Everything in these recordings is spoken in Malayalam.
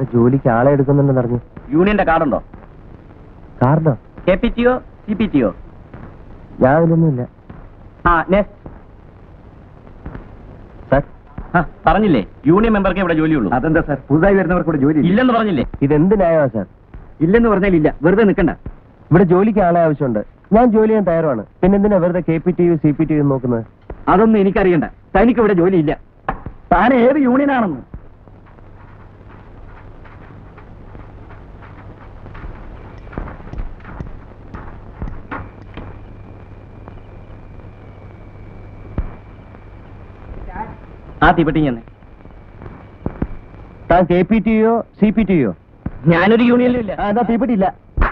ജോലിക്ക് ആളെ എടുക്കുന്നുണ്ടെന്ന് അറിഞ്ഞു യൂണിയന്റെ കാർഡുണ്ടോ കാർഡോ കെ പി ടിയോ സി പി ടിയോ ഞാൻ അതിലൊന്നുമില്ല ആ നെക്സ്റ്റ് സാർ ആ, പറഞ്ഞില്ലേ യൂണിയൻ മെമ്പർക്ക് ഇവിടെ ജോലിയുള്ളൂ അതെന്താ സാർ പുതുതായി വരുന്നവർക്ക് ഇവിടെ ജോലി ഇല്ലെന്ന് പറഞ്ഞില്ലേ ഇതെന്ത് ന്യായമാ സാർ ഇല്ലെന്ന് പറഞ്ഞാൽ ഇല്ല വെറുതെ നിൽക്കണ്ട ഇവിടെ ജോലിക്ക് ആളെ ആവശ്യമുണ്ട് ഞാൻ ജോലി ചെയ്യാൻ തയ്യാറാണ് പിന്നെ എന്തിനാ വെറുതെ K P T U C P T U നോക്കുന്നത് അതൊന്നും എനിക്കറിയണ്ട തനിക്ക് ഇവിടെ ജോലിയില്ല താൻ ഏത് യൂണിയനാണെന്ന് ആ തീപ്പെട്ടി ഞാൻ താൻ K P T U C P T U ഞാനൊരു യൂണിയനിലും ഇല്ല എന്നാ തീപ്പെട്ടില്ല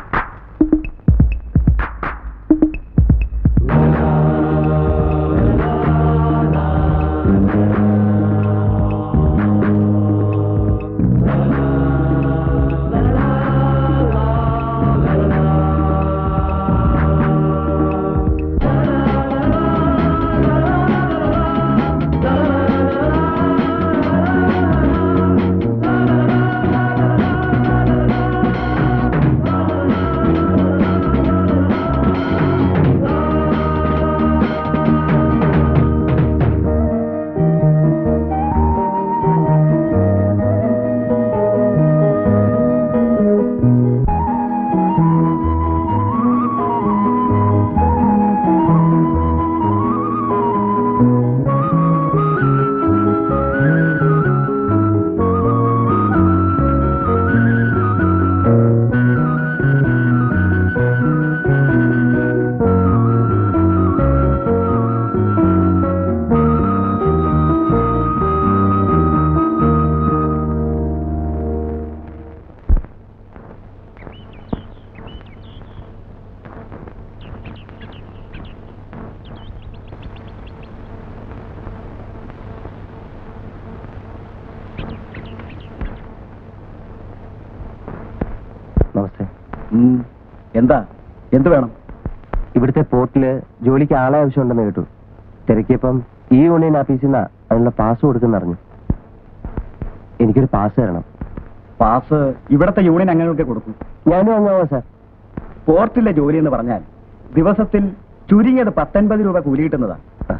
നമസ്തേ എന്താ എന്ത് വേണം ഇവിടുത്തെ പോർട്ടില് ജോലിക്ക് ആളെ ആവശ്യമുണ്ടെന്ന് കേട്ടു തിരക്കിയപ്പം ഈ യൂണിയൻ ഓഫീസിൽ നിന്നാ അതിനുള്ള പാസ് കൊടുക്കുന്ന അറിഞ്ഞു എനിക്കൊരു പാസ് തരണം പാസ് ഇവിടത്തെ യൂണിയൻ അംഗങ്ങൾക്ക് കൊടുക്കും ഞാനും അങ്ങാവാ സാർ പോർട്ടിലെ ജോലി എന്ന് പറഞ്ഞാൽ ദിവസത്തിൽ ചുരുങ്ങിയത് പത്തൊൻപത് രൂപ കൂലി കിട്ടുന്നതാ ആ,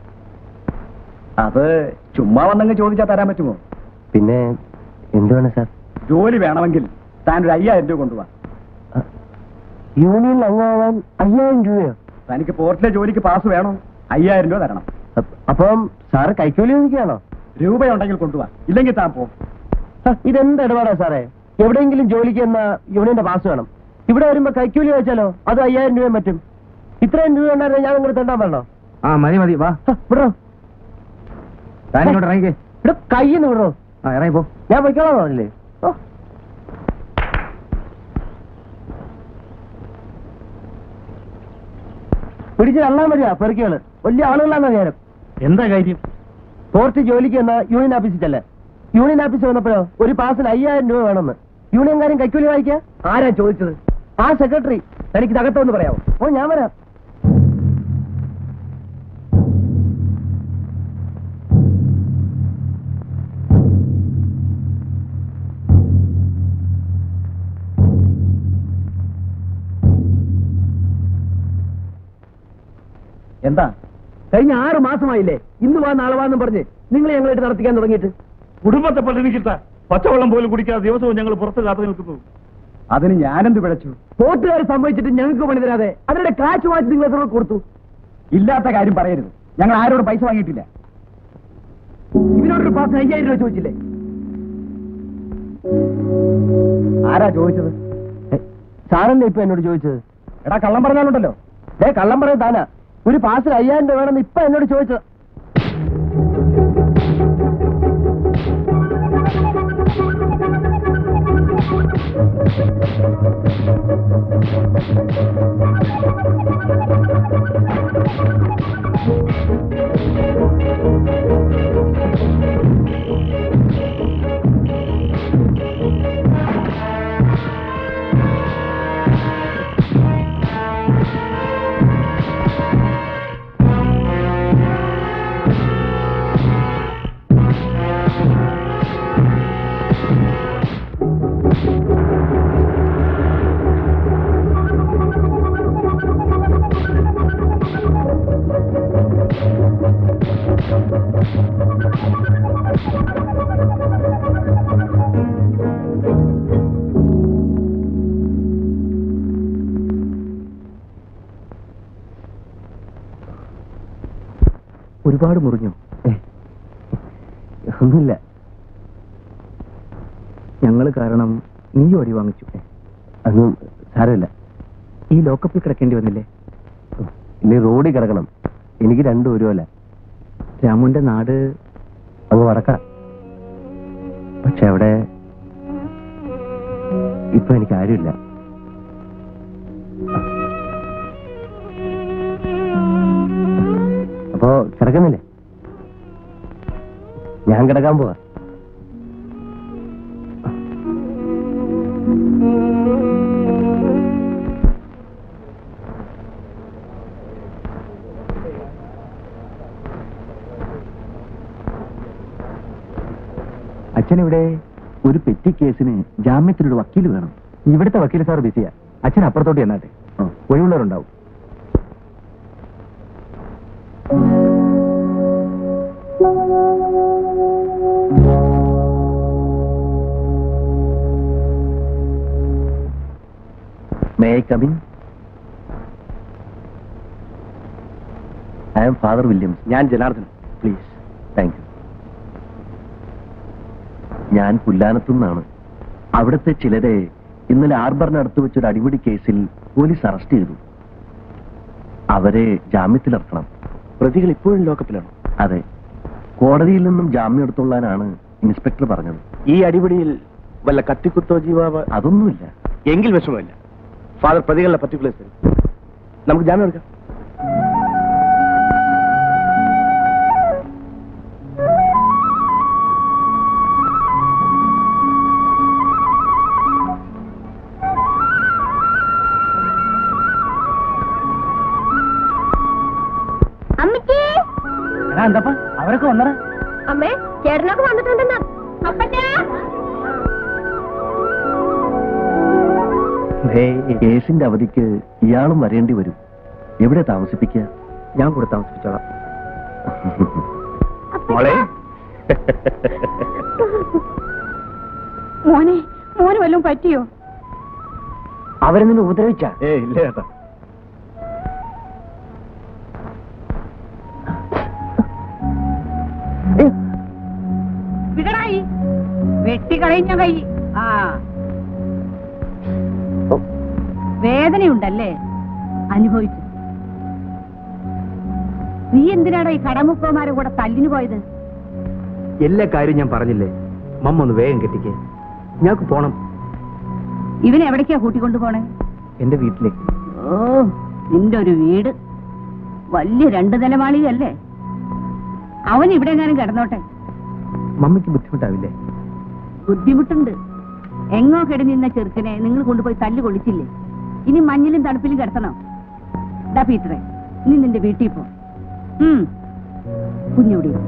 അത് ചുമ്മാ വന്നങ്ങ് ചോദിച്ചാൽ തരാൻ പറ്റുമോ പിന്നെ എന്ത് വേണം സാർ ജോലി വേണമെങ്കിൽ താൻ ഒരു അയ്യായിരം രൂപ കൊണ്ടുപോവാ ആ, യൂണിയനിൽ അംഗമാവാൻ അയ്യായിരം രൂപയോ തനിക്ക് പോർട്ടിലെ ജോലിക്ക് പാസ് വേണോ അയ്യായിരം രൂപ തരണം അപ്പ- അപ്പം സാറ് കൈക്കൂലി ചോദിക്കുകയാണോ രൂപയുണ്ടെങ്കിൽ കൊണ്ടുപോവാ ഇല്ലെങ്കിൽ താൻ പോ ആ, ഇതെന്ത് ഇടപാടാ സാറേ എവിടെയെങ്കിലും ജോലിക്ക് എന്ന യൂണിയന്റെ പാസ് വേണം ഇവിടെ വരുമ്പോ കൈക്കൂലി വെച്ചാലോ അത് അയ്യായിരം രൂപയും പറ്റും ഇത്രയും രൂപ ഉണ്ടായിരുന്ന ഞാൻ ഇങ്ങോട്ട് തെണ്ടാൻ പറഞ്ഞോ ആ മതി മതി വാ ആ, വിടറോ താൻ ഇങ്ങോട്ട് ഇറങ്ങിക്കേ ഇവിടെ കയ്യിന്ന് വിടറോ ആ ഇറങ്ങി പോ ഞാൻ പൊയ്ക്കോളാം പറഞ്ഞില്ലേ ഓ പിടിച്ച് തള്ളാൻ മതിയാ പെറുക്കികള് വലിയ ആളുകളാണ് നേരം എന്താ കാര്യം പോർട്ട് ജോലിക്ക് എന്ന യൂണിയൻ ഓഫീസിൽ ചെല്ലേ യൂണിയൻ ഓഫീസിൽ വന്നപ്പോഴോ ഒരു പാസിന് അയ്യായിരം രൂപ വേണമെന്ന് യൂണിയൻകാരൻ കൈക്കൂലി വായിക്കാ ആരാ ചോദിച്ചത് ആ സെക്രട്ടറി തനിക്ക് തകർത്തെന്ന് പറയാമോ ഓ ഞാൻ വരാം എന്താ കഴിഞ്ഞ ആറ് മാസമായില്ലേ ഇന്ന് വാ നാളെ വാന്നും പറഞ്ഞ് നിങ്ങൾ ഞങ്ങളായിട്ട് നടത്തിക്കാൻ തുടങ്ങിയിട്ട് കുടുംബത്തെ പട്ടിണിക്കിട്ട പച്ചവെള്ളം പോലും കുടിക്കാതെ ദിവസവും ഞങ്ങൾ പുറത്ത് കാത്തു നിൽക്കുന്നു അതിന് ഞാനെന്ത് പിഴച്ചു പോർട്ടുകാർ സംഭവിച്ചിട്ട് ഞങ്ങൾക്ക് പണി തരാതെ അവരുടെ കാശ് വാങ്ങി നിങ്ങൾ എത്ര കൊടുത്തു ഇല്ലാത്ത കാര്യം പറയരുത് ഞങ്ങൾ ആരോട് പൈസ വാങ്ങിയിട്ടില്ല ഇവരോടൊരു പാസിന് അയ്യായിരം രൂപ ചോദിച്ചില്ലേ ആരാ ചോദിച്ചത് സാറല്ലേ ഇപ്പൊ എന്നോട് ചോദിച്ചത് എടാ കള്ളം പറഞ്ഞാലുണ്ടല്ലോ ഏ കള്ളം പറയാൻ താനാ ഒരു പാസിന് അയ്യായിരം രൂപ വേണമെന്ന് ഇപ്പൊ എന്നോട് ചോദിച്ചത് ഒരുപാട് മുറിഞ്ഞു ഒന്നുമില്ല ഞങ്ങൾ കാരണം നീ ഒടി വാങ്ങിച്ചു അതൊന്നും സാരമില്ല ഈ ലോക്കപ്പിൽ കിടക്കേണ്ടി വന്നില്ലേ ഇനി റോഡിൽ കിടക്കണം എനിക്ക് രണ്ടും ഒരുപോലെ രാമുന്റെ നാട് അങ്ങ് വടക്ക പക്ഷെ അവിടെ ഇപ്പൊ എനിക്ക് ആരുമില്ല അപ്പോ കിടക്കുന്നില്ലേ ഞാൻ കിടക്കാൻ പോവാ അച്ഛൻ ഇവിടെ ഒരു പെറ്റി കേസിന് ജാമ്യത്തിലൊരു വക്കീൽ വേണം ഇവിടുത്തെ വക്കീൽ സാർ ബിസിയാ അച്ഛൻ അപ്പുറത്തോട്ട് ചെന്നാട്ടെ ഒഴിവുള്ളവരുണ്ടാവും may I come in I am father Williams ഞാൻ ജനാർദ്ദൻ പ്ലീസ് താങ്ക് യു ഞാൻ പുല്ലാനത്തുനിന്നാണ് അവിടുത്തെ ചിലരെ ഇന്നലെ ആർബറിനടുത്ത് വെച്ചൊരു അടിപിടി കേസിൽ പോലീസ് അറസ്റ്റ് ചെയ്തു അവരെ ജാമ്യത്തിലിറക്കണം പ്രതികൾ ഇപ്പോഴും ലോക്കപ്പിലാണ് അതെ കോടതിയിൽ നിന്നും ജാമ്യം എടുത്തുള്ളാനാണ് ഇൻസ്പെക്ടർ പറഞ്ഞത് ഈ അടിപിടിയിൽ വല്ല കത്തിക്കുത്തോ ജീവാവ അതൊന്നുമില്ല എങ്കിൽ വിഷമമില്ല ഫാദർ പ്രതികളുടെ പർട്ടിക്കുലേഴ്സ് തരും നമുക്ക് ജാമ്യം എടുക്കാം അമ്മച്ചി എന്താ അവരൊക്കെ വന്നറ അമ്മേ ചേട്ടനൊക്കെ വന്നിട്ടുണ്ടെന്നാ അപ്പച്ചാ കേസിന്റെ അവധിക്ക് ഇയാളും വരേണ്ടി വരും എവിടെ താമസിപ്പിക്കുക ഞാൻ കൂടെ താമസിപ്പിച്ചോളാം മോളെ മോനെ മോന് വല്ലതും പറ്റിയോ അവരെ നിന്ന് ഉപദ്രവിച്ച ഏ ഇല്ല ചേട്ടാ വിടടായി വെട്ടിക്കളഞ്ഞ കൈ ആ വേദനയുണ്ടല്ലേ അനുഭവിച്ചു നീ എന്തിനാടാ ഈ കടമുപ്പമാരെ കൂടെ തല്ലിന് പോയത് എല്ലാ കാര്യം ഞാൻ പറഞ്ഞില്ലേ മമ്മ ഒന്ന് വേഗം കെട്ടിക്കേ ഞങ്ങൾക്ക് പോണം ഇവൻ എവിടേക്കാ കൂട്ടിക്കൊണ്ടു പോണേ എന്റെ വീട്ടിലേക്ക് ഓ നിന്റെ ഒരു വീട് വലിയ രണ്ട് നിലമാളികയല്ലേ അവൻ ഇവിടെ എങ്ങാനും കിടന്നോട്ടെ മമ്മയ്ക്ക് ബുദ്ധിമുട്ടാവില്ലേ ബുദ്ധിമുട്ടുണ്ട് എങ്ങോ കിട നിന്ന ചെറുക്കനെ നിങ്ങൾ കൊണ്ടുപോയി തല്ല് കൊള്ളിച്ചില്ലേ ഇനി മഞ്ഞിലും തണുപ്പിലും കിടത്തണം ഡാ പീറ്ററെ നീ നിന്റെ വീട്ടിൽ പോ ഉം. കുഞ്ഞിവിടെ ഇരി.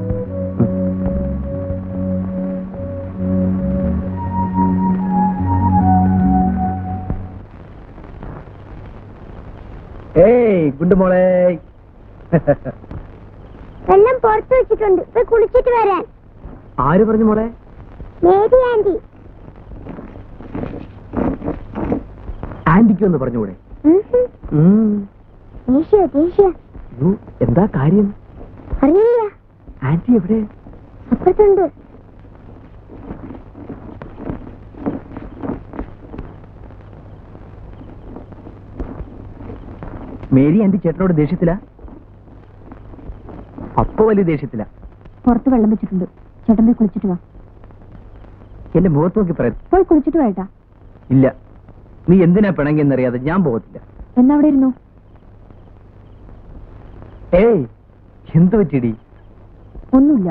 ഏയ് ഗുഡ് മോളെ എല്ലാം പുറത്ത് വെച്ചിട്ടുണ്ട് പോയി കുളിച്ചിട്ട് വരാൻ ആര് പറഞ്ഞു മോളെ മേരി ആന്റി ആന്റിക്ക് ഒന്ന് പറഞ്ഞുകൂടെ ഉം ഹും. ഉം. ദേഷ്യ ദേഷ്യ യ്യോ, എന്താ കാര്യം അറിയില്ല ആന്റി എവിടെ അപ്പുറത്തുണ്ട് മേരി ആന്റി ചേട്ടനോട് ദേഷ്യത്തില അപ്പൊ വലിയ ദേഷ്യത്തില പുറത്ത് വെള്ളം വെച്ചിട്ടുണ്ട് ചേട്ടൻ പോയി കുളിച്ചിട്ട് വാ എന്റെ മുഖത്ത് നോക്കി പറയാം പോയി കുളിച്ചിട്ട് വേട്ടാ ഇല്ല നീ എന്തിനാ പിണങ്ങിയെന്നറിയാതെ ഞാൻ പോകത്തില്ല എന്നാ അവിടെ ഇരുന്നു ഏയ് എന്ത് പറ്റിയടി ഒന്നുമില്ല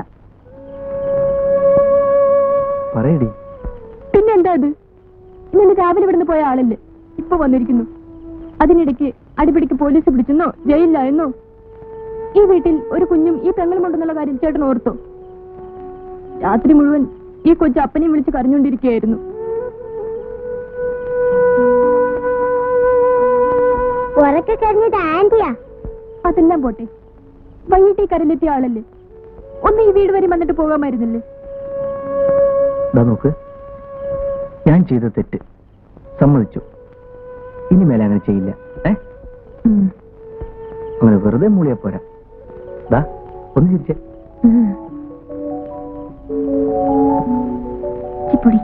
പറയടി പിന്നെന്താ ഇത് ഇന്നലെ രാവിലെ ഇവിടുന്ന് പോയ ആളല്ലേ ഇപ്പൊ വന്നിരിക്കുന്നു അതിനിടയ്ക്ക് അടിപിടിക്ക് പോലീസ് പിടിച്ചെന്നോ ജയിലിലായെന്നോ ഈ വീട്ടിൽ ഒരു കുഞ്ഞും ഈ പെങ്ങളും ഉണ്ടെന്നുള്ള കാര്യം ചേട്ടൻ ഓർത്തോ രാത്രി മുഴുവൻ ഈ കൊച്ചു അപ്പനെയും വിളിച്ച് കരഞ്ഞുകൊണ്ടിരിക്കുകയായിരുന്നു ഉറക്കെ കരഞ്ഞത് ആന്റിയാ അതെല്ലാം പോട്ടെ വൈകിട്ട് ഈ കരയിലെത്തിയ ആളല്ലേ ഒന്ന് ഈ വീട് വരെ വന്നിട്ട് പോകാമായിരുന്നില്ലേ ദാ നോക്ക് ഞാൻ ചെയ്ത തെറ്റ് സമ്മതിച്ചു ഇനി മേലെ അങ്ങനെ ചെയ്യില്ല ഏ ഉം. അങ്ങനെ വെറുതെ മൂളിയാ പോരാ ദാ ഒന്ന് ചിരിച്ചേ ഉം. ചിപ്പൊടി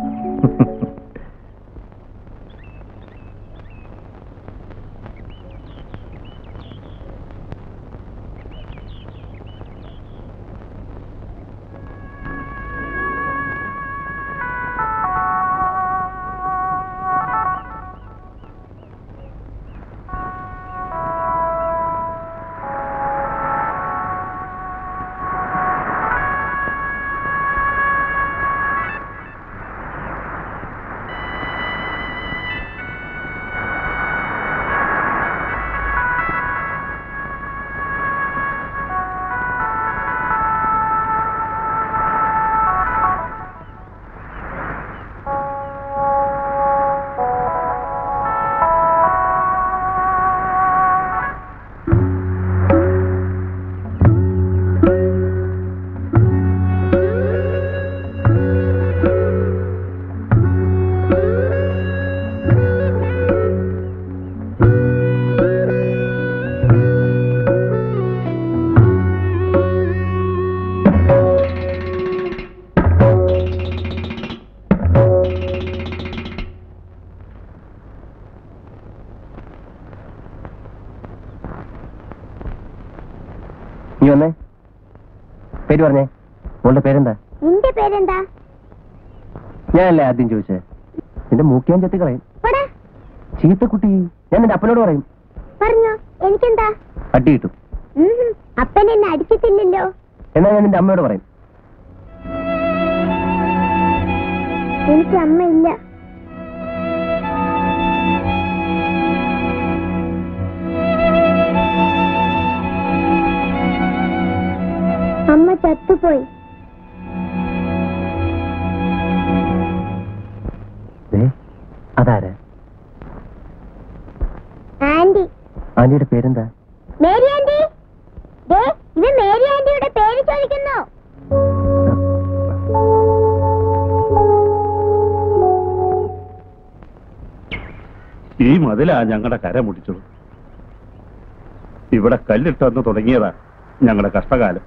നീ വന്നേ പേര് പറഞ്ഞേ മോളുടെ പേരെന്താ നിന്റെ പേരെന്താ ഞാനല്ലേ ആദ്യം ചോദിച്ചേ നിന്റെ മൂക്കിയാൻ ചെത്തി കളയും പോടാ ചീത്തക്കുട്ടി ഞാൻ നിന്റെ അപ്പനോട് പറയും പറഞ്ഞോ എനിക്കെന്താ അടി കിട്ടും ഉം, അപ്പൻ എന്നെ അടിച്ചിട്ടില്ലല്ലോ എന്നാ ഞാൻ നിന്റെ അമ്മയോട് പറയും എനിക്ക് അമ്മയില്ല അമ്മ ചത്തുപോയി ദേ, അതാരാ ആന്റി ആന്റിയുടെ പേരെന്താ മേരി ആന്റി ദേ ഇത് മേരി ആന്റിയുടെ പേര് ചോദിക്കുന്നു ഈ മതിലാ ഞങ്ങളുടെ കര മുടിച്ചത് ഇവിടെ കല്ലിട്ടെന്ന് തുടങ്ങിയതാ ഞങ്ങളുടെ കഷ്ടകാലം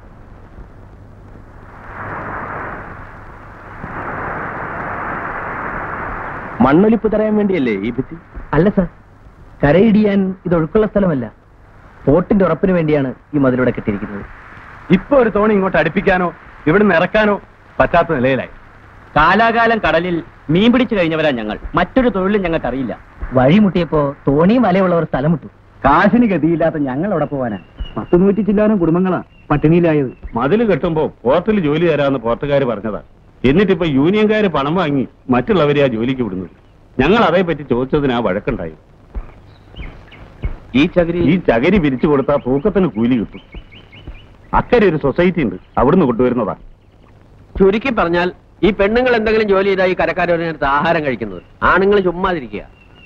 മണ്ണൊലിപ്പ് തടയാൻ വേണ്ടിയല്ലേ ഈ ഭിത്തി അല്ല സാർ കരയിടിയാൻ ഇത് ഒഴുക്കുള്ള സ്ഥലമല്ല പോട്ടിന്റെ ഉറപ്പിന് വേണ്ടിയാണ് ഈ മതിലൂടെ കെട്ടിയിരിക്കുന്നത് ഇപ്പൊ ഒരു തോണി ഇങ്ങോട്ട് അടുപ്പിക്കാനോ ഇവിടുന്ന് ഇറക്കാനോ പറ്റാത്ത നിലയിലായി കാലാകാലം കടലിൽ മീൻ പിടിച്ചു കഴിഞ്ഞവരാ ഞങ്ങൾ മറ്റൊരു തൊഴിലും ഞങ്ങൾക്ക് അറിയില്ല വഴിമുട്ടിയപ്പോ തോണിയും വലയുള്ളവർ സ്ഥലം വിട്ടു കാശിന് ഗതിയില്ലാത്ത ഞങ്ങൾ അവിടെ പോവാനാ പത്ത് നൂറ്റി ചില്ലാനും കുടുംബങ്ങളാ പട്ടിണിയിലായത് മതില് കെട്ടുമ്പോ പോർട്ടിൽ ജോലി തരാമെന്ന് പോർട്ടുകാർ പറഞ്ഞതാ എന്നിട്ടിപ്പോ യൂണിയൻകാര് പണം വാങ്ങി മറ്റുള്ളവരെ ആ ജോലിക്ക് വിടുന്നത് ഞങ്ങൾ അതേപ്പറ്റി ചോദിച്ചതിന് ആ വഴക്കുണ്ടായി ഈ ചകിരി ഈ ചകരി പിരിച്ചു കൊടുത്താൽ തൂക്കത്തിന് കൂലി കിട്ടും അക്കരെ ഒരു സൊസൈറ്റി ഉണ്ട് അവിടുന്ന് കൊണ്ടുവരുന്നതാ ചുരുക്കി പറഞ്ഞാൽ ഈ പെണ്ണുങ്ങൾ എന്തെങ്കിലും ജോലി ചെയ്താൽ ഈ കരക്കാരടുത്ത് ആഹാരം കഴിക്കുന്നത് ആണുങ്ങൾ ചുമ്മാതിരിക്കുക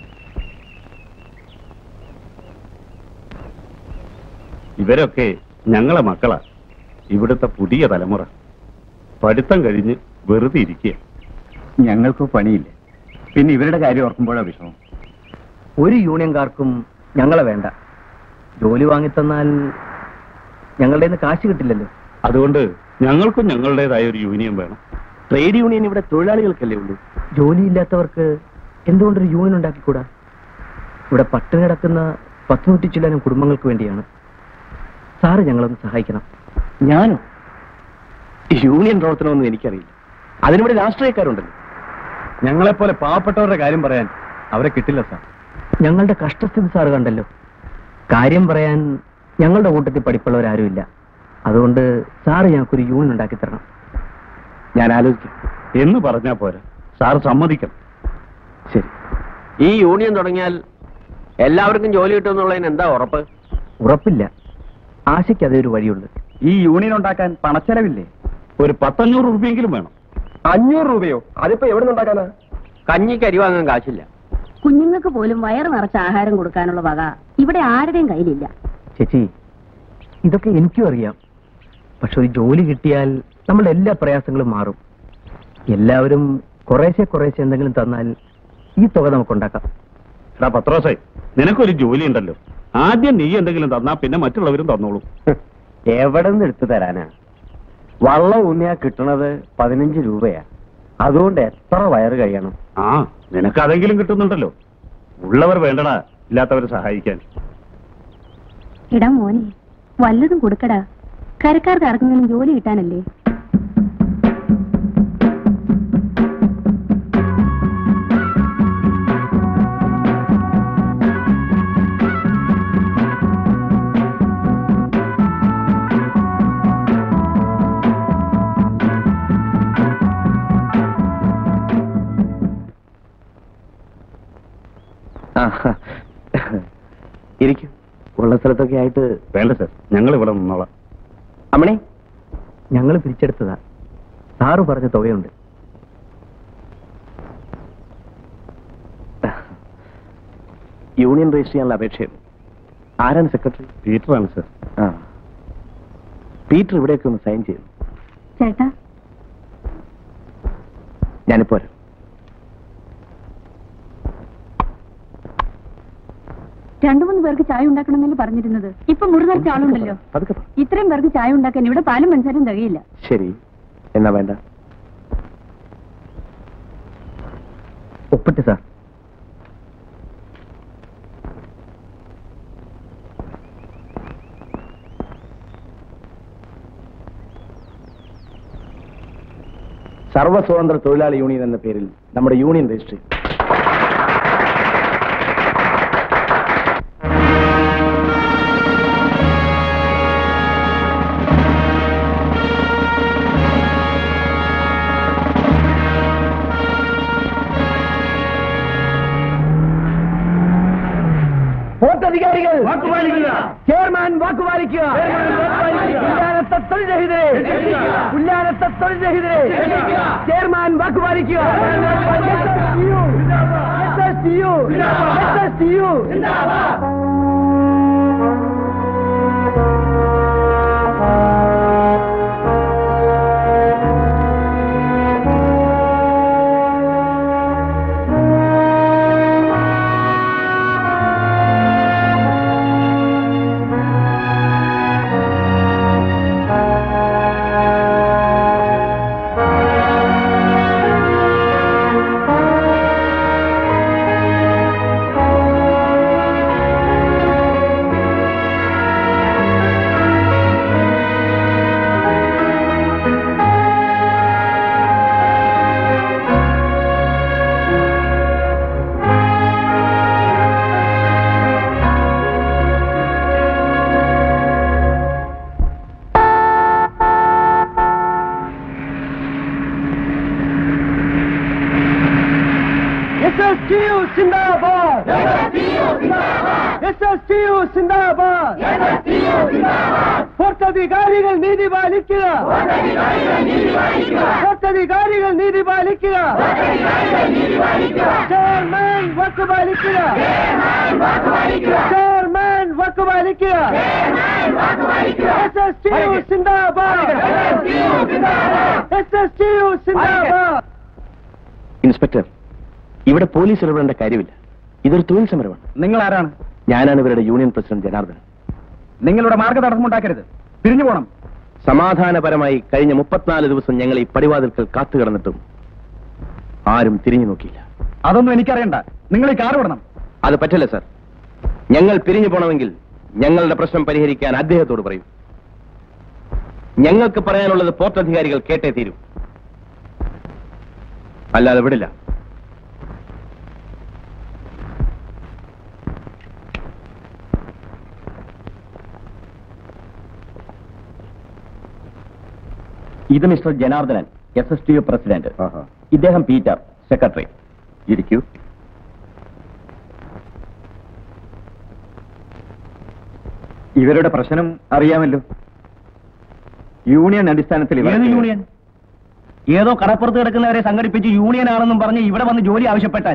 ഇവരൊക്കെ ഞങ്ങളെ മക്കളാ ഇവിടുത്തെ പുതിയ തലമുറ പഠിത്തം കഴിഞ്ഞ് വെറുതെ ഇരിക്കുക ഞങ്ങൾക്ക് പണിയില്ല പിന്നെ ഇവരുടെ കാര്യം ഓർക്കുമ്പോഴാ വിഷമം ഒരു യൂണിയൻകാർക്കും ഞങ്ങളെ വേണ്ട ജോലി വാങ്ങിത്തന്നാൽ ഞങ്ങളുടെ കയ്യിൽ നിന്ന് കാശ് കിട്ടില്ലല്ലോ അതുകൊണ്ട് ഞങ്ങൾക്കും ഞങ്ങളുടേതായ ഒരു യൂണിയൻ വേണം ട്രേഡ് യൂണിയൻ ഇവിടെ തൊഴിലാളികൾക്കല്ലേ ഉള്ളൂ ജോലിയില്ലാത്തവർക്ക് എന്തുകൊണ്ടൊരു യൂണിയൻ ഉണ്ടാക്കിക്കൂടാ ഇവിടെ പട്ടിണി കിടക്കുന്ന പത്ത് നൂറ്റി ചില്ലാനും കുടുംബങ്ങൾക്ക് വേണ്ടിയാണ് സാറ് ഞങ്ങളൊന്ന് സഹായിക്കണം ഞാനോ യൂണിയൻ പ്രവർത്തനമൊന്നും എനിക്കറിയില്ല അതിനിവിടെ രാഷ്ട്രീയക്കാരുണ്ടല്ലോ ഞങ്ങളെപ്പോലെ പാവപ്പെട്ടവരുടെ കാര്യം പറയാൻ അവരെ കിട്ടില്ല സാർ ഞങ്ങളുടെ കഷ്ടസ്ഥിതി സാറ് കണ്ടല്ലോ കാര്യം പറയാൻ ഞങ്ങളുടെ കൂട്ടത്തിൽ പഠിപ്പുള്ളവരാരുമില്ല അതുകൊണ്ട് സാറ് ഞങ്ങൾക്കൊരു യൂണിയൻ ഉണ്ടാക്കി തരണം ഞാൻ ആലോചിക്കാം എന്ന് പറഞ്ഞാ പോരാ സാർ സമ്മതിക്കണം ശരി ഈ യൂണിയൻ തുടങ്ങിയാൽ എല്ലാവർക്കും ജോലി കിട്ടുമെന്നുള്ളതിന് എന്താ ഉറപ്പ് ഉറപ്പില്ല ആശയ്ക്ക് അതേ ഒരു വഴിയുള്ളൂ ഈ യൂണിയൻ ഉണ്ടാക്കാൻ പണച്ചെലവില്ലേ ഒരു പത്തഞ്ഞൂറ് റുപ്യെങ്കിലും വേണം അഞ്ഞൂറ് രൂപയോ അതിപ്പോ എവിടെ നിന്നുണ്ടാക്കാനാ കഞ്ഞിക്ക് അരി വാങ്ങാൻ കാശില്ല കുഞ്ഞുങ്ങൾക്ക് പോലും വയറ് നിറച്ച ആഹാരം കൊടുക്കാനുള്ള വക ഇവിടെ ആരുടെയും കയ്യിലില്ല ചേച്ചി ഇതൊക്കെ എനിക്കും അറിയാം പക്ഷെ ഒരു ജോലി കിട്ടിയാൽ നമ്മുടെ എല്ലാ പ്രയാസങ്ങളും മാറും എല്ലാവരും കുറേശ്ശെ കുറേശ്ശെ എന്തെങ്കിലും തന്നാൽ ഈ തുക നമുക്കുണ്ടാക്കാം എടാ പത്രോസേ നിനക്കൊരു ജോലി ഉണ്ടല്ലോ ആദ്യം നീ എന്തെങ്കിലും തന്നാ പിന്നെ മറ്റുള്ളവരും തന്നോളൂ എവിടെ നിന്ന് എടുത്തു തരാനാ വള്ളം ഊന്നിയാ കിട്ടണത് പതിനഞ്ച് രൂപയാ അതുകൊണ്ട് എത്ര വയറ് കഴിയണം ആ നിനക്ക് അതെങ്കിലും കിട്ടുന്നുണ്ടല്ലോ ഉള്ളവർ വേണ്ടടാ ഇല്ലാത്തവരെ സഹായിക്കാൻ എടാ മോനെ വല്ലതും കൊടുക്കടാ കരക്കാർക്ക് ആർക്കെങ്കിലും ജോലി കിട്ടാനല്ലേ ഇരിക്കും ഉള്ള സ്ഥലത്തൊക്കെ ആയിട്ട് വേണ്ട സർ ഞങ്ങൾ ഇവിടെ നിന്നോളാം അമ്മണി ഞങ്ങൾ പിരിച്ചെടുത്തതാ സാറ് പറഞ്ഞ തുകയുണ്ട് യൂണിയൻ രജിസ്റ്റർ ചെയ്യാനുള്ള അപേക്ഷയും ആരാണ് സെക്രട്ടറി പീറ്ററാണ് സർ ആ പീറ്റർ ഇവിടെയൊക്കെ ഒന്ന് സൈൻ ചെയ്തു ചേട്ടാ ഞാനിപ്പോ വരാം രണ്ടു മൂന്ന് പേർക്ക് ചായ ഉണ്ടാക്കണമെന്നല്ലേ പറഞ്ഞിരുന്നത് ഇപ്പൊ മുറി നിറച്ച ആളുണ്ടല്ലോ പതുക്കെ പറ. ഇത്രയും പേർക്ക് ചായ ഉണ്ടാക്കാൻ ഇവിടെ പാലും പഞ്ചസാരയും തികയില്ല ശരി എന്നാ വേണ്ട ഒപ്പിട്ട് സാർ സർവ്വസ്വതന്ത്ര തൊഴിലാളി യൂണിയൻ എന്ന പേരിൽ നമ്മുടെ യൂണിയൻ രജിസ്റ്റർ ചെയ്തു. വോട്ടധികാരികൾ ചെയർമാൻ വാക്കുപാലിക്കുക ഉല്ലാനത്തെ തൊഴിൽരഹിതരെ ഉല്ലാനത്തെ തൊഴിൽരഹിതരെ ചെയർമാൻ വാക്കുപാലിക്കുക SSTU. SSTU. SSTU സിന്ദാബാദ് SSTU സിന്ദാബാദ് പുറത്തധികാരികൾ നീതി പാലിക്കുക പുറത്തധികാരികൾ നീതി പാലിക്കുക ചെയർമാൻ വക്ക് പാലിക്കുക ചെയർമാൻ വക്ക് പാലിക്കുക SSTU സിന്ദാബാദ് SSTU സിന്ദാബാദ് ഇൻസ്പെക്ടർ ഇവിടെ പോലീസ് ഇടപെടേണ്ട കാര്യമില്ല ഇതൊരു തൊഴിൽ സമരമാണ് നിങ്ങൾ ആരാണ് ഞാനാണ് ഇവരുടെ യൂണിയൻ പ്രസിഡന്റ് ജനാർദ്ദൻ നിങ്ങളുടെ മാർഗതടസ്സമുണ്ടാക്കരുത് പിരിഞ്ഞു പോണം സമാധാനപരമായി കഴിഞ്ഞ മുപ്പത്തിനാല് ദിവസം ഞങ്ങൾ ഈ പടിവാതിൽക്കൽ കാത്തുകിടന്നിട്ടും ആരും തിരിഞ്ഞു നോക്കിയില്ല അതൊന്നും എനിക്കറിയണ്ട നിങ്ങൾ ഈ കാർ വിടണം അത് പറ്റില്ല സർ ഞങ്ങൾ പിരിഞ്ഞു പോണമെങ്കിൽ ഞങ്ങളുടെ പ്രശ്നം പരിഹരിക്കാൻ അദ്ദേഹത്തോട് പറയൂ ഞങ്ങൾക്ക് പറയാനുള്ളത് പോർട്ട് അധികാരികൾ കേട്ടേ തീരൂ അല്ലാതെ വിടില്ല ഇത് Mr Janardhanan S S T U president ഇദ്ദേഹം പീറ്റർ സെക്രട്ടറി ഇരിക്കൂ ഇവരുടെ പ്രശ്നം അറിയാമല്ലോ യൂണിയൻ അടിസ്ഥാനത്തിൽ ഇവർക്ക് യൂണിയൻ ഏതോ കടപ്പുറത്ത് കിടക്കുന്നവരെ സംഘടിപ്പിച്ച് യൂണിയൻ ആണെന്നും പറഞ്ഞ് ഇവിടെ വന്ന് ജോലി ആവശ്യപ്പെട്ടാൽ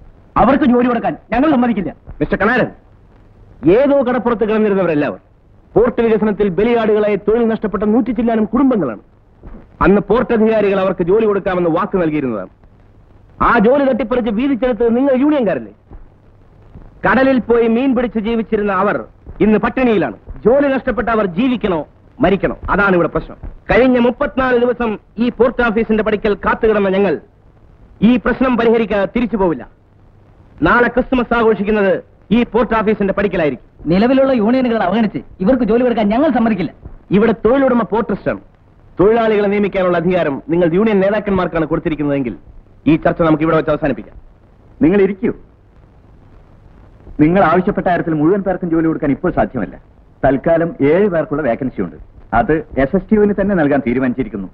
അവർക്ക് ജോലി കൊടുക്കാൻ ഞങ്ങൾ സമ്മതിക്കില്ല മിസ്റ്റർ കണാരൻ ഏതോ കടപ്പുറത്ത് കിടന്നിരുന്നവരെല്ലാവർ പോർട്ട് വികസനത്തിൽ ബലിയാടുകളായി തൊഴിൽ നഷ്ടപ്പെട്ട നൂറ്റി ചില്ലാനും കുടുംബങ്ങളാണ് അന്ന് പോർട്ട് അധികാരികൾ അവർക്ക് ജോലി കൊടുക്കാമെന്ന് വാക്ക് നൽകിയിരുന്നതാണ് ആ ജോലി തട്ടിപ്പറിച്ച് വീതിച്ചെടുത്തത് നിങ്ങൾ യൂണിയൻകാരല്ലേ കടലിൽ പോയി മീൻ പിടിച്ച് ജീവിച്ചിരുന്ന അവർ ഇന്ന് പട്ടിണിയിലാണ് ജോലി നഷ്ടപ്പെട്ട അവർ ജീവിക്കണോ മരിക്കണോ അതാണ് ഇവിടെ പ്രശ്നം കഴിഞ്ഞ മുപ്പത്തിനാല് ദിവസം ഈ പോർട്ട് ഓഫീസിന്റെ പടിക്കൽ കാത്തുകിടന്ന ഞങ്ങൾ ഈ പ്രശ്നം പരിഹരിക്കാതെ തിരിച്ചു പോവില്ല നാളെ ക്രിസ്മസ് ആഘോഷിക്കുന്നത് ഈ പോർട്ട് ഓഫീസിന്റെ പടിക്കലായിരിക്കും നിലവിലുള്ള യൂണിയനുകൾ അവഗണിച്ച് ഇവർക്ക് ജോലി കൊടുക്കാൻ ഞങ്ങൾ സമ്മതിക്കില്ല ഇവിടെ തൊഴിലുടമ പോർട്ട് ട്രസ്റ്റാണ് തൊഴിലാളികളെ നിയമിക്കാനുള്ള അധികാരം നിങ്ങൾ യൂണിയൻ നേതാക്കന്മാർക്കാണ് കൊടുത്തിരിക്കുന്നതെങ്കിൽ ഈ ചർച്ച നമുക്ക് ഇവിടെ വെച്ച് അവസാനിപ്പിക്കാം നിങ്ങൾ ഇരിക്കൂ നിങ്ങൾ ആവശ്യപ്പെട്ട കാര്യത്തിൽ മുഴുവൻ പേർക്കും ജോലി കൊടുക്കാൻ ഇപ്പോൾ സാധ്യമല്ല തൽക്കാലം ഏഴ് പേർക്കുള്ള വേക്കൻസി ഉണ്ട് അത് എസ് എസ് ടിയുവിന് തന്നെ നൽകാൻ തീരുമാനിച്ചിരിക്കുന്നു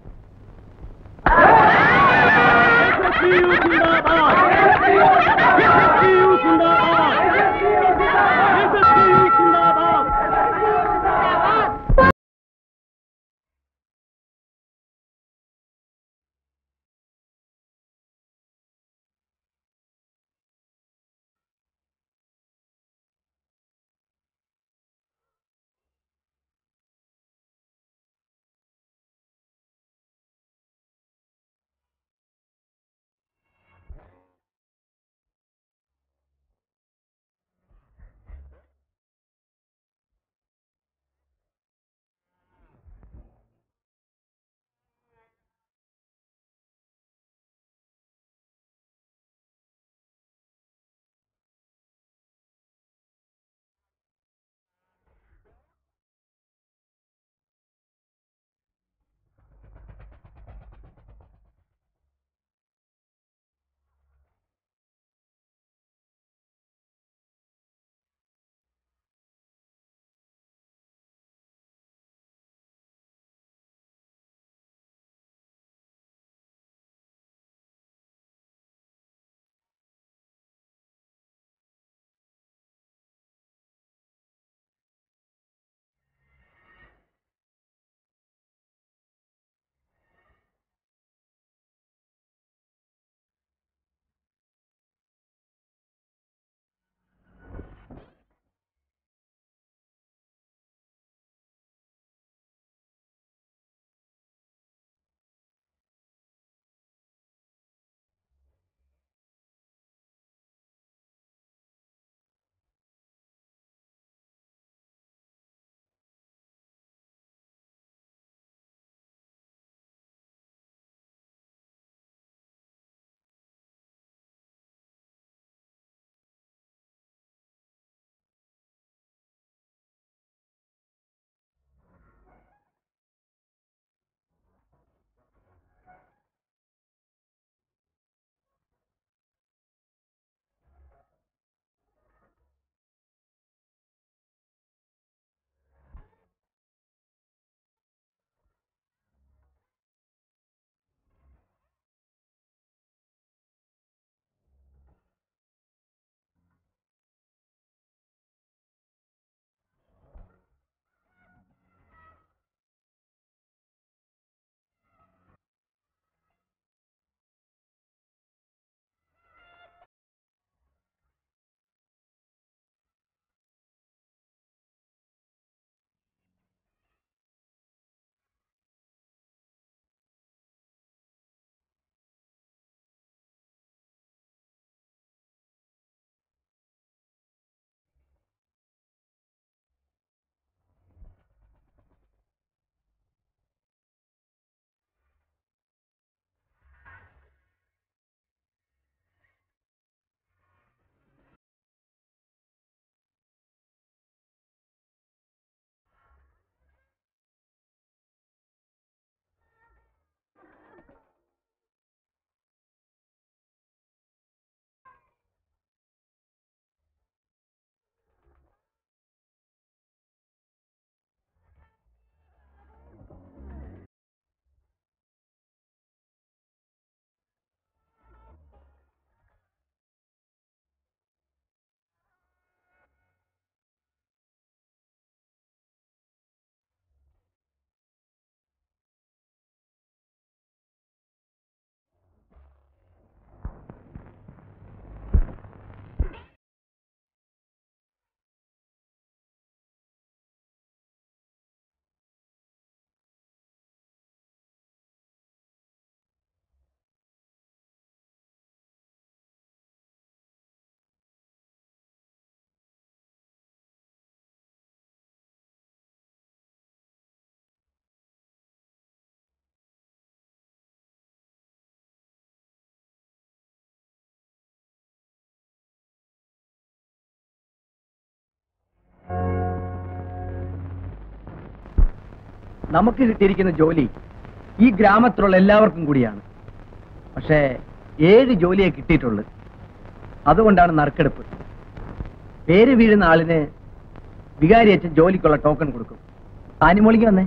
നമുക്ക് കിട്ടിയിരിക്കുന്ന ജോലി ഈ ഗ്രാമത്തിലുള്ള എല്ലാവർക്കും കൂടിയാണ് പക്ഷേ ഏഴ് ജോലിയെ കിട്ടിയിട്ടുള്ളൂ അതുകൊണ്ടാണ് നറുക്കെടുപ്പ് പേര് വീഴുന്ന ആളിന് വികാരി അച്ഛൻ ജോലിക്കുള്ള ടോക്കൺ കൊടുക്കും ആനിമോളിക്ക് വന്നേ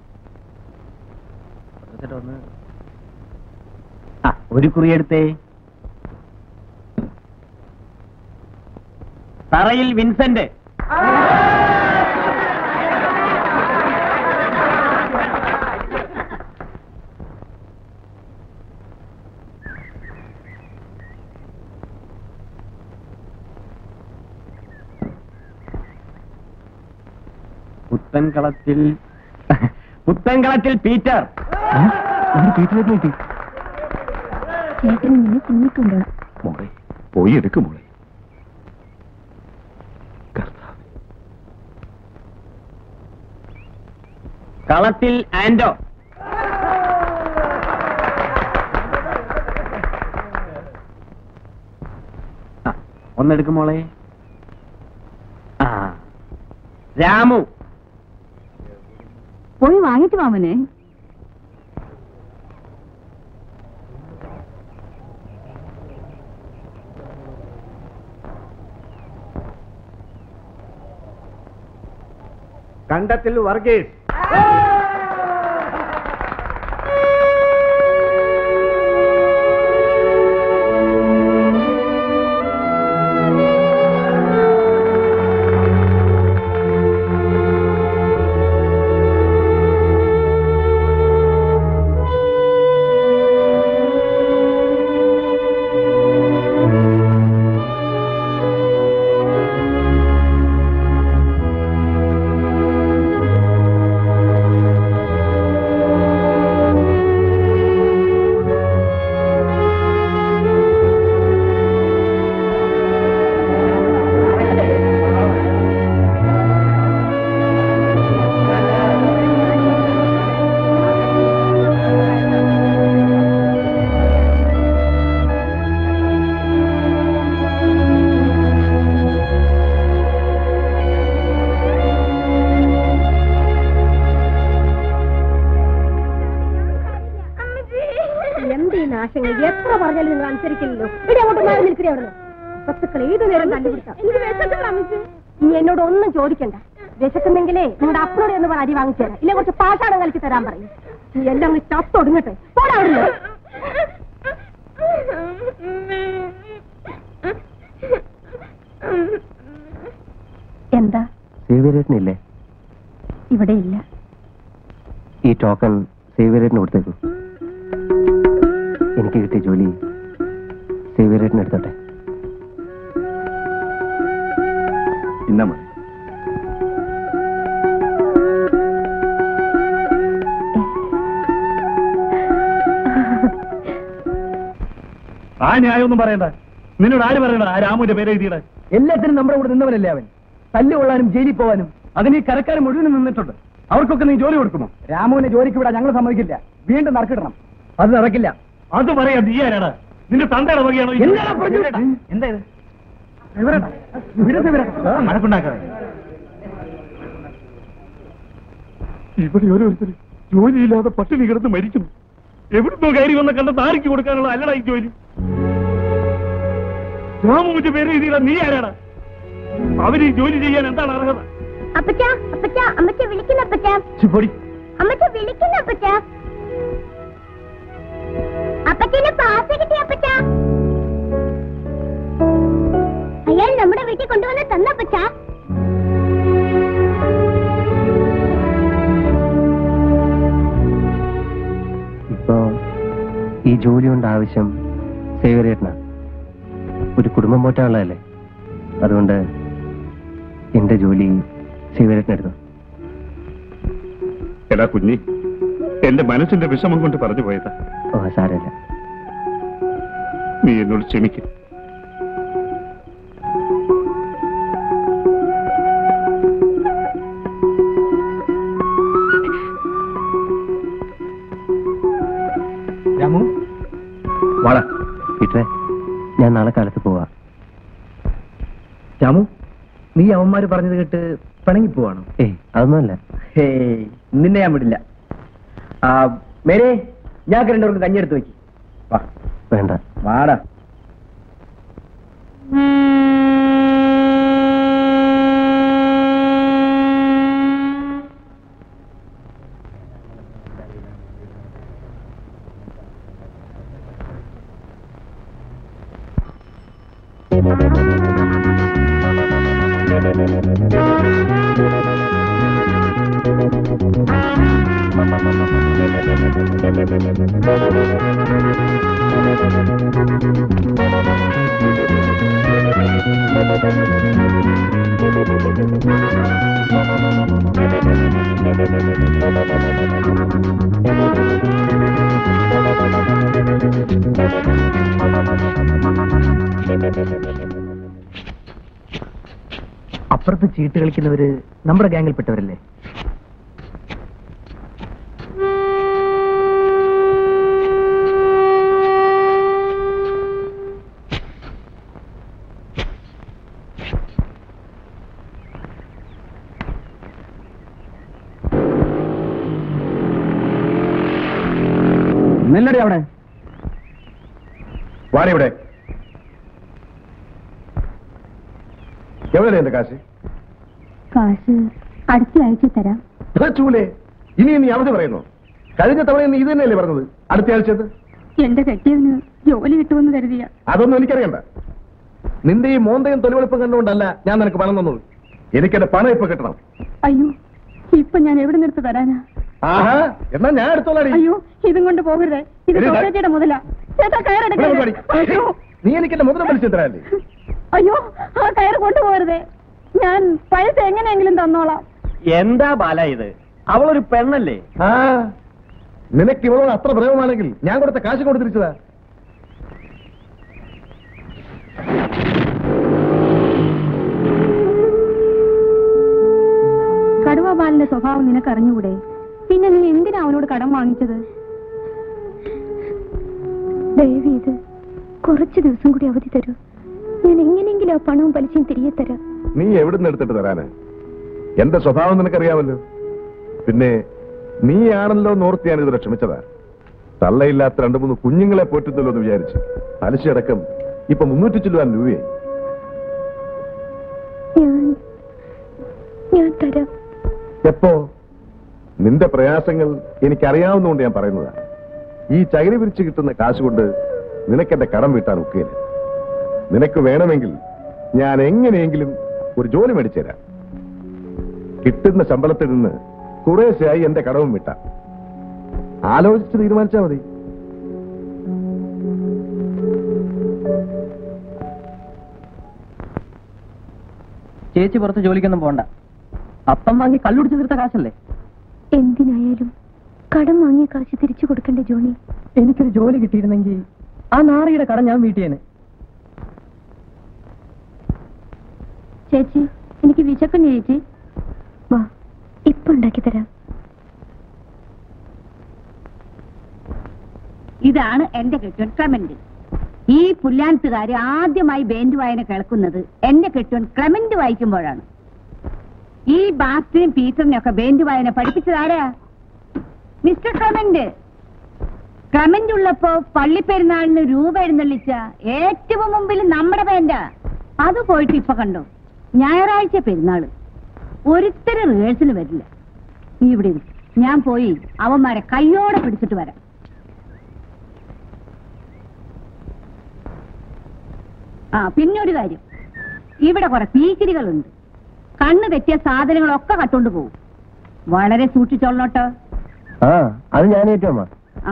ചേട്ടാ, ഒന്ന് ആ ഒരു കുറി എടുത്തേ തറയിൽ Vincent Puthankalathil Puthankalathil Peter Peter കിട്ടി ചേട്ടൻ നിന്നെ ചിന്നിക്കുണ്ടോ മോളെ പോയി എടുക്കും മോളെ കളത്തിൽ ആൻഡോ ആ, ഒന്നെടുക്കും മോളെ ആ രാമു പോയി വാങ്ങിച്ചു മാമനെ കണ്ടത്തിൽ വർഗീസ് എന്ത് ഈ നാശങ്ങൾ എത്ര പറഞ്ഞാലും നിങ്ങൾ അനുസരിക്കില്ലല്ലോ ഇവിടെ അങ്ങോട്ട് മാറി നിൽക്കണേ അവിടെ വസ്തുക്കൾ ഏത് നേരം കണ്ടുപിടിക്കാം നീ എന്നോട് ഒന്നും ചോദിക്കണ്ട വിശക്കുന്നെങ്കിലേ നിങ്ങളുടെ അപ്പനോട് എന്ന് പറ അരി വാങ്ങിച്ചു തരാം ഇല്ല കുറച്ച് പാഷാണം കലക്കി തരാൻ പറയും നീ എല്ലാം അങ്ങ് ചത്തൊടുങ്ങട്ടെ പോടാ അവിടുന്ന് എന്താ സേവ്യരേട്ടനില്ലേ ഇവിടെ ഇല്ല ഈ ടോക്കൺ സേവ്യരേട്ടന് കൊടുത്തേക്കൂ എനിക്ക് കിട്ടിയ ജോലി സേവ്യരേട്ടൻ എടുത്തോട്ടെ ഇന്ന മോളെ ആ ന്യായമൊന്നും പറയണ്ട നിന്നോട് ആര് പറയണ്ട ആ രാമുവിന്റെ പേര് എഴുതിയുടെ എല്ലാത്തിനും നമ്മുടെ കൂടെ നിന്നവനല്ലേ അവൻ തല്ല് കൊള്ളാനും ജയിലിൽ പോവാനും അതിന് ഈ കരക്കാരൻ മുഴുവൻ നിന്നിട്ടുണ്ട് അവർക്കൊക്കെ നീ ജോലി കൊടുക്കുമോ രാമുവിനെ ജോലിക്ക് വിടാൻ ഞങ്ങൾ സമ്മതിക്കില്ല വീണ്ടും നറുക്കിടണം അത് നടക്കില്ല അത് പറയാം നീ ആരാണ് നിന്റെ തന്തയുടെ വകയാണോ ഇത്? എന്താണ് പറഞ്ഞു? എന്താ ഇത് വിവരണ്ട. വിടരുത് വിവരം. വഴക്കുണ്ടാക്കാതെ. ഇവിടെ ഓരോരുത്തർ ജോലിയില്ലാതെ പട്ടിണി കിടന്ന് മരിക്കുന്നു എവിടുന്നോ കയറി വന്ന കണ്ട താരിക്ക് കൊടുക്കാനുള്ള അല്ലടാ ഈ ജോലി രാമുവിന്റെ പേര് എഴുതിയില്ല നീ ആരാണ് അവര് ഈ ജോലി ചെയ്യാൻ എന്താണ് അർഹത അപ്പച്ച അപ്പച്ച അമ്മച്ച വിളിക്കുന്ന അപ്പച്ച ഛി, പൊടി. അമ്മച്ച വിളിക്കുന്ന അപ്പച്ച അപ്പച്ചന് പാസ് കിട്ടി അപ്പച്ച അയാൾ നമ്മുടെ വീട്ടിൽ കൊണ്ടുവന്ന് തന്നപ്പച്ച ഇപ്പോ ഈ ജോലി കൊണ്ട് ആവശ്യം സേവരേട്ടന ഒരു കുടുംബം പോറ്റാനുള്ളതല്ലേ അതുകൊണ്ട് എന്റെ ജോലി സേവരേട്ടനെടുത്തു എടാ കുഞ്ഞി എന്റെ മനസ്സിന്റെ വിഷമം കൊണ്ട് പറഞ്ഞു പോയതാ ഓ സാരമില്ല നീ എന്നോട് ക്ഷമിക്കും രാമു വള പീറ്ററെ ഞാൻ നാളെ കാലത്ത് പോവാ രാമു നീ അവന്മാര് പറഞ്ഞത് കേട്ട് പിണങ്ങി പോവാണോ ഏയ് അതൊന്നുമല്ല ഹേയ് നിന്നെ ഞാൻ വിടില്ല ആ മേരെ ഞാൻ രണ്ടുപേർക്ക് കഞ്ഞി എടുത്ത് വെക്കി വാ വേണ്ട വാടാ അപ്പുറത്ത് ചീട്ട് കളിക്കുന്നവര് നമ്മുടെ ഗാങ്ങിൽപ്പെട്ടവരല്ലേ നെല്ലടി അവിടെ വാടി ഇവിടെ എവിടെ എന്റെ കാശ് കാശ് അടുത്ത ആഴ്ച തരാം എടാ ചൂലേ ഇനി നീ അവധി പറയുന്നു കഴിഞ്ഞ തവണ നീ ഇത് തന്നെയല്ലേ പറഞ്ഞത് അടുത്ത ആഴ്ചത് എന്റെ കെട്ടിയവന് ജോലി കിട്ടുമെന്ന് കരുതിയ അതൊന്നും എനിക്കറിയണ്ട നിന്റെ ഈ മോന്തയും തൊലിവെളുപ്പും കണ്ടുകൊണ്ടല്ല ഞാൻ നിനക്ക് പണം തന്നത് എനിക്കെന്റെ പണം ഇപ്പൊ കിട്ടണം അയ്യോ ഇപ്പൊ ഞാൻ എവിടെ നിർത്ത് തരാനാ ആഹാ എന്നാ ഞാൻ എടുത്തോളാടി അയ്യോ ഇതും കൊണ്ട് പോകരുതേ ഇത് എടി, സൊസൈറ്റിയുടെ മുതലാ ചേട്ടാ ഇവിടെ വന്ന് കയറെടുക്കരുത് വാടി. അയ്യോ നീ എനിക്ക് എന്റെ മുദ്ര വലിച്ചു തരാല്ലേ അയ്യോ ആ കയറ് കൊണ്ടുപോകരുതേ ഞാൻ പൈസ എങ്ങനെയെങ്കിലും തന്നോളാം എന്താ ബാല ഇത് അവളൊരു പെണ്ണല്ലേ ആ നിനക്ക് ഇവളോട് അത്ര പ്രേമമാണെങ്കിൽ ഞാൻ കൊടുത്ത കാശ് കൊണ്ട് തിരിച്ചതാ കടുവ ബാലന്റെ സ്വഭാവം നിനക്ക് അറിഞ്ഞുകൂടെ പിന്നെ നീ എന്തിനാ അവനോട് കടം വാങ്ങിച്ചത് ദയവ് ഇത് കുറച്ച് ദിവസം കൂടി അവധി തരൂ ഞാൻ എങ്ങനെയെങ്കിലും ആ പണവും പലിശയും തിരികെ തരാം നീ എവിടുന്ന് എടുത്തിട്ട് തരാന് എന്റെ സ്വഭാവം നിനക്കറിയാമല്ലോ പിന്നെ നീയാണല്ലോ നോർത്ത് ഞാൻ ഇതുവരെ ക്ഷമിച്ചതാ തള്ളയില്ലാത്ത രണ്ടു മൂന്ന് കുഞ്ഞുങ്ങളെ പോറ്റുന്നല്ലോ എന്ന് വിചാരിച്ച് പലിശയടക്കം ഇപ്പൊ മുന്നൂറ്റി ചില്ലുവാൻ രൂപയായി ഞാൻ ഞാൻ തരാം എപ്പോ നിന്റെ പ്രയാസങ്ങൾ എനിക്കറിയാവുന്നതുകൊണ്ട് ഞാൻ പറയുന്നതാ ഈ ചകിരി പിരിച്ച് കിട്ടുന്ന കാശ് കൊണ്ട് നിനക്കെന്റെ കടം വീട്ടാൻ ഒക്കുകയില്ല നിനക്ക് വേണമെങ്കിൽ ഞാൻ എങ്ങനെയെങ്കിലും ഒരു ജോലി മേടിച്ചുതരാം കിട്ടുന്ന ശമ്പളത്തിൽ നിന്ന് കുറേശ്ശെയായി എന്റെ കടവും വിട്ടാം ആലോചിച്ച് തീരുമാനിച്ചാൽ മതി ചേച്ചി പുറത്ത് ജോലിക്കൊന്നും പോണ്ട അപ്പം വാങ്ങി കള്ളുടിച്ച് തീർത്ത കാശല്ലേ എന്തിനായാലും കടം വാങ്ങിയ കാശ് തിരിച്ചു കൊടുക്കണ്ടേ ജോണി എനിക്കൊരു ജോലി കിട്ടിയിരുന്നെങ്കിൽ ആ നാറിയുടെ കട ഞാൻ വീട്ടിയേനെ ചേച്ചി എനിക്ക് വിശക്കുന്നു ചേച്ചി വാ ഇപ്പൊ ഉണ്ടാക്കി തരാം ഇതാണ് എന്റെ കെട്ടുവൻ ക്ലെമന്റ് ഈ പുല്ലാനത്തുകാര് ആദ്യമായി ബാൻഡ് വായന കേൾക്കുന്നത് എന്റെ കെട്ടുവൻ ക്ലെമന്റ് വായിക്കുമ്പോഴാണ് ഈ ബാസ്റ്റിനും പീറ്ററിനും ഒക്കെ ബാൻഡ് വായന പഠിപ്പിച്ചതാരാ മിസ്റ്റർ ക്ലെമന്റ് ക്ലെമന്റ് ഉള്ളപ്പോ പള്ളിപ്പെരുന്നാളിന് രൂപ എഴുന്നള്ളിച്ച ഏറ്റവും മുമ്പിൽ നമ്മുടെ ബാൻഡാ അത് പോയിട്ട് ഇപ്പൊ കണ്ടോ ഞായറാഴ്ച പെരുന്നാള് ഒരുത്തരും റിഹേഴ്സൽ വരില്ല നീ ഇവിടെ ഇരി. ഞാൻ പോയി അവന്മാരെ കയ്യോടെ പിടിച്ചിട്ട് വരാം ആ പിന്നെ ഒരു കാര്യം ഇവിടെ കുറെ പീക്കിരികളുണ്ട് കണ്ണ് തെറ്റിയ സാധനങ്ങളൊക്കെ കട്ടുകൊണ്ട് പോകും വളരെ സൂക്ഷിച്ചോളോട്ടോ ആ അത് ഞാൻ ഏറ്റവും ആ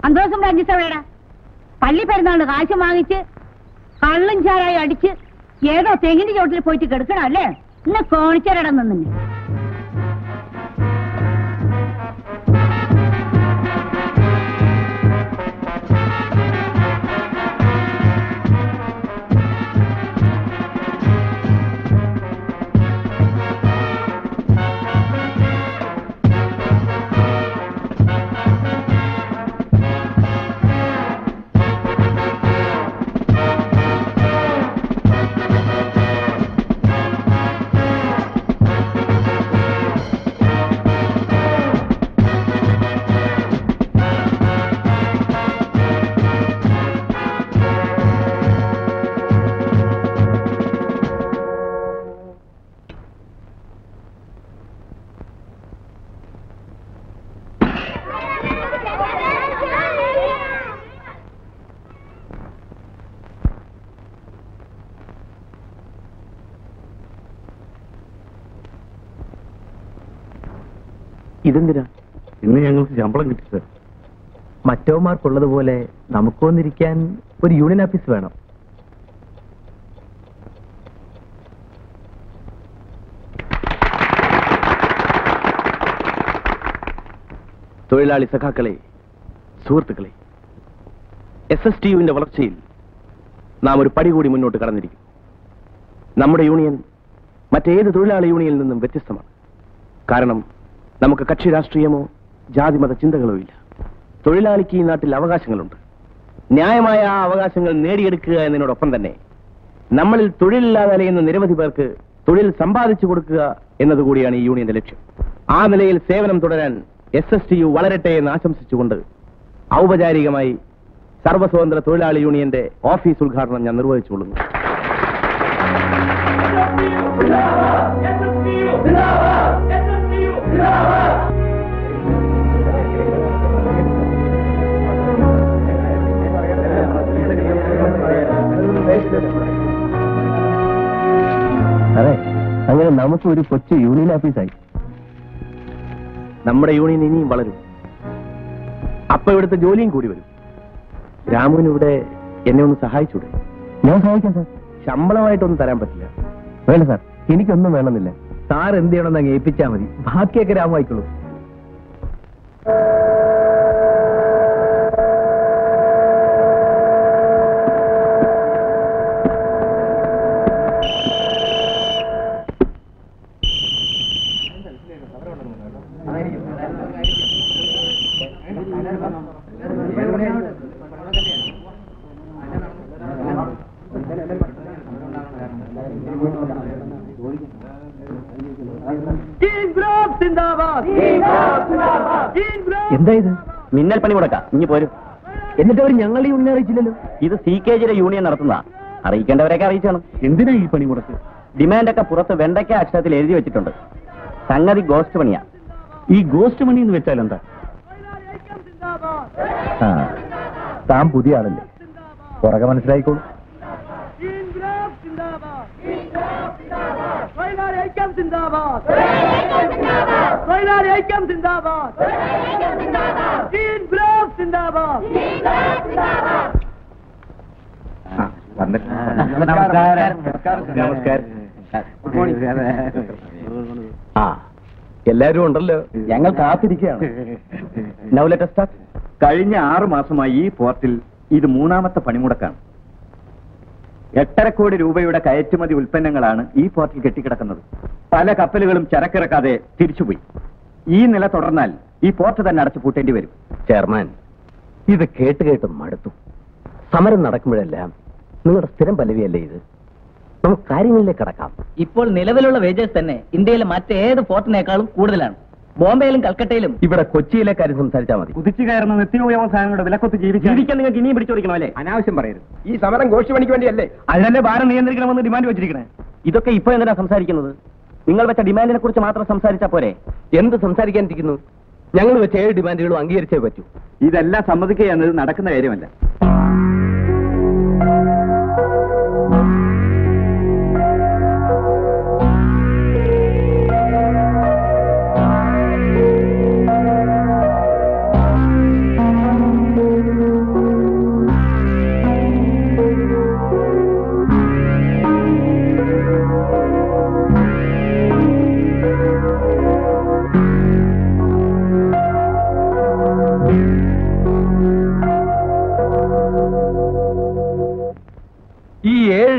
സന്തോഷം ഫ്രാഞ്ചിസ് എവിടെടാ പള്ളി പെരുന്നാളിന് കാശ് വാങ്ങിച്ച് കള്ളും ചാരായി അടിച്ച് ഏതോ തെങ്ങിന്റെ ചോട്ടിൽ പോയിട്ട് കിടക്കണം അല്ലേ ഇന്ന് കോണിച്ചരടം നിന്ന് ഇതെന്തിനാ ഇന്ന് ഞങ്ങൾക്ക് ശമ്പളം കിട്ടി സാർ മറ്റവന്മാർക്കുള്ളതുപോലെ നമുക്ക് വന്നിരിക്കാൻ ഒരു യൂണിയൻ ഓഫീസ് വേണം തൊഴിലാളി സഖാക്കളെ സുഹൃത്തുക്കളെ എസ് എസ് ടി യുവിന്റെ വളർച്ചയിൽ നാം ഒരു പടി കൂടി മുന്നോട്ട് കടന്നിരിക്കും നമ്മുടെ യൂണിയൻ മറ്റേത് തൊഴിലാളി യൂണിയനിൽ നിന്നും വ്യത്യസ്തമാണ് കാരണം നമുക്ക് കക്ഷി രാഷ്ട്രീയമോ ജാതിമത ചിന്തകളോ ഇല്ല തൊഴിലാളിക്ക് ഈ നാട്ടിൽ അവകാശങ്ങളുണ്ട് ന്യായമായ ആ അവകാശങ്ങൾ നേടിയെടുക്കുക എന്നതിനോടൊപ്പം തന്നെ നമ്മളിൽ തൊഴിലില്ലാതെ അലയുന്ന നിരവധി പേർക്ക് തൊഴിൽ സമ്പാദിച്ചു കൊടുക്കുക എന്നതുകൂടിയാണ് ഈ യൂണിയന്റെ ലക്ഷ്യം ആ നിലയിൽ സേവനം തുടരാൻ എസ് എസ് ടി യു വളരട്ടെ എന്ന് ആശംസിച്ചുകൊണ്ട് ഔപചാരികമായി സർവസ്വതന്ത്ര തൊഴിലാളി യൂണിയന്റെ ഓഫീസ് ഉദ്ഘാടനം ഞാൻ നിർവഹിച്ചുകൊള്ളുന്നു അതെ അങ്ങനെ നമുക്ക് ഒരു കൊച്ചു യൂണിയൻ ഓഫീസായി നമ്മുടെ യൂണിയൻ ഇനിയും വളരും അപ്പൊ ഇവിടുത്തെ ജോലിയും കൂടി വരും രാമുവിന് ഇവിടെ എന്നെ ഒന്ന് സഹായിച്ചൂടെ ഞാൻ സഹായിക്കാം സാർ ശമ്പളമായിട്ടൊന്നും തരാൻ പറ്റില്ല വേണ്ട സാർ എനിക്കൊന്നും വേണമെന്നില്ല സാർ എന്ത് ചെയ്യണമെന്ന് അങ്ങ് ഏൽപ്പിച്ചാൽ മതി ബാക്കിയൊക്കെ രാമു ആയിക്കോളൂ എന്താ ഇത് മിന്നൽ പണി മുടക്കാം ഇനി പോരും എന്നിട്ട് അവർ ഞങ്ങളെ യൂണിയൻ അറിയിച്ചില്ലല്ലോ ഇത് സി കെ ജിയുടെ യൂണിയൻ നടത്തുന്നതാ അറിയിക്കേണ്ടവരെയൊക്കെ അറിയിച്ചാണ് എന്തിനാ ഈ പണി മുടക്ക് ഡിമാൻഡ് ഒക്കെ പുറത്ത് വെണ്ടയ്ക്ക അക്ഷരത്തിൽ എഴുതി വെച്ചിട്ടുണ്ട് സംഗതി ഗോസ്റ്റ് പണിയാ ഈ ഗോസ്റ്റ് മണി എന്ന് വെച്ചാൽ എന്താ താൻ പുതിയ ആളല്ലേ പുറകെ മനസ്സിലായിക്കോളൂ ആ എല്ലാരും ഉണ്ടല്ലോ ഞങ്ങൾ കാത്തിരിക്കുകയാണ് Now let us start. കഴിഞ്ഞ ആറു മാസമായി ഈ പോർട്ടിൽ ഇത് മൂന്നാമത്തെ പണിമുടക്കാണ് എട്ടര കോടി രൂപയുടെ കയറ്റുമതി ഉൽപ്പന്നങ്ങളാണ് ഈ പോർട്ടിൽ കെട്ടിക്കിടക്കുന്നത് പല കപ്പലുകളും ചരക്കിറക്കാതെ തിരിച്ചുപോയി ഈ നില തുടർന്നാൽ ഈ പോർട്ട് തന്നെ അടച്ചു പൂട്ടേണ്ടി വരും ചെയർമാൻ ഇത് കേട്ട് കേട്ട് മടുത്തു സമരം നടക്കുമ്പോഴെല്ലാം നിങ്ങളുടെ സ്ഥിരം പല്ലവിയല്ലേ ഇത് നമുക്ക് കാര്യങ്ങളിലേക്ക് കടക്കാം ഇപ്പോൾ നിലവിലുള്ള വേജസ് തന്നെ ഇന്ത്യയിലെ മറ്റേത് പോർട്ടിനേക്കാളും കൂടുതലാണ് ബോംബെയിലും കൽക്കട്ടയിലും ഇവിടെ കൊച്ചിയിലെ കാര്യം സംസാരിച്ചാൽ മതി കുതിച്ചു കയറുന്ന നിത്യോപയോഗ സാധനങ്ങളുടെ വിലക്കൊത്ത് ജീവിക്കാൻ നിങ്ങൾക്ക് ഇനിയും പിടിച്ചോടിക്കണം അല്ലേ അനാവശ്യം പറയരുത് ഈ സമരം ഗോഷ്ടി പണിക്ക് വേണ്ടിയല്ലേ അതിനല്ലേ ഭാരം നിയന്ത്രിക്കണമെന്ന് ഡിമാൻഡ് വെച്ചിരിക്കണേ ഇതൊക്കെ ഇപ്പൊ എന്തിനാ സംസാരിക്കുന്നത് നിങ്ങൾ വെച്ച ഡിമാൻഡിനെ കുറിച്ച് മാത്രം സംസാരിച്ചാ പോരെ എന്ത് സംസാരിക്കാനിരിക്കുന്നു ഞങ്ങൾ വെച്ച ഏഴ് ഡിമാൻഡുകളും അംഗീകരിച്ചേ പറ്റൂ ഇതെല്ലാം സമ്മതിക്കുക എന്നത് നടക്കുന്ന കാര്യമല്ല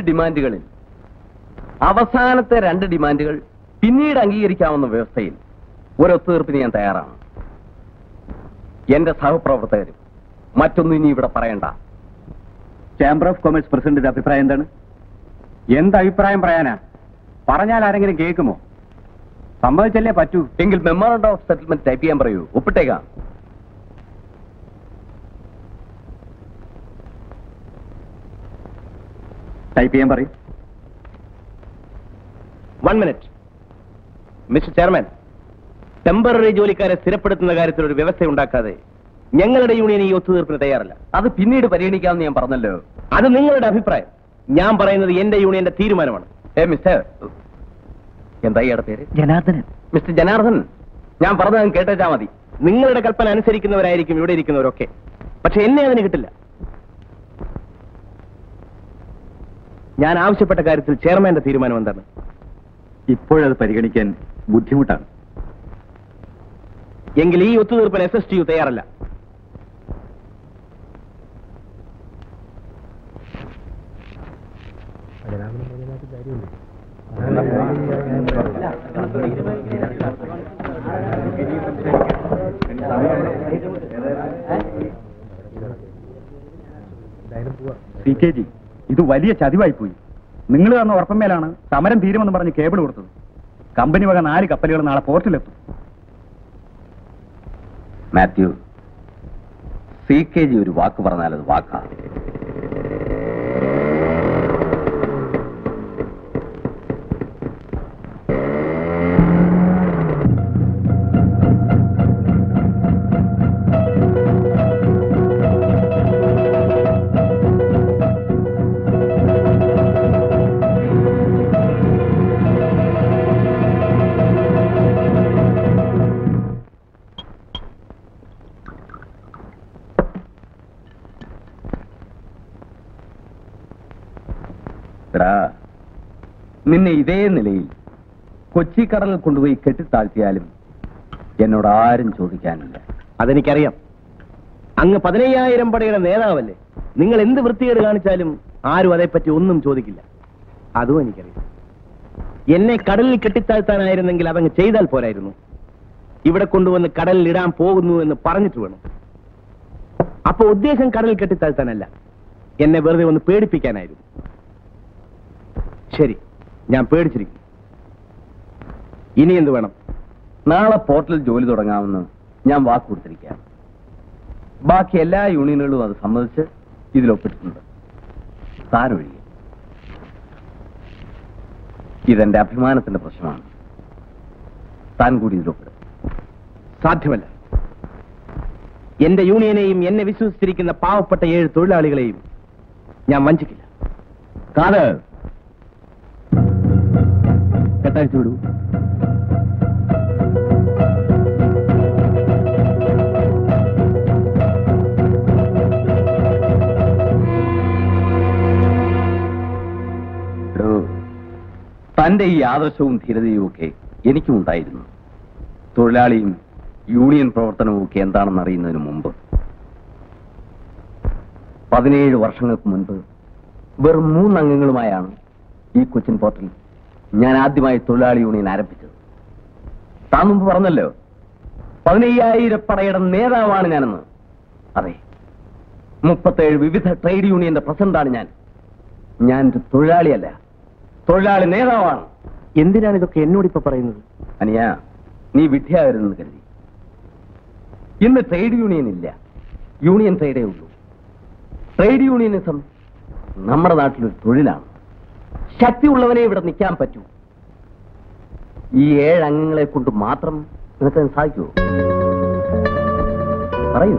ഡിമാൻഡുകളിൽ അവസാനത്തെ രണ്ട് ഡിമാൻഡുകൾ പിന്നീട് അംഗീകരിക്കാവുന്ന വ്യവസ്ഥയിൽ ഒരൊത്തുതീർപ്പിന് ഞാൻ തയ്യാറാണ് എന്റെ സഹപ്രവർത്തകരും മറ്റൊന്നും ഇനി ഇവിടെ പറയണ്ട ചേംബർ ഓഫ് കൊമേഴ്സ് പ്രസിഡന്റിന്റെ അഭിപ്രായം എന്താണ് എന്ത് അഭിപ്രായം പറയാനാ പറഞ്ഞാൽ ആരെങ്കിലും കേൾക്കുമോ സമ്മതിച്ചല്ലേ പറ്റൂ എങ്കിൽ മെമ്മോറണ്ടം ഓഫ് സെറ്റിൽമെന്റ് ടൈപ്പ് ചെയ്യാൻ പറയൂ ഒപ്പിട്ടേക്കാം ടൈപ്പ് ചെയ്യാൻ പറയും one minute Mr chairman temporary ജോലിക്കാരെ സ്ഥിരപ്പെടുത്തുന്ന കാര്യത്തിൽ ഒരു വ്യവസ്ഥ ഉണ്ടാക്കാതെ ഞങ്ങളുടെ യൂണിയൻ ഈ ഒത്തുതീർപ്പിന് തയ്യാറല്ല അത് പിന്നീട് പരിഗണിക്കാമെന്ന് ഞാൻ പറഞ്ഞല്ലോ അത് നിങ്ങളുടെ അഭിപ്രായം ഞാൻ പറയുന്നത് എന്റെ യൂണിയന്റെ തീരുമാനമാണ് ഏ മിസ്റ്റർ എന്താ ഇയാളുടെ പേര് ജനാർദ്ദനൻ മിസ്റ്റർ ജനാർദ്ദൻ ഞാൻ പറഞ്ഞത് കേട്ടേച്ചാ മതി നിങ്ങളുടെ കൽപ്പന അനുസരിക്കുന്നവരായിരിക്കും ഇവിടെ ഇരിക്കുന്നവരൊക്കെ പക്ഷെ എന്നെ അതിന് കിട്ടില്ല ഞാൻ ആവശ്യപ്പെട്ട കാര്യത്തിൽ ചെയർമാന്റെ തീരുമാനം എന്താണ് ഇപ്പോഴത് പരിഗണിക്കാൻ ബുദ്ധിമുട്ടാണ് എങ്കിൽ ഈ ഒത്തുതീർപ്പിന് എസ് എസ് ടി യു തയ്യാറല്ല സി കെ ജി ഇത് വലിയ ചതിവായി പോയി നിങ്ങൾ തന്ന ഉറപ്പമേലാണ് സമരം തീരുമെന്ന് പറഞ്ഞ് കേബിൾ കൊടുത്തത് കമ്പനി വക നാല് കപ്പലുകൾ നാളെ പോർട്ടിലെത്തും മാത്യു സി കെ ജി ഒരു വാക്ക് പറഞ്ഞാൽ അത് വാക്കാ എടാ, നിന്നെ ഇതേ നിലയിൽ കൊച്ചി കടലിൽ കൊണ്ടുപോയി കെട്ടിത്താഴ്ത്തിയാലും എന്നോട് ആരും ചോദിക്കാനില്ല അതെനിക്കറിയാം അങ്ങ് പതിനയ്യായിരം പടയുടെ നേതാവല്ലേ നിങ്ങൾ എന്ത് വൃത്തികേട് കാണിച്ചാലും ആരും അതേപ്പറ്റി ഒന്നും ചോദിക്കില്ല അതും എനിക്കറിയാം എന്നെ കടലിൽ കെട്ടിത്താഴ്ത്താനായിരുന്നെങ്കിൽ അതങ്ങ് ചെയ്താൽ പോരായിരുന്നു ഇവിടെ കൊണ്ടുവന്ന് കടലിൽ ഇടാൻ പോകുന്നു എന്ന് പറഞ്ഞിട്ട് വേണം അപ്പൊ ഉദ്ദേശം കടലിൽ കെട്ടിത്താഴ്ത്താനല്ല എന്നെ വെറുതെ ഒന്ന് പേടിപ്പിക്കാനായിരുന്നു ശരി ഞാൻ പേടിച്ചിരിക്കുന്നു ഇനി എന്ത് വേണം നാളെ പോർട്ടിൽ ജോലി തുടങ്ങാമെന്ന് ഞാൻ വാക്ക് കൊടുത്തിരിക്കുകയാണ് ബാക്കി എല്ലാ യൂണിയനുകളും അത് സമ്മതിച്ച് ഇതിലൊപ്പിട്ടിട്ടുണ്ട് താനൊഴികെ ഇതെന്റെ അഭിമാനത്തിന്റെ പ്രശ്നമാണ് താൻ കൂടി ഇതിലൊപ്പിടും സാധ്യമല്ല എന്റെ യൂണിയനെയും എന്നെ വിശ്വസിച്ചിരിക്കുന്ന പാവപ്പെട്ട ഏഴ് തൊഴിലാളികളെയും ഞാൻ വഞ്ചിക്കില്ല കാത് കെട്ടഴിച്ചു വിടൂ എടോ, തന്റെ ഈ ആദർശവും ധീരതയും ഒക്കെ എനിക്കും ഉണ്ടായിരുന്നു തൊഴിലാളിയും യൂണിയൻ പ്രവർത്തനവും ഒക്കെ എന്താണെന്ന് അറിയുന്നതിന് മുമ്പ് പതിനേഴ് വർഷങ്ങൾക്ക് മുൻപ് വെറും മൂന്നംഗങ്ങളുമായാണ് ഈ കൊച്ചിൻ പോർട്ടിൽ ഞാൻ ആദ്യമായി തൊഴിലാളി യൂണിയൻ ആരംഭിച്ചത് താൻ മുമ്പ് പറഞ്ഞല്ലോ പതിനയ്യായിരം പടയുടെ നേതാവാണ് ഞാനെന്ന് അതെ മുപ്പത്തേഴ് വിവിധ ട്രേഡ് യൂണിയന്റെ പ്രസിഡന്റാണ് ഞാൻ ഞാൻ ഒരു തൊഴിലാളിയല്ല തൊഴിലാളി നേതാവാണ് എന്തിനാണ് ഇതൊക്കെ എന്നോട് ഇപ്പൊ പറയുന്നത് അനിയ നീ വിഡ്ഢിയാകരുതെന്ന് കരുതി ഇന്ന് ട്രേഡ് യൂണിയൻ ഇല്ല യൂണിയൻ ട്രേഡേ ഉള്ളൂ ട്രേഡ് യൂണിയനിസം നമ്മുടെ നാട്ടിലൊരു തൊഴിലാണ് ശക്തിയുള്ളവനെ ഇവിടെ നിൽക്കാൻ പറ്റൂ ഈ ഏഴ് അംഗങ്ങളെ കൊണ്ട് മാത്രം നിനക്കതിന് സാധിക്കുമോ പറയൂ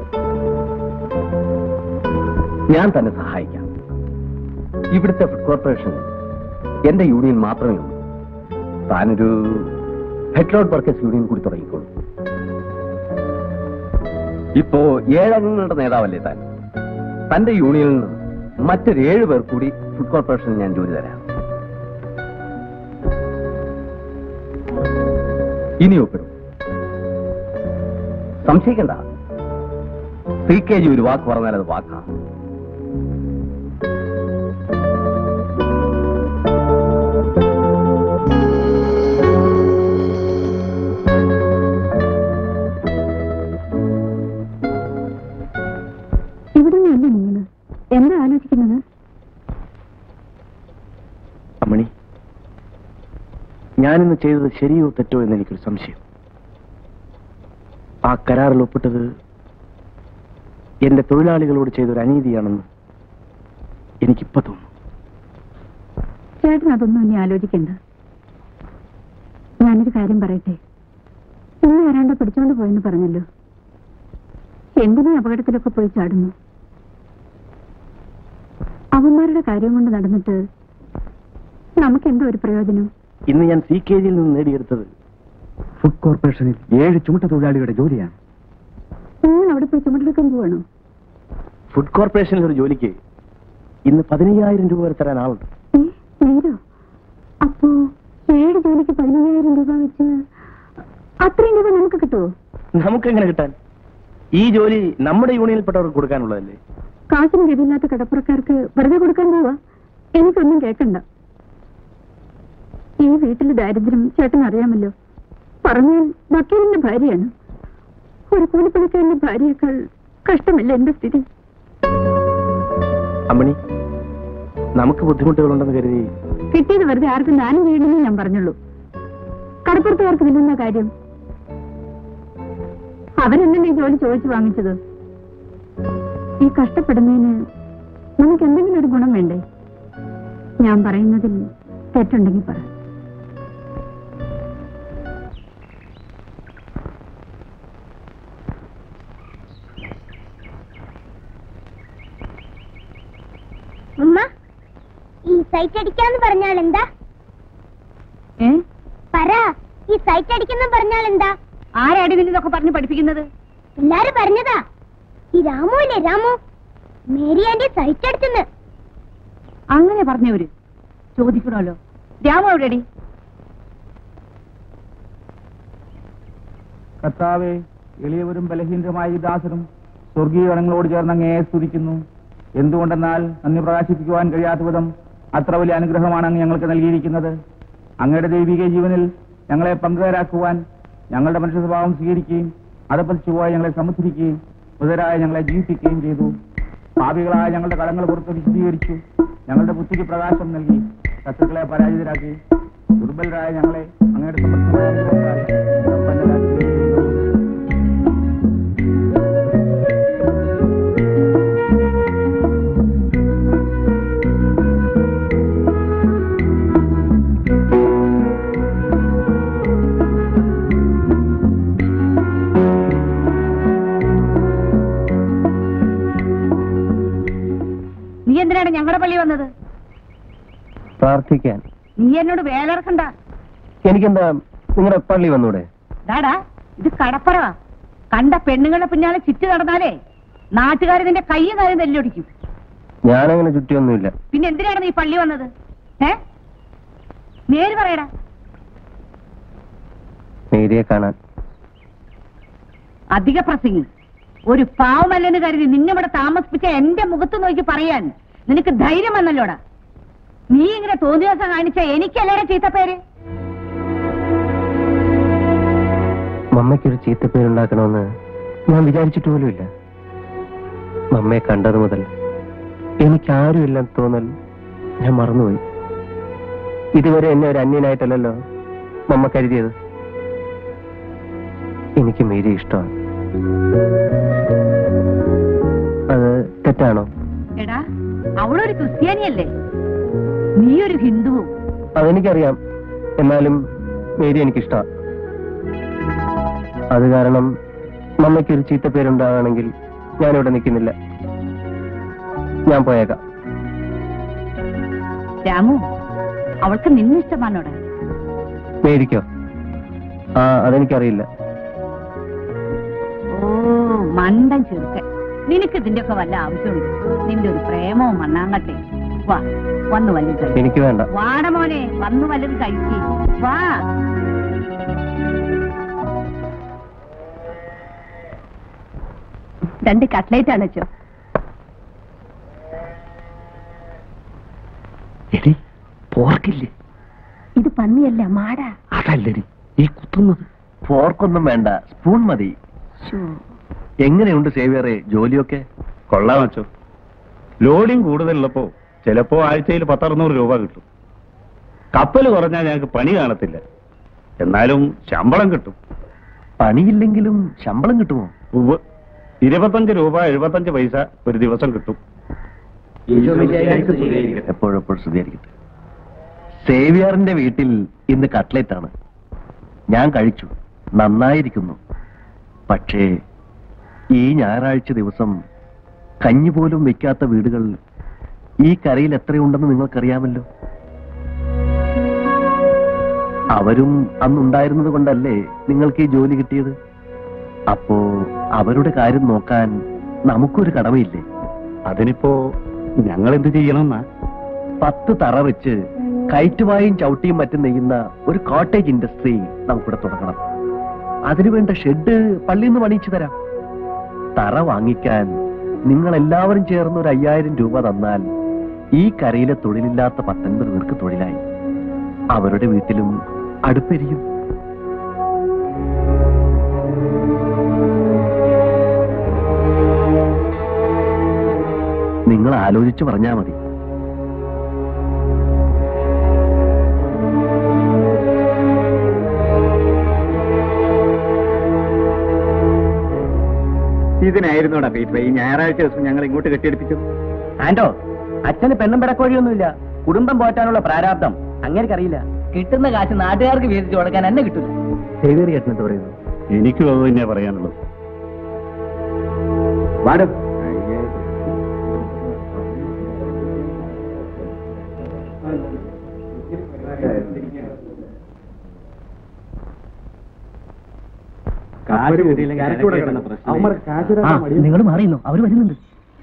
ഞാൻ തന്നെ സഹായിക്കാം ഇവിടുത്തെ ഫുഡ് കോർപ്പറേഷൻ എന്റെ യൂണിയൻ മാത്രമേ ഉള്ളൂ താനൊരു ഹെഡ്ലോഡ് വർക്കേഴ്സ് യൂണിയൻ കൂടി തുടങ്ങിക്കോളൂ ഇപ്പോ ഏഴംഗങ്ങളുടെ നേതാവല്ലേ താൻ തന്റെ യൂണിയനിൽ നിന്ന് മറ്റൊരു ഏഴ് പേർ കൂടി ഫുഡ് കോർപ്പറേഷനിൽ ഞാൻ ജോലി തരാം ഇനി ഒപ്പിടും സംശയിക്കണ്ട സി കെ ജി ഒരു വാക്ക് പറഞ്ഞാൽ അത് വാക്കാണ് ഞാനിന്ന് ചെയ്തത് ശരിയോ തെറ്റോ എന്ന് എനിക്കൊരു സംശയം ആ കരാറിൽ ഒപ്പിട്ടത് എന്റെ തൊഴിലാളികളോട് ചെയ്തൊരു അനീതിയാണെന്ന് എനിക്കിപ്പോ തോന്നുന്നു ചേട്ടൻ അതൊന്നും ഇനി ആലോചിക്കണ്ട ഞാനൊരു കാര്യം പറയട്ടെ ഇന്ന് വരാണ്ട പിടിച്ചോണ്ട് പോയെന്ന് പറഞ്ഞല്ലോ എന്തിനീ അപകടത്തിലൊക്കെ പോയി ചാടുന്നു അവന്മാരുടെ കാര്യം കൊണ്ട് നടന്നിട്ട് നമുക്ക് എന്തോ ഒരു പ്രയോജനം ഇന്ന് ഞാൻ സി കെ ജിയിൽ നിന്ന് നേടിയെടുത്തത് ഫുഡ് കോർപ്പറേഷനിൽ ഏഴ് ചുമട്ട തൊഴിലാളികളുടെ ജോലിയാണ് നിങ്ങൾ അവിടെ പോയി ചുമടെടുക്കാൻ പോവാണോ ഫുഡ് കോർപ്പറേഷനിൽ ഒരു ജോലിക്ക് ഇന്ന് പതിനയ്യായിരം രൂപ വരെ തരാൻ ആളുണ്ട് ഏ, നേരോ അപ്പോ ഏഴ് ജോലിക്ക് പതിനയ്യായിരം രൂപ വെച്ച് അത്രയും രൂപ നമുക്ക് കിട്ടുമോ നമുക്കെങ്ങനെ കിട്ടാൻ ഈ ജോലി നമ്മുടെ യൂണിയനിൽപ്പെട്ടവർക്ക് കൊടുക്കാനുള്ളതല്ലേ കാശിന് ഗതിയില്ലാത്ത കടപ്പുറക്കാർക്ക് വെറുതെ കൊടുക്കാൻ പോവാ എനിക്കൊന്നും കേൾക്കണ്ട ഈ വീട്ടിലെ ദാരിദ്ര്യം ചേട്ടൻ അറിയാമല്ലോ പറഞ്ഞാൽ വക്കീലിന്റെ ഭാര്യയാണ് ഒരു കൂലിപ്പണിക്കാരന്റെ ഭാര്യയേക്കാൾ കഷ്ടമല്ല എന്റെ സ്ഥിതി അമ്മണി നമുക്ക് ബുദ്ധിമുട്ടുകളുണ്ടെന്ന് കരുതി കിട്ടിയത് വെറുതെ ആർക്കും ദാനം ചെയ്യണമെന്ന് ഞാൻ പറഞ്ഞുള്ളൂ കടപ്പുറത്തുകാർക്ക് ഇതിലെന്ന കാര്യം അവരെന്നെ ഈ ജോലി ചോദിച്ചു വാങ്ങിച്ചത് ഈ കഷ്ടപ്പെടുന്നതിന് നമുക്ക് എന്തെങ്കിലും ഒരു ഗുണം വേണ്ടേ ഞാൻ പറയുന്നതിൽ തെറ്റുണ്ടെങ്കിൽ പറ ഉമ്മ ഈ സൈറ്റ് അടിക്കാന്ന് പറഞ്ഞാൽ എന്താ ഏ പറ ഈ സൈറ്റ് അടിക്കുന്ന പറഞ്ഞാൽ എന്താ ആരാടി നിന്നൊക്കെ പറഞ്ഞു പഠിപ്പിക്കുന്നത് എല്ലാരും പറഞ്ഞതാ ഈ രാമു ഇല്ലേ രാമു മേരി ആന്റി സൈറ്റ് അടിച്ചെന്ന് അങ്ങനെ പറഞ്ഞവര് ചോദിക്കണമല്ലോ രാമ എവിടെടി കർത്താവെ എളിയവരും ബലഹീനരുമായ ഈ ദാസനും സ്വർഗീയ ഗണങ്ങളോട് ചേർന്ന് അങ്ങയെ സ്തുതിക്കുന്നു എന്തുകൊണ്ടെന്നാൽ നന്ദി പ്രകാശിപ്പിക്കുവാൻ കഴിയാത്ത വിധം അത്ര വലിയ അനുഗ്രഹമാണ് അങ്ങ് ഞങ്ങൾക്ക് നൽകിയിരിക്കുന്നത് അങ്ങയുടെ ദൈവിക ജീവനിൽ ഞങ്ങളെ പങ്കുകാരാക്കുവാൻ ഞങ്ങളുടെ മനുഷ്യ സ്വഭാവം സ്വീകരിക്കുകയും അതപ്പതിച്ചു പോയി ഞങ്ങളെ സമുദ്രിക്കുകയും ബുധരായ ഞങ്ങളെ ജീവിപ്പിക്കുകയും ചെയ്തു പാപികളായ ഞങ്ങളുടെ കടങ്ങൾ പുറത്ത് വിശദീകരിച്ചു ഞങ്ങളുടെ ബുദ്ധിക്ക് പ്രകാശം നൽകി ശത്രുക്കളെ പരാജിതരാക്കി ദുർബലരായ ഞങ്ങളെ അങ്ങയുടെ സമർത്ഥമായ അനുഗ്രഹത്താൽ സമ്പന്നരാക്കുകയും ചെയ്തു. നീ എന്തിനാണ് ഞങ്ങളുടെ പള്ളി വന്നത് പ്രാർത്ഥിക്കാൻ നീ എന്നോട് വേലർക്കണ്ട എനിക്കെന്താ നിങ്ങളുടെ പള്ളി വന്നൂടെ ഡാടാ ഇത് കടപ്പറവാ കണ്ട പെണ്ണുങ്ങളുടെ പിന്നാലെ ചുറ്റി നടന്നാലേ നാട്ടുകാർ നിന്റെ കയ്യും കാര്യം തെല്ലൊടിക്കും ഞാനങ്ങനെ ചുറ്റിയൊന്നുമില്ല പിന്നെ എന്തിനാണ് നീ പള്ളി വന്നത് ഏ നേര് പറയടാ മേരിയെ കാണാൻ അധിക പ്രസംഗി ഒരു പാവമല്ലെന്ന് കരുതി നിന്നിവിടെ താമസിപ്പിച്ച എന്റെ മുഖത്ത് നോക്കി പറയാൻ നിനക്ക് ധൈര്യം വന്നല്ലോടാ നീ ഇങ്ങനെ തോന്നിയ ദിവസം കാണിച്ച എനിക്കല്ലേടെ ചീത്തപ്പേര് മമ്മയ്ക്കൊരു ചീത്തപ്പേരുണ്ടാക്കണമെന്ന് ഞാൻ വിചാരിച്ചിട്ട് പോലുമില്ല മമ്മയെ കണ്ടത് മുതൽ എനിക്കാരുമില്ലെന്ന് തോന്നൽ ഞാൻ മറന്നുപോയി ഇതുവരെ എന്നെ ഒരു അന്യനായിട്ടല്ലല്ലോ മമ്മ കരുതിയത് എനിക്ക് മേരി ഇഷ്ടമാണ് അത് തെറ്റാണോ എടാ അവളൊരു ക്രിസ്ത്യാനിയല്ലേ നീ ഒരു ഹിന്ദുവും അതെനിക്കറിയാം എന്നാലും മേരി എനിക്കിഷ്ടമാണ് അത് കാരണം മമ്മയ്ക്കൊരു ചീത്ത പേരുണ്ടാകണമെങ്കിൽ ഞാനിവിടെ നിൽക്കുന്നില്ല ഞാൻ പോയേക്കാം രാമു അവൾക്ക് നിന്നിഷ്ടമാണോടാ മേരിക്കോ ആ അതെനിക്കറിയില്ല ഓ മണ്ടൻ ചെറുക്കൻ നിനക്ക് ഇതിന്റെ ഒക്കെ വല്ല ആവശ്യമുണ്ട് നിന്റെ ഒരു പ്രേമവും മണ്ണാങ്കട്ടെ വാ വന്നു വല്ലതും കഴിക്കും എനിക്ക് വേണ്ട വാട മോനെ വന്നു വല്ലതും കഴിക്ക് വാ രണ്ട് കട്ട്ലേറ്റ് ആണ് വെച്ചോ എടി പോർക്കില്ലേ ഇത് പന്നിയല്ല മാടാ അതല്ലടി ഈ കുത്തുന്നത് ഫോർക്കൊന്നും വേണ്ട സ്പൂൺ മതി എങ്ങനെയുണ്ട് സേവിയറെ ജോലിയൊക്കെ കൊള്ളാം വെച്ചോ ലോഡിങ് കൂടുതലുള്ളപ്പോ ചിലപ്പോ ആഴ്ചയിൽ പത്തറുന്നൂറ് രൂപ കിട്ടും കപ്പൽ കുറഞ്ഞാൽ ഞങ്ങൾക്ക് പണി കാണത്തില്ല എന്നാലും ശമ്പളം കിട്ടും പണിയില്ലെങ്കിലും ശമ്പളം കിട്ടുമോ ഉവ്വ്. ഇരുപത്തഞ്ച് രൂപ എഴുപത്തഞ്ച് പൈസ ഒരു ദിവസം കിട്ടും എപ്പോഴെപ്പോഴും സ്തുതിയായിരിക്കട്ടെ സേവിയറിന്റെ വീട്ടിൽ ഇന്ന് കട്ട്ലറ്റ് ആണ് ഞാൻ കഴിച്ചു നന്നായിരിക്കുന്നു പക്ഷേ ഈ ഞായറാഴ്ച ദിവസം കഞ്ഞി പോലും വെക്കാത്ത വീടുകൾ ഈ കരയിൽ എത്രയുണ്ടെന്ന് നിങ്ങൾക്കറിയാമല്ലോ അവരും അന്നുണ്ടായിരുന്നത് കൊണ്ടല്ലേ നിങ്ങൾക്ക് ഈ ജോലി കിട്ടിയത് അപ്പോ അവരുടെ കാര്യം നോക്കാൻ നമുക്കൊരു കടമയില്ലേ അതിനിപ്പോ ഞങ്ങൾ എന്ത് ചെയ്യണമെന്നാ പത്ത് തറ വെച്ച് കയറ്റുവായും ചവിട്ടിയും മറ്റും നെയ്യുന്ന ഒരു കോട്ടേജ് ഇൻഡസ്ട്രി നമുക്കിവിടെ തുടങ്ങണം അതിനുവേണ്ട ഷെഡ് പള്ളിയിൽ നിന്ന് പണിയിച്ചു തരാം തറ വാങ്ങിക്കാൻ നിങ്ങൾ എല്ലാവരും ചേർന്ന് ഒരു അയ്യായിരം രൂപ തന്നാൽ ഈ കരയിലെ തൊഴിലില്ലാത്ത പത്തൊൻപത് പേർക്ക് തൊഴിലായി അവരുടെ വീട്ടിലും അടുപ്പെരിയും നിങ്ങൾ ആലോചിച്ചു പറഞ്ഞാൽ മതി ഇതിനായിരുന്നോടാ പീറ്റർ ഈ ഞായറാഴ്ച ദിവസം ഞങ്ങൾ ഇങ്ങോട്ട് കെട്ടിയെടുപ്പിച്ചു ആന്റോ അച്ഛന് പെണ്ണും പിടക്കോഴിയൊന്നുമില്ല കുടുംബം പോറ്റാനുള്ള പ്രാരാബ്ദം അങ്ങനെക്കറിയില്ല കിട്ടുന്ന കാശ് നാട്ടുകാർക്ക് വീതിച്ചു കൊടുക്കാൻ എന്നെ കിട്ടില്ല സേവിയർ ചേട്ടൻ എന്ത് പറയുന്നു എനിക്കും അത് തന്നെയാ പറയാനുള്ളത് വാടും നിങ്ങൾ മാറിയുന്നു അവര് വരുന്നുണ്ട്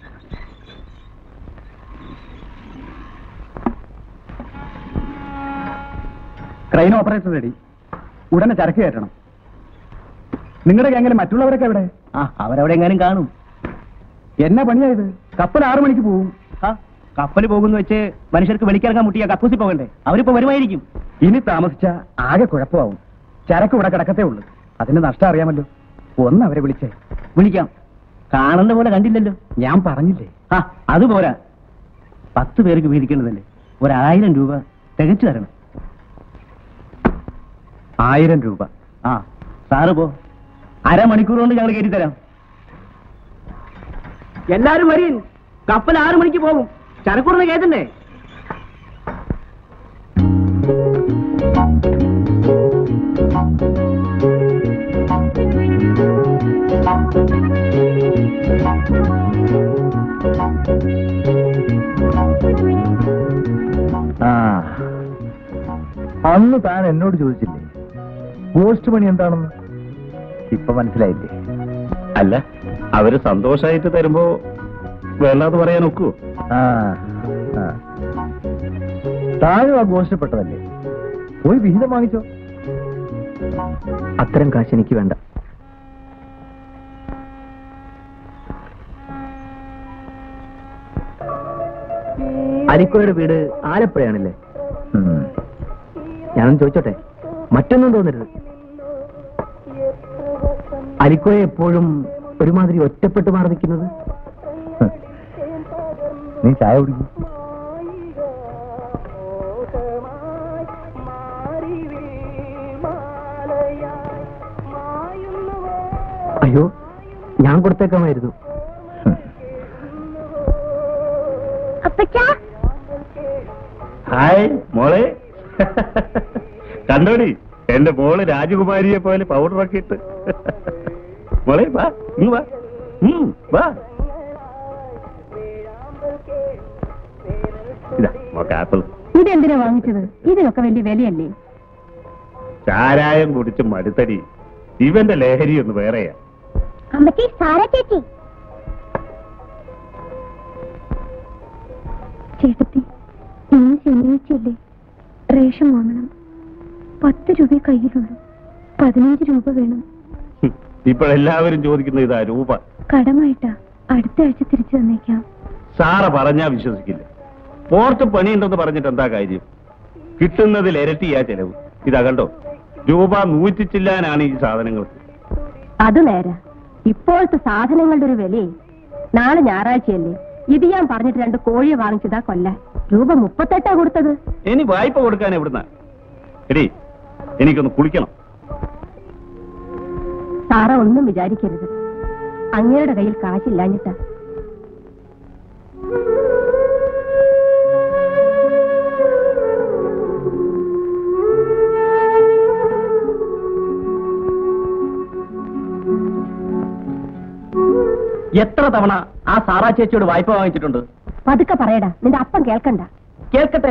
ക്രൈൻ ഓപ്പറേറ്റർ റെഡി ഉടനെ ചരക്ക് കയറ്റണം നിങ്ങളുടെ ഗ്യാങ്ങിൽ മറ്റുള്ളവരൊക്കെ എവിടെ ആ അവരവിടെ എങ്ങാനും കാണും എന്നാ പണിയായത് കപ്പൽ ആറു മണിക്ക് പോവും കപ്പൽ പോകുന്നു വെച്ച് മനുഷ്യർക്ക് വെളിക്കിറങ്ങാൻ മുട്ടിയ കക്കൂസി പോകണ്ടേ അവരിപ്പോ വരുമായിരിക്കും ഇനി താമസിച്ച ആകെ കുഴപ്പമാവും ചരക്ക് ഇവിടെ കിടക്കത്തേ ഉള്ളൂ അതിന്റെ നഷ്ടം അറിയാമല്ലോ ഒന്ന് അവരെ വിളിച്ചേ വിളിക്കാം കാണുന്ന പോലെ കണ്ടില്ലല്ലോ ഞാൻ പറഞ്ഞില്ലേ ആ അത് പോരാ പത്ത് പേർക്ക് വീതിക്കേണ്ടതല്ലേ ഒരായിരം രൂപ തികച്ചു തരണം ആയിരം രൂപ ആ സാറ് പോ അരമണിക്കൂർ കൊണ്ട് ഞങ്ങൾ കയറ്റി തരാം എല്ലാരും വരീൻ കപ്പൽ ആറു മണിക്ക് പോകും ചരക്കൂറിന് കേട്ടണ്ടേ ആ അന്ന് താൻ എന്നോട് ചോദിച്ചില്ലേ പോസ്റ്റ് പണി എന്താണെന്ന് ഇപ്പൊ മനസ്സിലായില്ലേ അല്ല അവര് സന്തോഷായിട്ട് തരുമ്പോ വേണ്ടാന്ന് പറയാൻ ഒക്കുവോ ആ ആ. താനും ആ ഗോഷ്ടപ്പെട്ടതല്ലേ പോയി വിഹിതം വാങ്ങിച്ചോ അത്തരം കാശ് എനിക്ക് വേണ്ട അരിക്കോയുടെ വീട് ആലപ്പുഴയാണല്ലേ ഞാനൊന്ന് ചോദിച്ചോട്ടെ മറ്റൊന്നും തോന്നരുത് അരിക്കോയെ എപ്പോഴും ഒരുമാതിരി ഒറ്റപ്പെട്ട് മാറി നിൽക്കുന്നത് നീ ചായ കുടിക്കും അയ്യോ ഞാൻ കൊടുത്തേക്കാമായിരുന്നു അപ്പച്ചാ ഹായ് മോളെ കണ്ടോടി എന്റെ മോള് രാജകുമാരിയെ പോലെ പൗഡറൊക്കെ ഇട്ട് മോളെ വാ ഇങ്ങ് വാ ഉം, വാ ഇതാ മോക്ക് ആപ്പിൾ ഇതെന്തിനാ വാങ്ങിച്ചത് ഇതിനൊക്കെ വലിയ വിലയല്ലേ ചാരായം കുടിച്ച് മടുത്തടി ഇവന്റെ ലഹരി ഒന്ന് വേറെയാ അമ്മച്ചി സാര ചേച്ചി ചേട്ടത്തി ഇന്ന് ശനിയാഴ്ചയല്ലേ റേഷൻ വാങ്ങണം പത്ത് രൂപ കയ്യിലുള്ളൂ പതിനഞ്ച് രൂപ വേണം ഹും, ഇപ്പോഴെല്ലാവരും ചോദിക്കുന്ന ഇതാ രൂപ കടമായിട്ടാ അടുത്ത ആഴ്ച തിരിച്ചു തന്നേക്കാം സാറ പറഞ്ഞാ വിശ്വസിക്കില്ല പോർട്ട് പണിയുണ്ടെന്ന് പറഞ്ഞിട്ട് എന്താ കാര്യം കിട്ടുന്നതിൽ ഇരട്ടിയാ ചെലവ് ഇതാ കണ്ടോ രൂപ നൂറ്റി ചില്ലാനാണ് ഈ സാധനങ്ങൾക്ക് അത് നേരാ ഇപ്പോഴത്തെ സാധനങ്ങളുടെ ഒരു വിലയെ നാളെ ഞായറാഴ്ചയല്ലേ ഇത് ഞാൻ പറഞ്ഞിട്ട് രണ്ട് കോഴിയെ വാങ്ങിച്ചതാ കൊല്ല രൂപ മുപ്പത്തെട്ടാ കൊടുത്തത് ഇനി വായ്പ കൊടുക്കാൻ എവിടുന്ന എടി എനിക്കൊന്ന് കുളിക്കണം സാറ ഒന്നും വിചാരിക്കരുത് അങ്ങയുടെ കയ്യിൽ കാശില്ലാഞ്ഞിട്ടാ എത്ര തവണ ആ സാറാ ചേച്ചിയോട് വായ്പ വാങ്ങിച്ചിട്ടുണ്ട് പതുക്കെ പറയടാ നിന്റെ അപ്പം കേൾക്കണ്ട കേൾക്കട്ടെ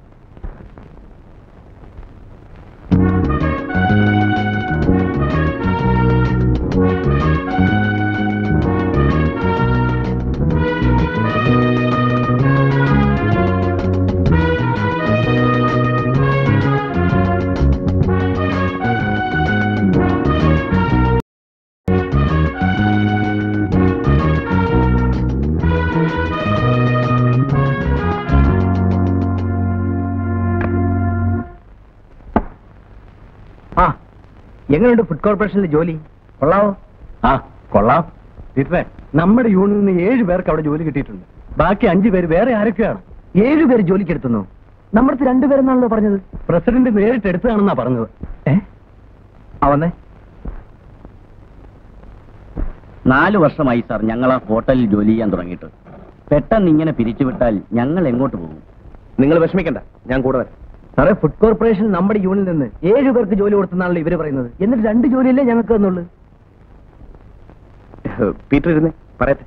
ആ എങ്ങനെയുണ്ട് ഫുഡ് കോർപ്പറേഷനിലെ ജോലി കൊള്ളാവോ ആ കൊള്ളാം ടീച്ചറെ നമ്മുടെ യൂണിയനിൽ നിന്ന് ഏഴ് പേർക്ക് അവിടെ ജോലി കിട്ടിയിട്ടുണ്ട് ബാക്കി അഞ്ചു പേര് വേറെ ആരൊക്കെയാണ് ഏഴു പേര് ജോലിക്ക് എടുത്തുന്നു നമ്മുടെ രണ്ടുപേരെന്നാണല്ലോ പറഞ്ഞത് പ്രസിഡന്റ് നേരിട്ട് എടുത്തതാണെന്നാ പറഞ്ഞത് ഏ അവന്നെ നാല് വർഷമായി സാർ ഞങ്ങൾ ആ ഹോട്ടലിൽ ജോലി ചെയ്യാൻ തുടങ്ങിയിട്ട് പെട്ടെന്ന് ഇങ്ങനെ പിരിച്ചുവിട്ടാൽ ഞങ്ങൾ എങ്ങോട്ട് പോകും നിങ്ങൾ വിഷമിക്കണ്ട ഞാൻ കൂടെ വരാം സാറേ ഫുഡ് കോർപ്പറേഷൻ നമ്മുടെ യൂണിയനിൽ നിന്ന് ഏഴു പേർക്ക് ജോലി കൊടുത്തെന്നാണല്ലോ ഇവര് പറയുന്നത് എന്നിട്ട് രണ്ട് ജോലിയല്ലേ ഞങ്ങൾക്ക് തന്നുള്ളൂ പീറ്റർ ഇരുന്നേ പറയട്ടെ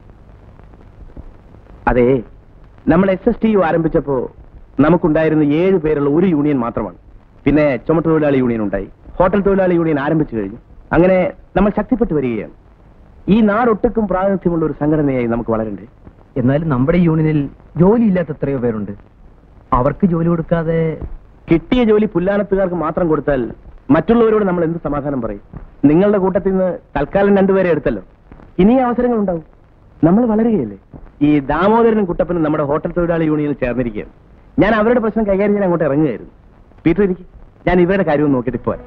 അതെ നമ്മൾ എസ് എസ് ടി യു ആരംഭിച്ചപ്പോ നമുക്കുണ്ടായിരുന്ന ഏഴ് പേരുള്ള ഒരു യൂണിയൻ മാത്രമാണ് പിന്നെ ചുമട്ട് തൊഴിലാളി യൂണിയൻ ഉണ്ടായി ഹോട്ടൽ തൊഴിലാളി യൂണിയൻ ആരംഭിച്ചു കഴിഞ്ഞു അങ്ങനെ നമ്മൾ ശക്തിപ്പെട്ടു വരികയാണ് ഈ നാടൊട്ടുക്കും പ്രാതിനിധ്യമുള്ള ഒരു സംഘടനയായി നമുക്ക് വളരണ്ടേ എന്നാലും നമ്മുടെ യൂണിയനിൽ ജോലിയില്ലാത്ത എത്രയോ പേരുണ്ട് അവർക്ക് ജോലി കൊടുക്കാതെ കിട്ടിയ ജോലി പുല്ലാനത്തുകാർക്ക് മാത്രം കൊടുത്താൽ മറ്റുള്ളവരോട് നമ്മൾ എന്ത് സമാധാനം പറയും നിങ്ങളുടെ കൂട്ടത്തിൽ നിന്ന് തൽക്കാലം രണ്ടുപേരെ എടുത്തല്ലോ ഇനി അവസരങ്ങൾ ഉണ്ടാവും നമ്മൾ വളരുകയല്ലേ ഈ ദാമോദരനും കുട്ടപ്പനും നമ്മുടെ ഹോട്ടൽ തൊഴിലാളി യൂണിയനിൽ ചേർന്നിരിക്കുകയാണ് ഞാൻ അവരുടെ പ്രശ്നം കൈകാര്യം ചെയ്യാൻ അങ്ങോട്ട് ഇറങ്ങുകയായിരുന്നു പീറ്റർ ഇരിക്കും ഞാൻ ഇവരുടെ കാര്യവും നോക്കിയിട്ട് പോരാ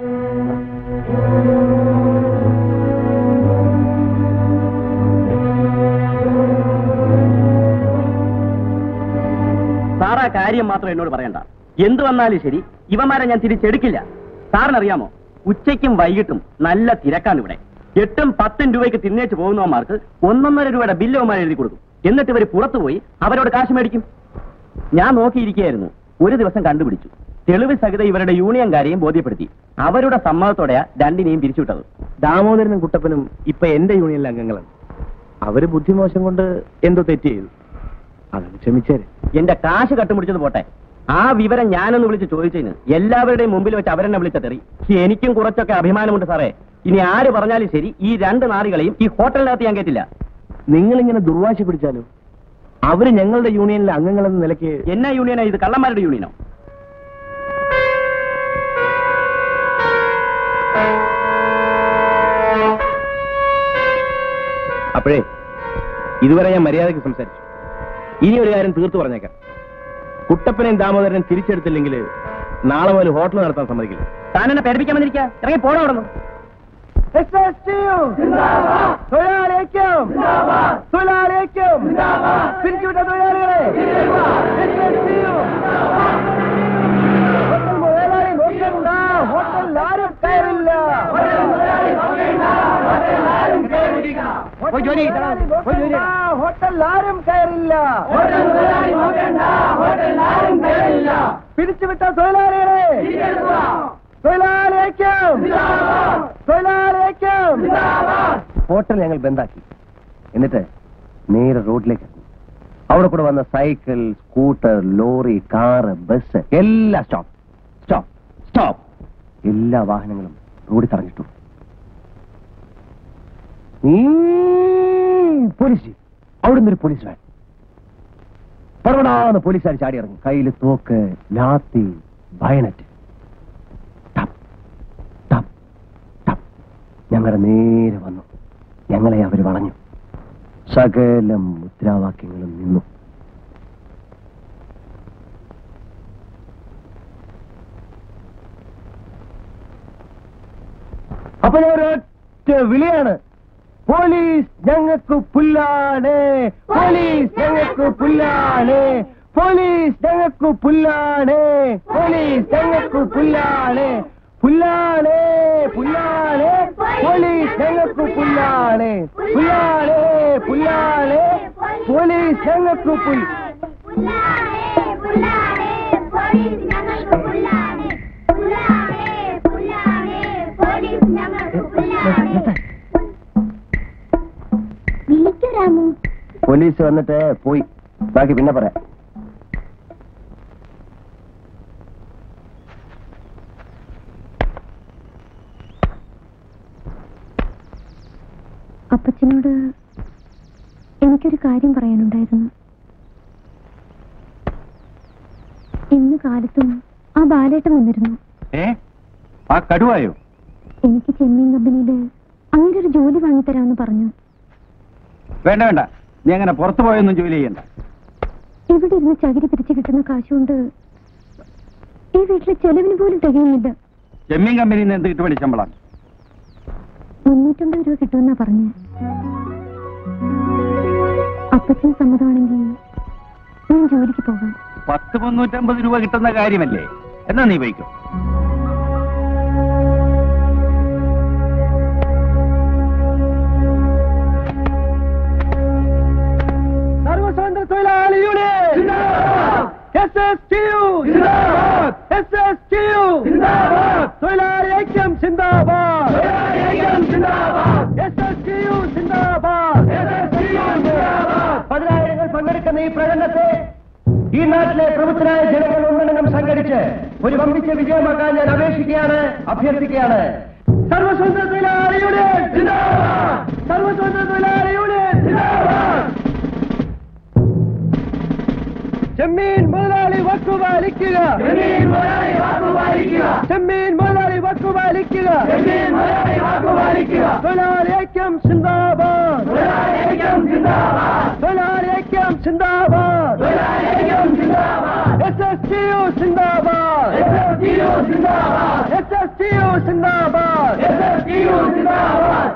സാറാ കാര്യം മാത്രം എന്നോട് പറയണ്ട എന്ത് വന്നാലും ശരി ഇവന്മാരെ ഞാൻ തിരിച്ചെടുക്കില്ല സാറിനറിയാമോ ഉച്ചയ്ക്കും വൈകിട്ടും നല്ല തിരക്കാണ് ഇവിടെ എട്ടും പത്തും രൂപയ്ക്ക് തിന്നേച്ച് പോകുന്നവന്മാർക്ക് ഒന്നൊന്നര രൂപയുടെ ബില്ല് അവന്മാർ എഴുതി കൊടുക്കും എന്നിട്ട് ഇവർ പുറത്തു പോയി അവരോട് കാശ് മേടിക്കും ഞാൻ നോക്കിയിരിക്കുകയായിരുന്നു ഒരു ദിവസം കണ്ടുപിടിച്ചു തെളിവ് സഹിതം ഇവരുടെ യൂണിയൻകാരെയും ബോധ്യപ്പെടുത്തി അവരുടെ സമ്മതത്തോടെയാ രണ്ടിനെയും പിരിച്ചുവിട്ടത് ദാമോദരനും കുട്ടപ്പനും ഇപ്പൊ എന്റെ യൂണിയനിലെ അംഗങ്ങളാണ് അവര് ബുദ്ധിമോശം കൊണ്ട് എന്തോ തെറ്റ് ചെയ്തു അതങ്ങ് ക്ഷമിച്ചേരെ എന്റെ കാശ് കട്ടുമുടിച്ചത് പോട്ടെ ആ വിവരം ഞാനൊന്ന് വിളിച്ച് ചോദിച്ചതിന് എല്ലാവരുടെയും മുമ്പിൽ വെച്ച് അവരെന്നെ വിളിച്ച തെറി എനിക്കും കുറച്ചൊക്കെ അഭിമാനമുണ്ട് സാറേ ഇനി ആര് പറഞ്ഞാലും ശരി ഈ രണ്ട് നാറികളെയും ഈ ഹോട്ടലിനകത്ത് ഞാൻ കേട്ടില്ല നിങ്ങളിങ്ങനെ ദുർവാശി പിടിച്ചാലോ അവര് ഞങ്ങളുടെ യൂണിയനിലെ അംഗങ്ങളെന്ന നിലയ്ക്ക് എന്നാ യൂണിയനാ ഇത് കള്ളന്മാരുടെ യൂണിയനോ അപ്പോഴേ ഇതുവരെ ഞാൻ മര്യാദയ്ക്ക് സംസാരിച്ചു ഇനി ഒരു കാര്യം തീർത്തു പറഞ്ഞേക്കാം കുട്ടപ്പനെയും ദാമോദരനെയും തിരിച്ചെടുത്തില്ലെങ്കിൽ നാളെ മുതൽ ഹോട്ടൽ നടത്താൻ സമ്മതിക്കില്ല താൻ എന്നെ പേടിപ്പിക്കാൻ വന്നിരിക്കുക ഇറങ്ങി പോണോ അവിടെ നിന്ന് പിരിച്ചുവിട്ട തൊഴിലാളികളെ ഹോട്ടൽ മുതലാളി നോക്കണ്ട ഹോട്ടലിൽ ആരും കയറില്ല ഹോട്ടലിൽ ആരും കയറില്ല പിരിച്ചുവിട്ട തൊഴിലാളികളെ തൊഴിലാളിയേക്കും തൊഴിലാളിയേക്കും ഹോട്ടൽ ഞങ്ങൾ ബന്ധാക്കി എന്നിട്ട് നേരെ റോഡിലേക്ക് ഇറങ്ങി അവിടെ കൂടെ വന്ന cycle scooter lorry car bus എല്ലാം സ്റ്റോപ്പ് സ്റ്റോപ്പ് സ്റ്റോപ്പ് എല്ലാ വാഹനങ്ങളും റോഡിൽ തടഞ്ഞിട്ടു പോലീസ് അവിടുന്ന് ഒരു പോലീസ് വാൻ പർവടാന്ന് പോലീസുകാർ ചാടി ഇറങ്ങി കയ്യിൽ തോക്ക് ലാത്തി ബയനറ്റ് ടപ്പ് ടപ്പ് ടപ്പ് ഞങ്ങളുടെ നേരെ വന്നു ഞങ്ങളെ അവർ വളഞ്ഞു സകലം മുദ്രാവാക്യങ്ങളും നിന്നു അപ്പൊ ഞാൻ ഒരൊറ്റ വിളിയാണ് പോലീസ് ഞങ്ങൾക്ക് പുല്ലാണ് പോലീസ് ഞങ്ങൾക്ക് പുല്ലാണ് പോലീസ് ഞങ്ങൾക്കു പുല്ലാണ് പോലീസ് ഞങ്ങൾക്കു പുല്ലാണ് പുല്ലാണ് പുല്ലാണ് പോലീസ് ഞങ്ങൾക്കു പുല്ലാണ് പുല്ലാണ് പുല്ലാണ് പോലീസ് ഞങ്ങൾക്കു പുൽ വിളിക്കൂ രാമു പോലീസ് വന്നിട്ട് പോയി ബാക്കി പിന്നെ പറയാം അപ്പച്ചനോട് എനിക്കൊരു കാര്യം പറയാനുണ്ടായിരുന്നു ഇന്ന് കാലത്തും ആ ബാലേട്ടൻ വന്നിരുന്നു ഏ ആ കടുവായോ എനിക്ക് ചെമ്മീൻ കമ്പനിയില് അങ്ങനെ ഒരു ജോലി വാങ്ങിത്തരാമെന്ന് പറഞ്ഞു വേണ്ട വേണ്ട നീ അങ്ങനെ പുറത്തു പോയൊന്നും ജോലി ചെയ്യണ്ട ഇവിടെ ഇരുന്ന് ചകിരി പിരിച്ച് കിട്ടുന്ന കാശുകൊണ്ട് ഈ വീട്ടിലെ ചെലവിന് പോലും തികയുന്നില്ല ചെമ്മീൻ കമ്പനിയിൽ നിന്ന് എന്ത് കിട്ടുപടി ശമ്പളം മുന്നൂറ്റമ്പത് രൂപ കിട്ടുമെന്നാ പറഞ്ഞു അപ്പച്ചന് സമ്മതമാണെങ്കിൽ ഞാൻ ജോലിക്ക് പോകാം പത്ത് മുന്നൂറ്റമ്പത് രൂപ കിട്ടുന്ന കാര്യമല്ലേ എന്നാ നീ പോയിക്കോ സർവസ്വതന്ത്ര തൊഴിലാളി യൂണിയൻ S S T U S S T U തൊഴിലാളി ഐക്യം സിന്ദാബാദ് എസ് എസ് ടി യു സിന്ദാബാദ് പതിനായിരങ്ങൾ പങ്കെടുക്കുന്ന ഈ പ്രകടനത്തെ ഈ നാട്ടിലെ പ്രമുഖരായ ജനങ്ങൾ ഒന്നടങ്കം സംഘടിച്ച് ഒരു വമ്പിച്ച വിജയമാക്കാൻ ഞാൻ അപേക്ഷിക്കുകയാണ് അഭ്യർത്ഥിക്കുകയാണ് സർവസ്വതന്ത്ര തൊഴിലാളി യൂണിയൻ സർവസ്വതന്ത്ര തൊഴിലാളി യൂണിയൻ ചെമ്മീൻ മുതലാളി വക്കു പാലിക്കുക ചെമ്മീൻ മുതലാളി വക്കു പാലിക്കുക ചെമ്മീൻ മുതലാളി വക്കു പാലിക്കുക ചെമ്മീൻ മുതലാളി വക്കു പാലിക്കുക തൊഴിലാളി ഐക്യം സിന്ദാബാദ് തൊഴിലാളി ഐക്യം സിന്ദാബാദ് തൊഴിലാളി ഐക്യം സിന്ദാബാദ് തൊഴിലാളി ഐക്യം സിന്ദാബാദ് എസ് എസ് ടി യു സിന്ദാബാദ് എസ് എസ് ടി യു സിന്ദാബാദ് എസ് എസ് ടി യു സിന്ദാബാദ് എസ് എസ് ടി യു സിന്ദാബാദ്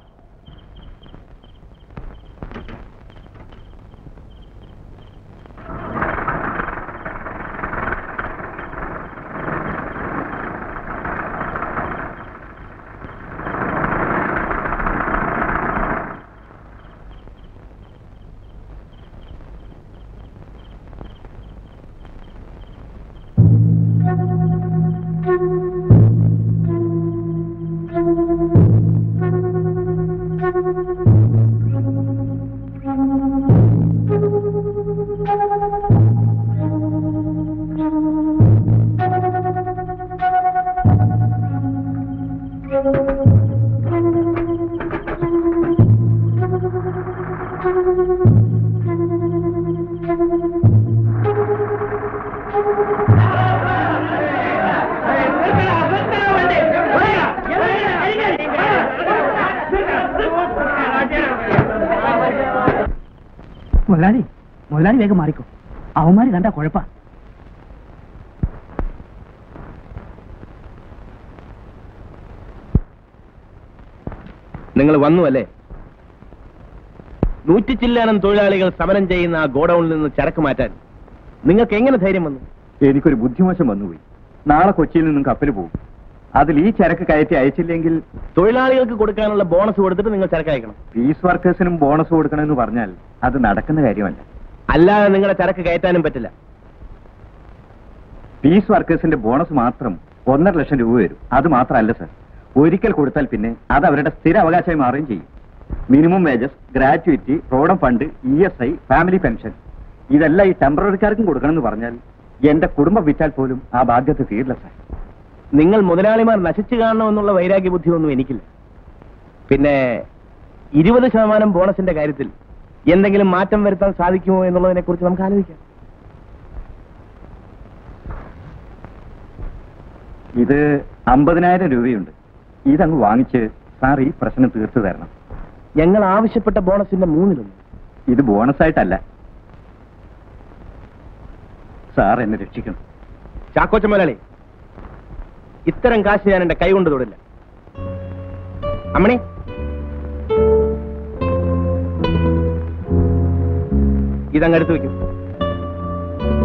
മുതലാളി മുതലാളി വേഗം മാറിക്കോ അവന്മാര് കണ്ട കുഴപ്പ നിങ്ങൾ വന്നു അല്ലേ നൂറ്റി ചില്ലാനം തൊഴിലാളികൾ സമരം ചെയ്യുന്ന ആ ഗോഡൌണിൽ നിന്ന് ചരക്ക് മാറ്റാൻ നിങ്ങൾക്ക് എങ്ങനെ ധൈര്യം വന്നു എനിക്കൊരു ബുദ്ധിമോശം വന്നുപോയി നാളെ കൊച്ചിയിൽ നിന്നും കപ്പൽ പോകും അതിൽ ഈ ചരക്ക് കയറ്റി അയച്ചില്ലെങ്കിൽ തൊഴിലാളികൾക്ക് കൊടുക്കാനുള്ള ബോണസ് കൊടുത്തിട്ട് നിങ്ങൾ ചരക്ക് അയക്കണം പീസ് വർക്കേഴ്സിനും ബോണസ് കൊടുക്കണമെന്ന് പറഞ്ഞാൽ അത് നടക്കുന്ന കാര്യമല്ല അല്ലാതെ നിങ്ങളുടെ ചരക്ക് കയറ്റാനും പറ്റില്ല പീസ് വർക്കേഴ്സിന്റെ ബോണസ് മാത്രം ഒന്നര ലക്ഷം രൂപ വരും അത് മാത്രമല്ല സർ ഒരിക്കൽ കൊടുത്താൽ പിന്നെ അത് അവരുടെ സ്ഥിര അവകാശമായി മാറുകയും ചെയ്യും മിനിമം വേജസ് ഗ്രാറ്റുവിറ്റി റോഡം fund E S I family pension ഇതെല്ലാം ഈ ടെമ്പററിക്കാർക്കും കൊടുക്കണമെന്ന് പറഞ്ഞാൽ എന്റെ കുടുംബം വിറ്റാൽ പോലും ആ ബാധ്യത തീരില്ല സർ നിങ്ങൾ മുതലാളിമാർ നശിച്ചു കാണണമെന്നുള്ള വൈരാഗ്യ ബുദ്ധിയൊന്നും എനിക്കില്ല പിന്നെ ഇരുപത് ശതമാനം ബോണസിന്റെ കാര്യത്തിൽ എന്തെങ്കിലും മാറ്റം വരുത്താൻ സാധിക്കുമോ എന്നുള്ളതിനെ കുറിച്ച് നമുക്ക് ആലോചിക്കാം ഇത് അമ്പതിനായിരം രൂപയുണ്ട് ഇതങ്ങ് വാങ്ങിച്ച് സാർ ഈ പ്രശ്നം തീർത്തു തരണം ഞങ്ങൾ ആവശ്യപ്പെട്ട ബോണസിന്റെ മൂന്നിലൊന്ന് ഇത് ബോണസായിട്ടല്ല സാർ എന്നെ രക്ഷിക്കണം ചാക്കോച്ച മുതലാളി ഇത്തരം കാശ് ഞാൻ എന്റെ കൈ കൊണ്ട് തൊടില്ല അമ്മണി ഇതങ്ങ് എടുത്തു വെക്കും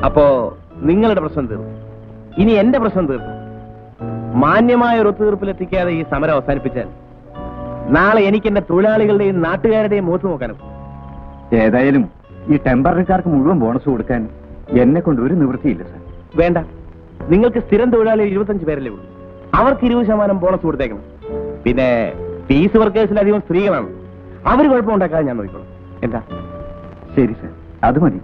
അപ്പോ നിങ്ങളുടെ പ്രശ്നം തീർന്നു ഇനി എന്റെ പ്രശ്നം തീർന്നു മാന്യമായ ഒരു ഒത്തുതീർപ്പിലെത്തിക്കാതെ ഈ സമരം അവസാനിപ്പിച്ചാൽ നാളെ എനിക്ക് എന്റെ തൊഴിലാളികളുടെയും നാട്ടുകാരുടെയും മുഖത്ത് നോക്കാനും ഏതായാലും ഈ ടെമ്പററിക്കാർക്ക് മുഴുവൻ ബോണസ് കൊടുക്കാൻ എന്നെ കൊണ്ട് ഒരു നിവൃത്തിയില്ല സാർ വേണ്ട നിങ്ങൾക്ക് സ്ഥിരം തൊഴിലാളികൾ ഇരുപത്തഞ്ച് പേരല്ലേ ഉള്ളൂ അവർക്ക് ഇരുപത് ശതമാനം ബോണസ് കൊടുത്തേക്കണം പിന്നെ പീസ് വർക്കേഴ്സിൽ അധികം സ്ത്രീകളാണ് അവർ കുഴപ്പമുണ്ടാക്കാതെ ഞാൻ നോക്കിക്കോളാം എന്താ ശരി സാർ അത് മതി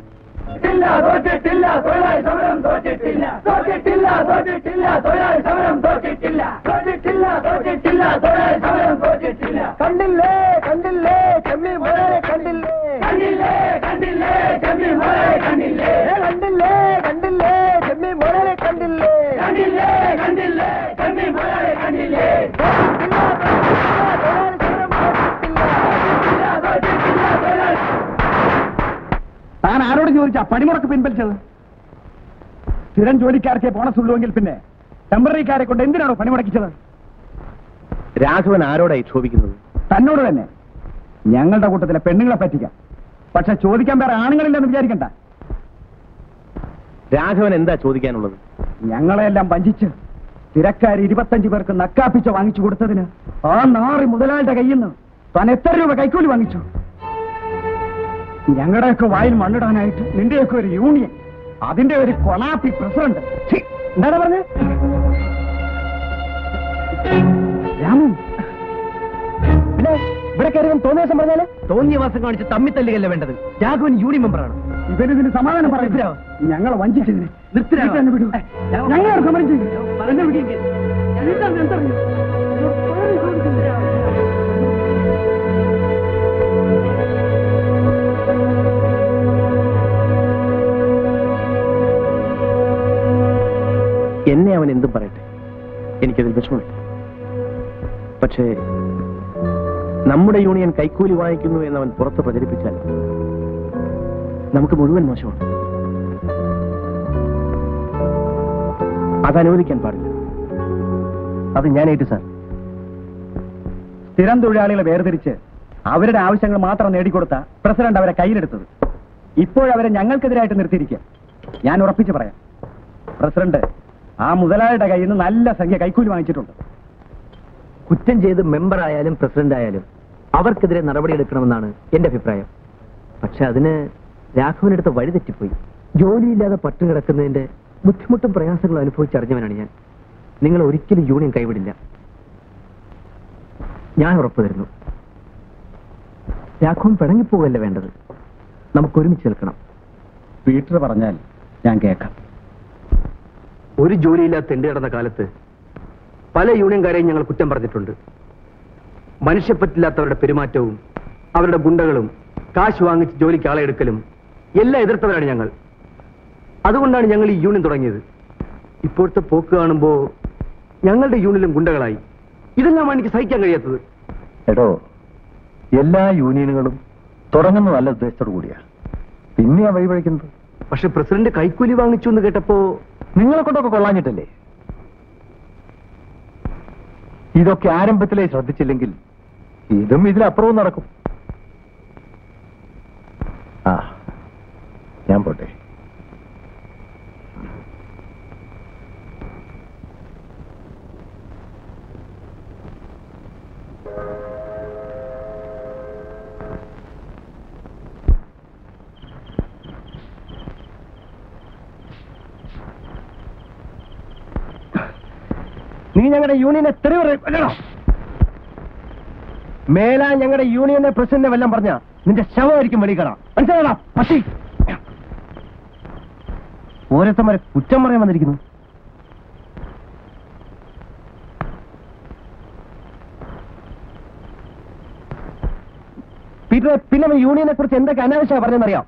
കണ്ടില്ലേ കണ്ടില്ലേ ചെമ്മീൻ മുതലെ കണ്ടില്ലേ കണ്ടില്ലേ കണ്ടില്ലേ ചെമ്മീൻ മുതലെ കണ്ടില്ലേ കണ്ടില്ലേ കണ്ടില്ലേ ചെമ്മീൻ മുതലെ കണ്ടില്ലേ കണ്ടില്ലേ കണ്ടില്ലേ ചെമ്മീൻ മുതലെ കണ്ടില്ലേ താൻ ആരോട് ചോദിച്ചാ പണിമുടക്ക് പിൻവലിച്ചത് സ്ഥിരം ജോലിക്കാർക്കേ ബോണസ് ഉള്ളുവെങ്കിൽ പിന്നെ ടെമ്പററിക്കാരെ കൊണ്ട് എന്തിനാണോ പണിമുടക്കിച്ചത് രാഘവൻ ആരോടായി ക്ഷോഭിക്കുന്നത് തന്നോട് തന്നെ ഞങ്ങളുടെ കൂട്ടത്തിലെ പെണ്ണുങ്ങളെ പറ്റിക്കാം പക്ഷെ ചോദിക്കാൻ വേറെ ആണുങ്ങളില്ലെന്ന് വിചാരിക്കണ്ട രാഘവൻ എന്താ ചോദിക്കാനുള്ളത് ഞങ്ങളെല്ലാം വഞ്ചിച്ച് തിരക്കാർ ഇരുപത്തഞ്ച് പേർക്ക് നക്കാപ്പിച്ച വാങ്ങിച്ചു കൊടുത്തതിന് ആ നാറി മുതലാളിയുടെ കയ്യിൽ നിന്ന് താൻ എത്ര രൂപ കൈക്കൂലി വാങ്ങിച്ചു ഞങ്ങളുടെയൊക്കെ വായിൽ മണ്ണിടാനായിട്ട് നിന്റെയൊക്കെ ഒരു യൂണിയൻ അതിന്റെ ഒരു കൊളാപ്പി പ്രസിഡന്റ് ഛീ, എന്താണ് പറഞ്ഞത് രാമു പിന്നെ ഇവിടെ കയറി തോന്നിയ ദിവസം പറഞ്ഞാല് തോന്നിയ മാസം കാണിച്ച് തമ്മിത്തല്ലുകയല്ല വേണ്ടത് രാഘവൻ യൂണിയൻ മെമ്പറാണ് ഇവരിതിന് സമാധാനം പറയില്ല ഞങ്ങളെ വഞ്ചിച്ചതിന് നിർത്തിരാ. എന്നെ വിടൂ ഞങ്ങളെ സമരം ചെയ്യും എന്നെ വിടൂ. എന്നെ അവൻ എന്തും പറയട്ടെ എനിക്കതിൽ വിഷമമില്ല പക്ഷേ നമ്മുടെ യൂണിയൻ കൈക്കൂലി വാങ്ങിക്കുന്നു എന്ന് അവൻ പുറത്ത് പ്രചരിപ്പിച്ചാൽ നമുക്ക് മുഴുവൻ മോശമാണ് അത് അനുവദിക്കാൻ പാടില്ല അത് ഞാൻ ഏറ്റു സാർ സ്ഥിരം തൊഴിലാളികളെ വേർതിരിച്ച് അവരുടെ ആവശ്യങ്ങൾ മാത്രം നേടിക്കൊടുത്ത പ്രസിഡന്റ് അവരെ കയ്യിലെടുത്തത് ഇപ്പോഴവരെ ഞങ്ങൾക്കെതിരായിട്ട് നിർത്തിയിരിക്കുക ഞാൻ ഉറപ്പിച്ച് പറയാം പ്രസിഡന്റ് ആ മുതലാളിയുടെ കയ്യിൽ നിന്ന് നല്ല സംഖ്യ കൈക്കൂലി വാങ്ങിച്ചിട്ടുണ്ട് കുറ്റം ചെയ്ത് മെമ്പർ ആയാലും പ്രസിഡന്റ് ആയാലും അവർക്കെതിരെ നടപടിയെടുക്കണമെന്നാണ് എന്റെ അഭിപ്രായം പക്ഷെ അതിന് രാഘവനെടുത്ത വഴി തെറ്റിപ്പോയി ജോലിയില്ലാതെ പട്ടു കിടക്കുന്നതിന്റെ ബുദ്ധിമുട്ടും പ്രയാസങ്ങളും അനുഭവിച്ചറിഞ്ഞവനാണ് ഞാൻ നിങ്ങൾ ഒരിക്കലും യൂണിയൻ കൈവിടില്ല ഞാൻ ഉറപ്പു തരുന്നു രാഘവൻ പിണങ്ങിപ്പോവല്ല വേണ്ടത് നമുക്ക് ഒരുമിച്ച് നിൽക്കണം പീറ്റർ പറഞ്ഞാൽ ഞാൻ കേൾക്കാം ഒരു ജോലിയില്ലാത്ത തെണ്ടി നടന്ന കാലത്ത് പല യൂണിയൻകാരെയും ഞങ്ങൾ കുറ്റം പറഞ്ഞിട്ടുണ്ട് മനുഷ്യപ്പറ്റില്ലാത്തവരുടെ പെരുമാറ്റവും അവരുടെ ഗുണ്ടകളും കാശ് വാങ്ങിച്ച് ജോലിക്ക് ആളെ എടുക്കലും എല്ലാം എതിർത്തവരാണ് ഞങ്ങൾ അതുകൊണ്ടാണ് ഞങ്ങൾ ഈ യൂണിയൻ തുടങ്ങിയത് ഇപ്പോഴത്തെ പോക്ക് കാണുമ്പോൾ ഞങ്ങളുടെ യൂണിയനും ഗുണ്ടകളായി ഇതെല്ലാമാണ് എനിക്ക് സഹിക്കാൻ കഴിയാത്തത് എടോ എല്ലാ യൂണിയനുകളും തുടങ്ങുന്ന നല്ല ഉദ്ദേശത്തോടു കൂടിയാ പിന്നെയാ വഴിപഴിക്കുന്നത് പക്ഷെ പ്രസിഡന്റ് കൈക്കൂലി വാങ്ങിച്ചു എന്ന് കേട്ടപ്പോ നിങ്ങളെ കൊണ്ടൊക്കെ കൊള്ളാഞ്ഞിട്ടല്ലേ ഇതൊക്കെ ആരംഭത്തിലേ ശ്രദ്ധിച്ചില്ലെങ്കിൽ ഇതും ഇതിലപ്പുറവും നടക്കും ആ ഞാൻ പോട്ടെ നീ ഞങ്ങളുടെ യൂണിയനെ തെറിവ് മേലാ ഞങ്ങളുടെ യൂണിയനെ പ്രസിഡന്റ് വല്ലം പറഞ്ഞ നിന്റെ ശവമായിരിക്കും വെളിക്കട മനസ്സിലാടാ പട്ടി ഓരോരുത്തന്മാരെ കുറ്റം പറയാൻ വന്നിരിക്കുന്നു പീറ്ററെ പിന്നെ അവൻ യൂണിയനെ കുറിച്ച് എന്തൊക്കെ അനാവശ്യ പറഞ്ഞെന്നറിയാം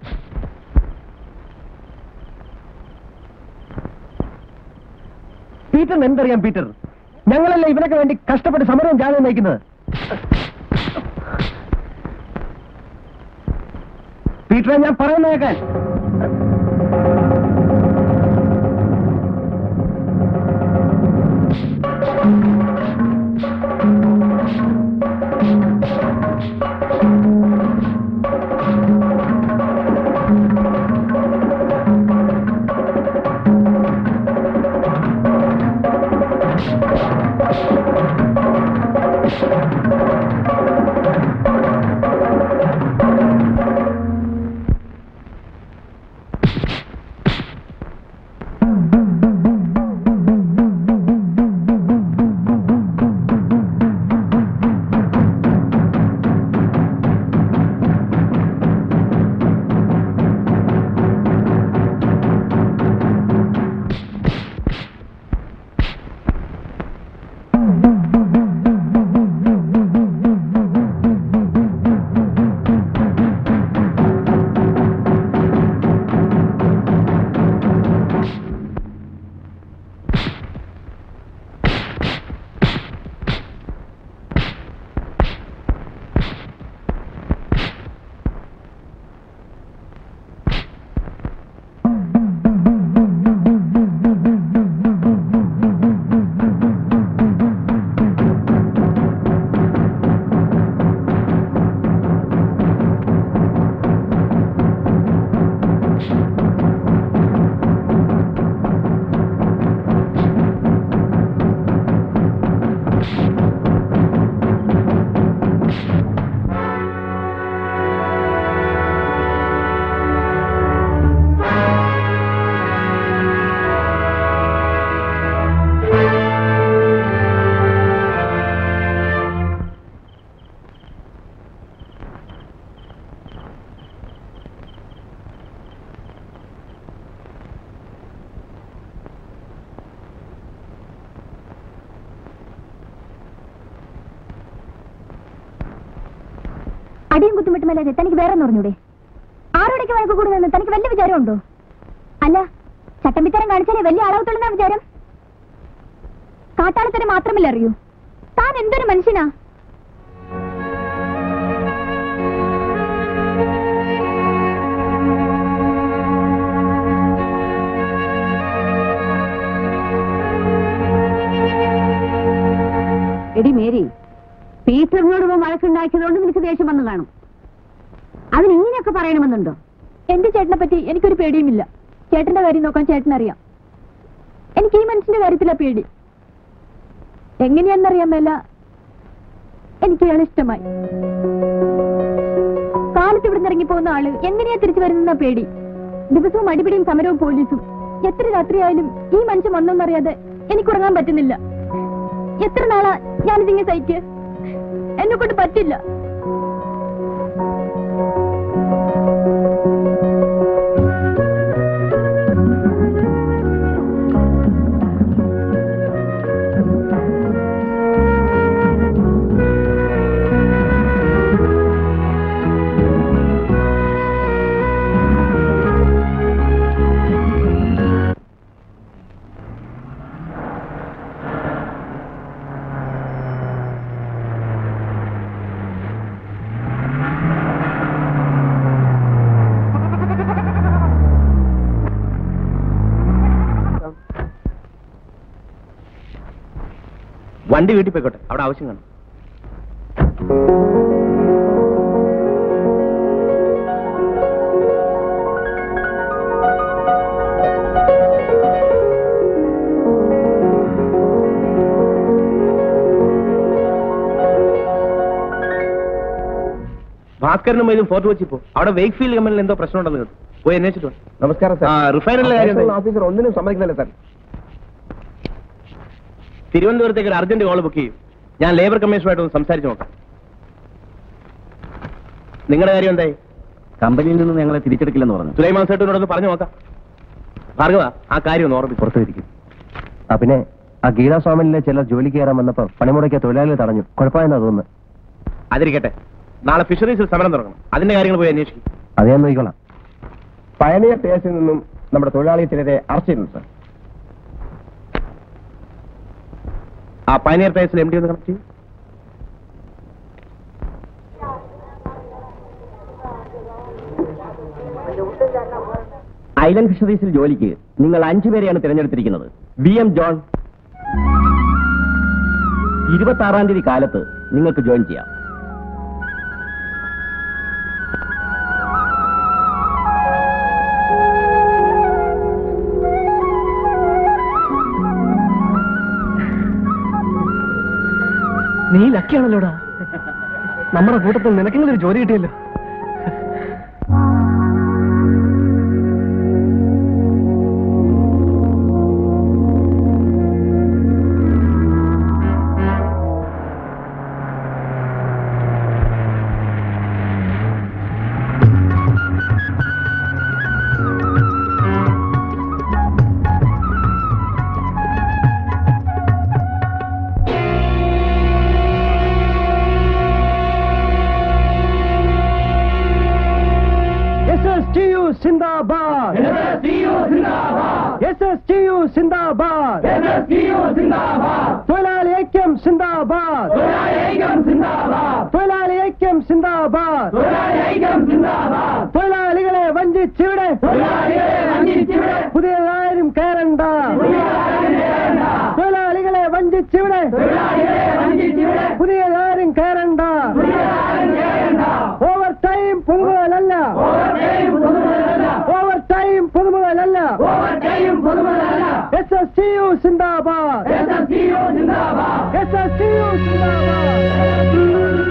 പീറ്ററിന് എന്തറിയാം പീറ്റർ ഞങ്ങളല്ലേ ഇവനൊക്കെ വേണ്ടി കഷ്ടപ്പെട്ട് സമരവും ജാഥയും നയിക്കുന്നത് പീറ്ററെ ഞാൻ പറയുന്ന കേൾക്കാൻ അടിയും കുത്തുമിട്ടുമല്ലാതെ തനിക്ക് വേറെ പറഞ്ഞൂടെ ആരോടൊക്കെ വഴക്ക് കൂടുന്നെന്ന് തനിക്ക് വലിയ വിചാരമുണ്ടോ അല്ല ചട്ടമ്പിത്തരം കാണിച്ചാലേ വലിയ അളവത്തുള്ള വിചാരം കാട്ടാളത്തരം മാത്രമല്ല അറിയൂ താൻ എന്തൊരു മനുഷ്യനാ എടി മേരി പീറ്ററിനോട് ഇവൻ വഴക്കുണ്ടാക്കിയതുകൊണ്ട് നിനക്ക് ദേഷ്യം വന്നു കാണും അതിന് ഇങ്ങനെയൊക്കെ പറയണമെന്നുണ്ടോ എന്റെ ചേട്ടനെ പറ്റി എനിക്കൊരു പേടിയുമില്ല ചേട്ടന്റെ കാര്യം നോക്കാൻ ചേട്ടനറിയാം എനിക്ക് ഈ മനുഷ്യന്റെ കാര്യത്തിലാ പേടി എങ്ങനെയാണെന്നറിയാൻ മേല എനിക്ക് ഇയാളെ ഇഷ്ടമായി കാലത്ത് ഇവിടുന്ന് ഇറങ്ങി പോകുന്ന ആള് എങ്ങനെയാ തിരിച്ചു വരുന്ന പേടി ദിവസവും അടിപിടിയും സമരവും പോലീസും എത്ര രാത്രിയായാലും ഈ മനുഷ്യൻ വന്നോന്നറിയാതെ എനിക്ക് ഉറങ്ങാൻ പറ്റുന്നില്ല എത്ര നാളാ ഞാനിതിങ്ങനെ സഹിക്ക് എന്നെ കൊണ്ട് പറ്റില്ല വണ്ടി വീട്ടിൽ പോയിക്കോട്ടെ അവിടെ ആവശ്യം കാണും ഭാസ്കരനും ഇതും ഫോർട്ട് വെച്ച് പോ അവിടെ വെയ്ക്ക് ഫീൽഡ് കമ്പനിയിൽ എന്തോ പ്രശ്നം ഉണ്ടെന്ന് കേട്ടു പോയി അന്വേഷിച്ചിട്ട് വാ. നമസ്കാരം ആ റിഫൈനറിലെ കാര്യം എന്തായി? ഓഫീസർ ഒന്നിനും സമ്മതിക്കുന്നില്ല സാർ തിരുവനന്തപുരത്തേക്ക് ഒരു അർജന്റ് കോൾ ബുക്ക് ചെയ്യും ഞാൻ ലേബർ കമ്മീഷനുമായിട്ട് ഒന്ന് സംസാരിച്ച് നോക്കാം നിങ്ങളുടെ കാര്യം എന്തായി കമ്പനിയിൽ നിന്ന് ഞങ്ങളെ തിരിച്ചെടുക്കില്ലെന്ന് പറഞ്ഞു സുലൈമാൻ സേട്ടുവിനോടൊന്ന് പറഞ്ഞു നോക്കാം ഭാർഗവ ആ കാര്യം ഒന്ന് ഓർമ്മിച്ചു പുറത്തിരിക്കും ആ പിന്നെ ആ ഗീതാസ്വാമിലെ ചിലർ ജോലിക്ക് കയറാൻ വന്നപ്പോ പണിമുടക്കിയ തൊഴിലാളികൾ തടഞ്ഞു കുഴപ്പമായെന്നാ തോന്നുന്നു അതിരിക്കട്ടെ നാളെ ഫിഷറീസിൽ സമരം തുടങ്ങണം അതിന്റെ കാര്യങ്ങൾ പോയി അന്വേഷിക്കും അത് ഞാൻ നോക്കിക്കോളാം പയനിയർ ടേസിൽ നിന്നും നമ്മുടെ തൊഴിലാളി ചിലരെ അറസ്റ്റ് ചെയ്യുന്നു സാർ ആ പൈനിയർ ടൈസിൽ എം ഡി ഒന്ന് കണക്ട് ചെയ്യും ഐലൻഡ് ഫിഷറീസിൽ ജോലിക്ക് നിങ്ങൾ അഞ്ചു പേരെയാണ് തിരഞ്ഞെടുത്തിരിക്കുന്നത് വി എം ജോൺ ഇരുപത്തി ആറാം തീയതി കാലത്ത് നിങ്ങൾക്ക് ജോയിൻ ചെയ്യാം നീ ലക്കിയാണല്ലോടാ നമ്മുടെ കൂട്ടത്തിൽ നിനക്കെങ്കിലും ഒരു ജോലി കിട്ടിയല്ലോ SSTU സിന്ദാബാദ് SSTU സിന്ദാബാദ് തൊഴിലാളി ഐക്യം സിന്ദാബാദ് തൊഴിലാളി ഐക്യം സിന്ദാബാദ് തൊഴിലാളികളെ വഞ്ചിച്ചിവിടെ പുതിയതാരും കയറണ്ട തൊഴിലാളികളെ വഞ്ചിച്ചിവിടെ പുതിയതാരും കയറണ്ട ഓവർ ടൈം പുതുമുതലല്ല ഓവർ ടൈം പുതുമുതലല്ല എസ് എസ് ടി യു സിന്ദാബാദ് എസ് എസ് ടി യു സിന്ദാബാദ്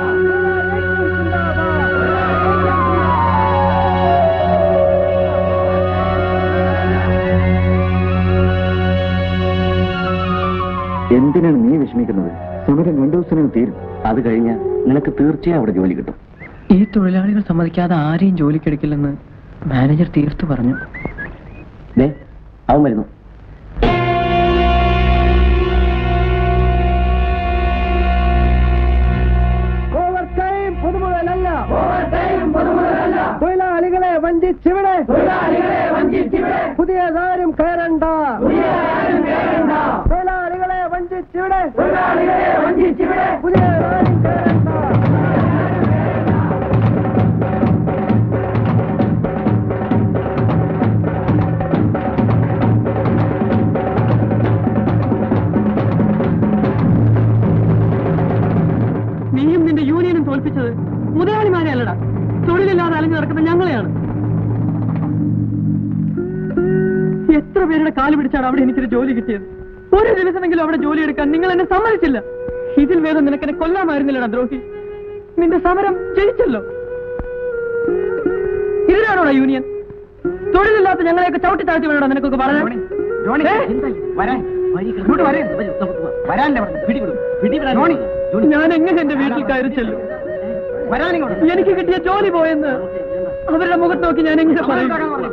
എന്തിനാണ് നീ വിഷമിക്കുന്നത് സമരം രണ്ടു ദിവസത്തിനും തീരും അത് കഴിഞ്ഞാൽ നിനക്ക് തീർച്ചയായും അവിടെ ജോലി കിട്ടും ഈ തൊഴിലാളികൾ സമ്മതിക്കാതെ ആരെയും ജോലിക്കെടുക്കില്ലെന്ന് മാനേജർ തീർത്തു പറഞ്ഞു ദേ അവൻ വരുന്നു ഓവർ ടൈം പുതുമുതലല്ല വഞ്ചിച്ചിവിടെ പുതിയതാരും കയറണ്ട തൊഴിലാളികളെ വഞ്ചിച്ചിവിടെ പുതിയതാരും കയറണ്ട നീയും നിന്റെ യൂണിയനും തോൽപ്പിച്ചത് മുതലാളിമാരെ അല്ലടാ തൊഴിലില്ലാതെ അലഞ്ഞു നടക്കുന്ന ഞങ്ങളെയാണ് എത്ര പേരുടെ കാല് പിടിച്ചാണ് അവിടെ എനിക്കൊരു ജോലി കിട്ടിയത് ഒരു ദിവസമെങ്കിലും അവിടെ ജോലി എടുക്കാൻ നിങ്ങൾ എന്നെ സമ്മതിച്ചില്ല ഇതിൽ വേദം നിനക്കെന്നെ കൊല്ലാമായിരുന്നില്ലടാ ദ്രോഹി നിന്റെ സമരം ജയിച്ചല്ലോ ഇതിനാണോടാ യൂണിയൻ തൊഴിലില്ലാത്ത ഞങ്ങളെയൊക്കെ ചവിട്ടി താഴ്ത്തി വേണോടാ നിനക്കൊക്കെ പറഞ്ഞു ഞാൻ എങ്ങനെ എന്റെ വീട്ടിൽ കയറി ചെല്ലും എനിക്ക് കിട്ടിയ ജോലി പോയെന്ന് അവരുടെ മുഖത്ത് നോക്കി ഞാൻ എങ്ങനെ പറയും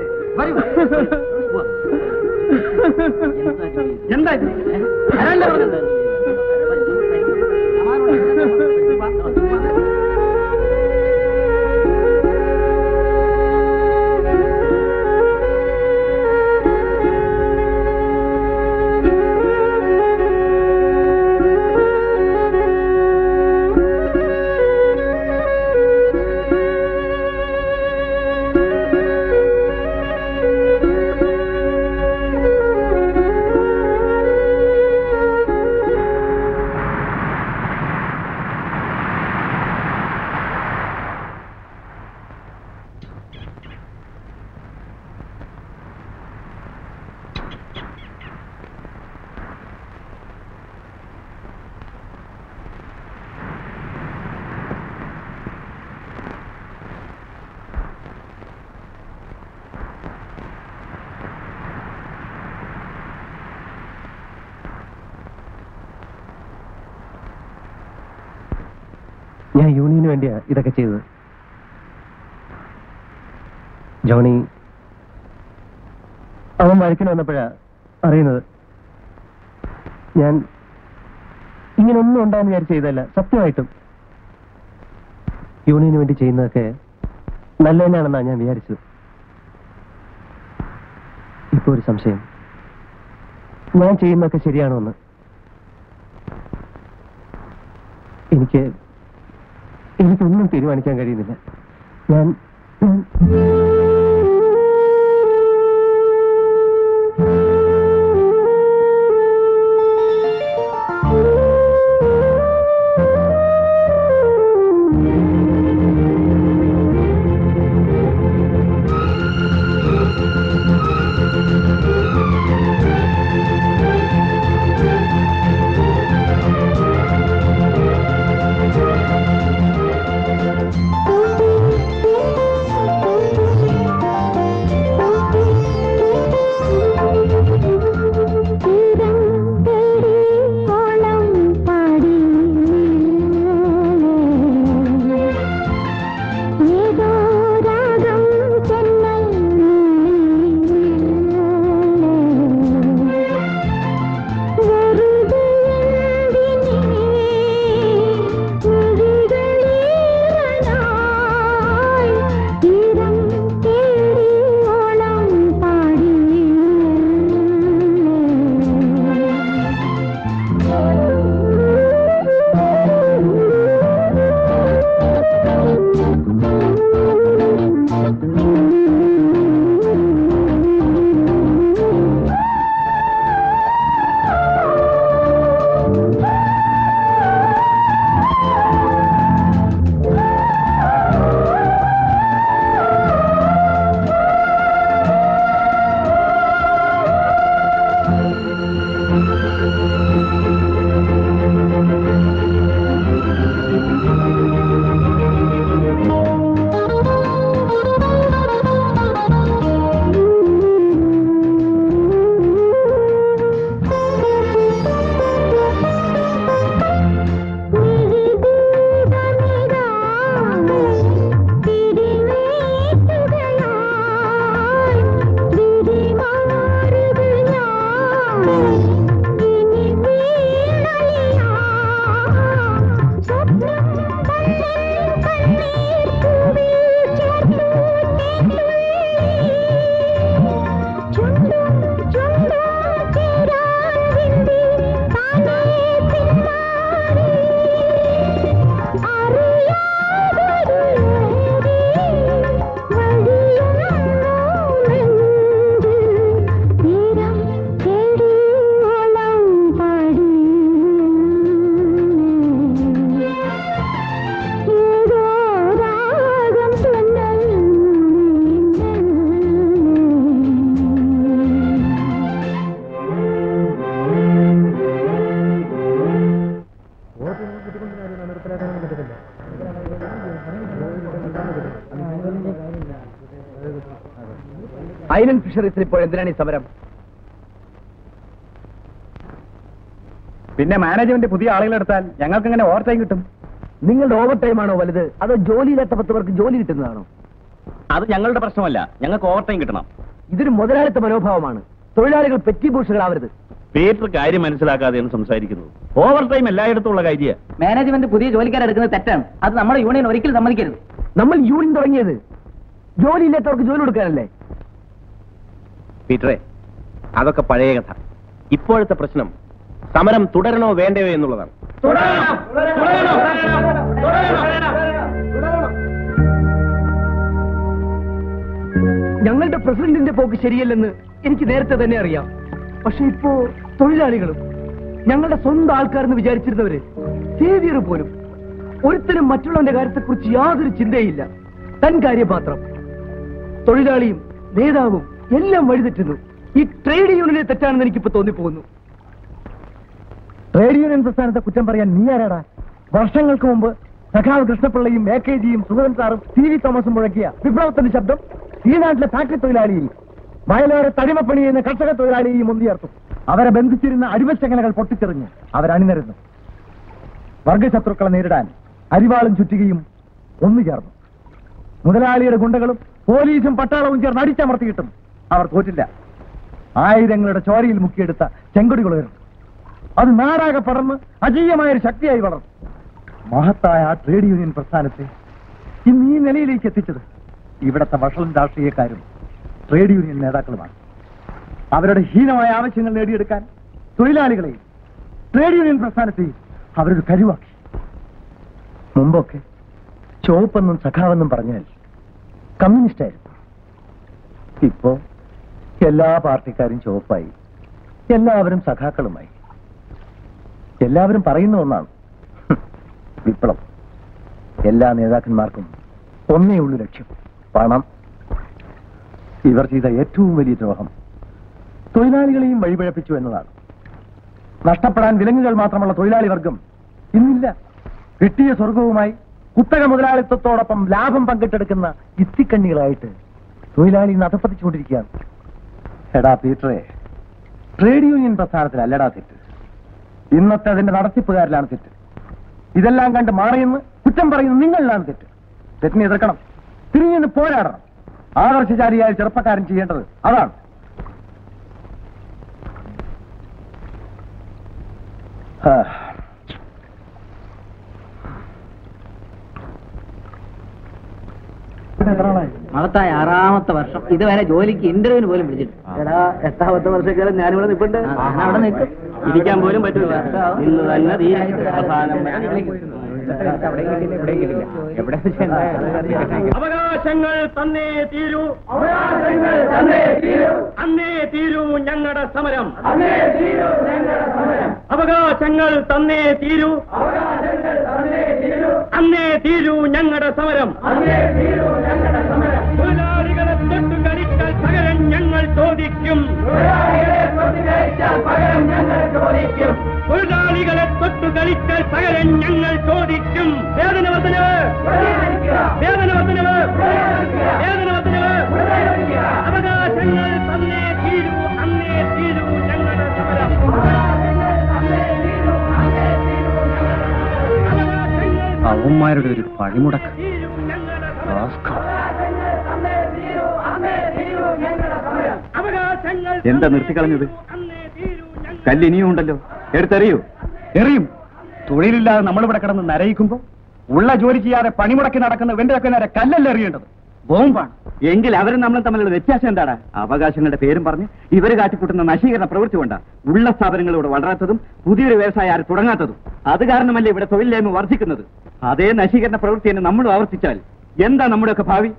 എന്താ ഇത്? വരാനല്ലേ പറഞ്ഞത്? ഞാൻ യൂണിയന് വേണ്ടിയാ ഇതൊക്കെ ചെയ്തത് ജോണി അവൻ വഴക്കിന് വന്നപ്പോഴാ അറിയുന്നത് ഞാൻ ഇങ്ങനൊന്നും ഉണ്ടാന്ന് വിചാരിച്ച് ചെയ്തല്ല സത്യമായിട്ടും യൂണിയന് വേണ്ടി ചെയ്യുന്നതൊക്കെ നല്ല തന്നെയാണെന്നാ ഞാൻ വിചാരിച്ചത് ഇപ്പൊ ഒരു സംശയം ഞാൻ ചെയ്യുന്നതൊക്കെ ശരിയാണോ എന്ന് എനിക്ക് എനിക്കൊന്നും തീരുമാനിക്കാൻ കഴിയുന്നില്ല ഞാൻ ഞാൻ Thank you. ഐലൻഡ് ഫിഷറീസിൽ ഇപ്പോൾ എന്തിനാണ് ഈ സമരം പിന്നെ മാനേജ്മെന്റ് പുതിയ ആളുകളെടുത്താൽ ഞങ്ങൾക്ക് എങ്ങനെ ഓവർ ടൈം കിട്ടും നിങ്ങളുടെ ഓവർ ടൈം ആണോ വലുത് അതോ ജോലിയില്ലാത്ത പത്ത് പേർക്ക് ജോലി കിട്ടുന്നതാണോ അത് ഞങ്ങളുടെ പ്രശ്നമല്ല ഞങ്ങൾക്ക് ഓവർ ടൈം കിട്ടണം ഇതൊരു മുതലാളിത്ത മനോഭാവമാണ് തൊഴിലാളികൾ പെറ്റിഭൂഷകളാവരുത് പീറ്റർ കാര്യം മനസ്സിലാക്കാതെയാണ് സംസാരിക്കുന്നത് ഓവർ ടൈം എല്ലായിടത്തും ഉള്ള കാര്യ മാനേജ്മെന്റ് പുതിയ ജോലിക്കാരെ എടുക്കുന്നത് തെറ്റാണ് അത് നമ്മുടെ യൂണിയൻ ഒരിക്കലും സമ്മതിക്കരുത് നമ്മൾ യൂണിയൻ തുടങ്ങിയത് ജോലിയില്ലാത്തവർക്ക് ജോലി കൊടുക്കാനല്ലേ പീറ്ററെ അതൊക്കെ പഴയ കഥ ഇപ്പോഴത്തെ പ്രശ്നം സമരം തുടരണോ വേണ്ടയോ എന്നുള്ളതാണ് ഞങ്ങളുടെ പ്രസിഡന്റിന്റെ പോക്ക് ശരിയല്ലെന്ന് എനിക്ക് നേരത്തെ തന്നെ അറിയാം പക്ഷെ ഇപ്പോ തൊഴിലാളികളും ഞങ്ങളുടെ സ്വന്തം ആൾക്കാരെന്ന് വിചാരിച്ചിരുന്നവര് സേവിയർ പോലും ഒരുത്തരും മറ്റുള്ളവന്റെ കാര്യത്തെക്കുറിച്ച് യാതൊരു ചിന്തയില്ല തൻ കാര്യം മാത്രം തൊഴിലാളിയും നേതാവും എല്ലാം വഴിതെറ്റുന്നു ഈ ട്രേഡ് യൂണിയനെ തെറ്റാണെന്ന് എനിക്കിപ്പോ തോന്നിപ്പോകുന്നു ട്രേഡ് യൂണിയൻ പ്രസ്ഥാനത്തെ കുറ്റം പറയാൻ നീ ആരാടാ വർഷങ്ങൾക്ക് മുമ്പ് സഖാവ് കൃഷ്ണപിള്ളയും എ കെ ജിയും സുഗതൻ സാറും ടി വി തോമസും മുഴക്കിയ വിപ്ലവത്തിന്റെ ശബ്ദം ഈ നാട്ടിലെ ഫാക്ടറി തൊഴിലാളിയും വയലോര തടിമപ്പണി ചെയ്യുന്ന കർഷക തൊഴിലാളിയെയും ഒന്നിയർത്തു അവരെ ബന്ധിച്ചിരുന്ന അടിമച്ചങ്ങലകൾ പൊട്ടിച്ചെറിഞ്ഞ് അവരണിനിരുന്നു വർഗശത്രുക്കളെ നേരിടാൻ അരിവാളും ചുറ്റികയും ഒന്നു ചേർന്നു മുതലാളിയുടെ ഗുണ്ടകളും പോലീസും പട്ടാളവും ചേർന്ന് അടിച്ചമർത്തിയിട്ടും അവർ തോറ്റില്ല ആയിരങ്ങളുടെ ചോരയിൽ മുക്കിയെടുത്ത ചെങ്കൊടികൾ ഉയർന്നു അത് നാടാകെ പടർന്ന് അജീയമായ ഒരു ശക്തിയായി വളർന്നു മഹത്തായ ആ ട്രേഡ് യൂണിയൻ പ്രസ്ഥാനത്തെ ഇന്ന് ഈ നിലയിലേക്ക് എത്തിച്ചത് ഇവിടത്തെ വഷളും രാഷ്ട്രീയക്കാരും ട്രേഡ് യൂണിയൻ നേതാക്കളുമാണ് അവരുടെ ഹീനമായ ആവശ്യങ്ങൾ നേടിയെടുക്കാൻ തൊഴിലാളികളെയും ട്രേഡ് യൂണിയൻ പ്രസ്ഥാനത്തെയും അവരൊരു കരുവാക്കി മുമ്പൊക്കെ ചുവപ്പെന്നും സഖാവെന്നും പറഞ്ഞാൽ കമ്മ്യൂണിസ്റ്റായിരുന്നു ഇപ്പോ എല്ലാ പാർട്ടിക്കാരും ചുവപ്പായി എല്ലാവരും സഖാക്കളുമായി എല്ലാവരും പറയുന്ന ഒന്നാണ് ഹും, വിപ്ലവം എല്ലാ നേതാക്കന്മാർക്കും ഒന്നേ ഉള്ളു ലക്ഷ്യം പണം ഇവർ ചെയ്ത ഏറ്റവും വലിയ ദ്രോഹം തൊഴിലാളികളെയും വഴിപഴപ്പിച്ചു എന്നതാണ് നഷ്ടപ്പെടാൻ വിലങ്ങുകൾ മാത്രമുള്ള തൊഴിലാളി വർഗം ഇന്നില്ല കിട്ടിയ സ്വർഗവുമായി കുത്തക മുതലാളിത്തത്തോടൊപ്പം ലാഭം പങ്കിട്ടെടുക്കുന്ന ഇത്തിക്കണ്ണികളായിട്ട് തൊഴിലാളി ഇന്ന് അധപ്പതിച്ചുകൊണ്ടിരിക്കുകയാണ് എടാ പീറ്ററെ ട്രേഡ് യൂണിയൻ പ്രസ്ഥാനത്തിലല്ലടാ തെറ്റ് ഇന്നത്തെ അതിന്റെ നടത്തിപ്പുകാരിലാണ് തെറ്റ് ഇതെല്ലാം കണ്ട് മാറിയെന്ന് കുറ്റം പറയുന്ന നിങ്ങളിലാണ് തെറ്റ് തെറ്റിനെ എതിർക്കണം തിരിഞ്ഞെന്ന് പോരാടണം ആദർശചാരിയായ ചെറുപ്പക്കാരൻ ചെയ്യേണ്ടത് അതാണ് ആ. മഹത്തായ ആറാമത്തെ വർഷം ഇതുവരെ ജോലിക്ക് ഇന്റർവ്യൂവിന് പോലും വിളിച്ചിട്ട് എടാ എട്ടാമത്തെ വർഷക്കാലം ഞാനിവിടെ നിൽപ്പുണ്ട് അവിടെ നിൽക്കും ഇരിക്കാൻ പോലും പറ്റൂല ഇന്ന് തന്നെ തീരും. അവസാനം അവകാശങ്ങൾ തന്നേ തീരൂ അന്നേ തീരൂ ഞങ്ങളുടെ സമരം അവകാശങ്ങൾ തന്നേ തീരൂ അന്നേ തീരൂ ഞങ്ങളുടെ സമരം തൊഴിലാളികളെ തൊട്ടു കളിക്കൽ പകരം ഞങ്ങൾ ചോദിക്കും തൊഴിലാളികളെ തൊട്ടു കളിക്കൽ പകരം ഞങ്ങൾ ചോദിക്കും വേതന വർധനവ് വേതന വർധനവ് വേതന വർധനവ് അവകാശങ്ങൾ തന്നേ തീരൂ അന്നേ തീരൂ ഞങ്ങളുടെ സമരം അവന്മാരുടെ ഒരു പഴിമുടക്ക് അവകാശങ്ങൾ എന്താ നിർത്തിക്കളഞ്ഞത് കല്ല് ഇനിയും ഉണ്ടല്ലോ എടുത്തെറിയൂ എറിയും തൊഴിലില്ലാതെ നമ്മളിവിടെ കിടന്ന് നരയിക്കുമ്പോ ഉള്ള ജോലി ചെയ്യാതെ പണിമുടക്കി നടക്കുന്ന വെണ്ടൊക്കെ നേരെ കല്ലല്ല എറിയേണ്ടത് ബോംബാണ് എങ്കിൽ അവരും നമ്മളും തമ്മിലുള്ള വ്യത്യാസം എന്താണ് അവകാശങ്ങളുടെ പേരും പറഞ്ഞ് ഇവര് കാട്ടിക്കൂട്ടുന്ന നശീകരണ പ്രവൃത്തി കൊണ്ടാ ഉള്ള സ്ഥാപനങ്ങൾ ഇവിടെ വളരാത്തതും പുതിയൊരു വ്യവസായം ആരും തുടങ്ങാത്തതും അത് കാരണമല്ലേ ഇവിടെ തൊഴിലില്ലായ്മ വർദ്ധിക്കുന്നത് അതേ നശീകരണ പ്രവൃത്തി തന്നെ നമ്മളും ആവർത്തിച്ചാൽ എന്താ നമ്മുടെയൊക്കെ ഭാവി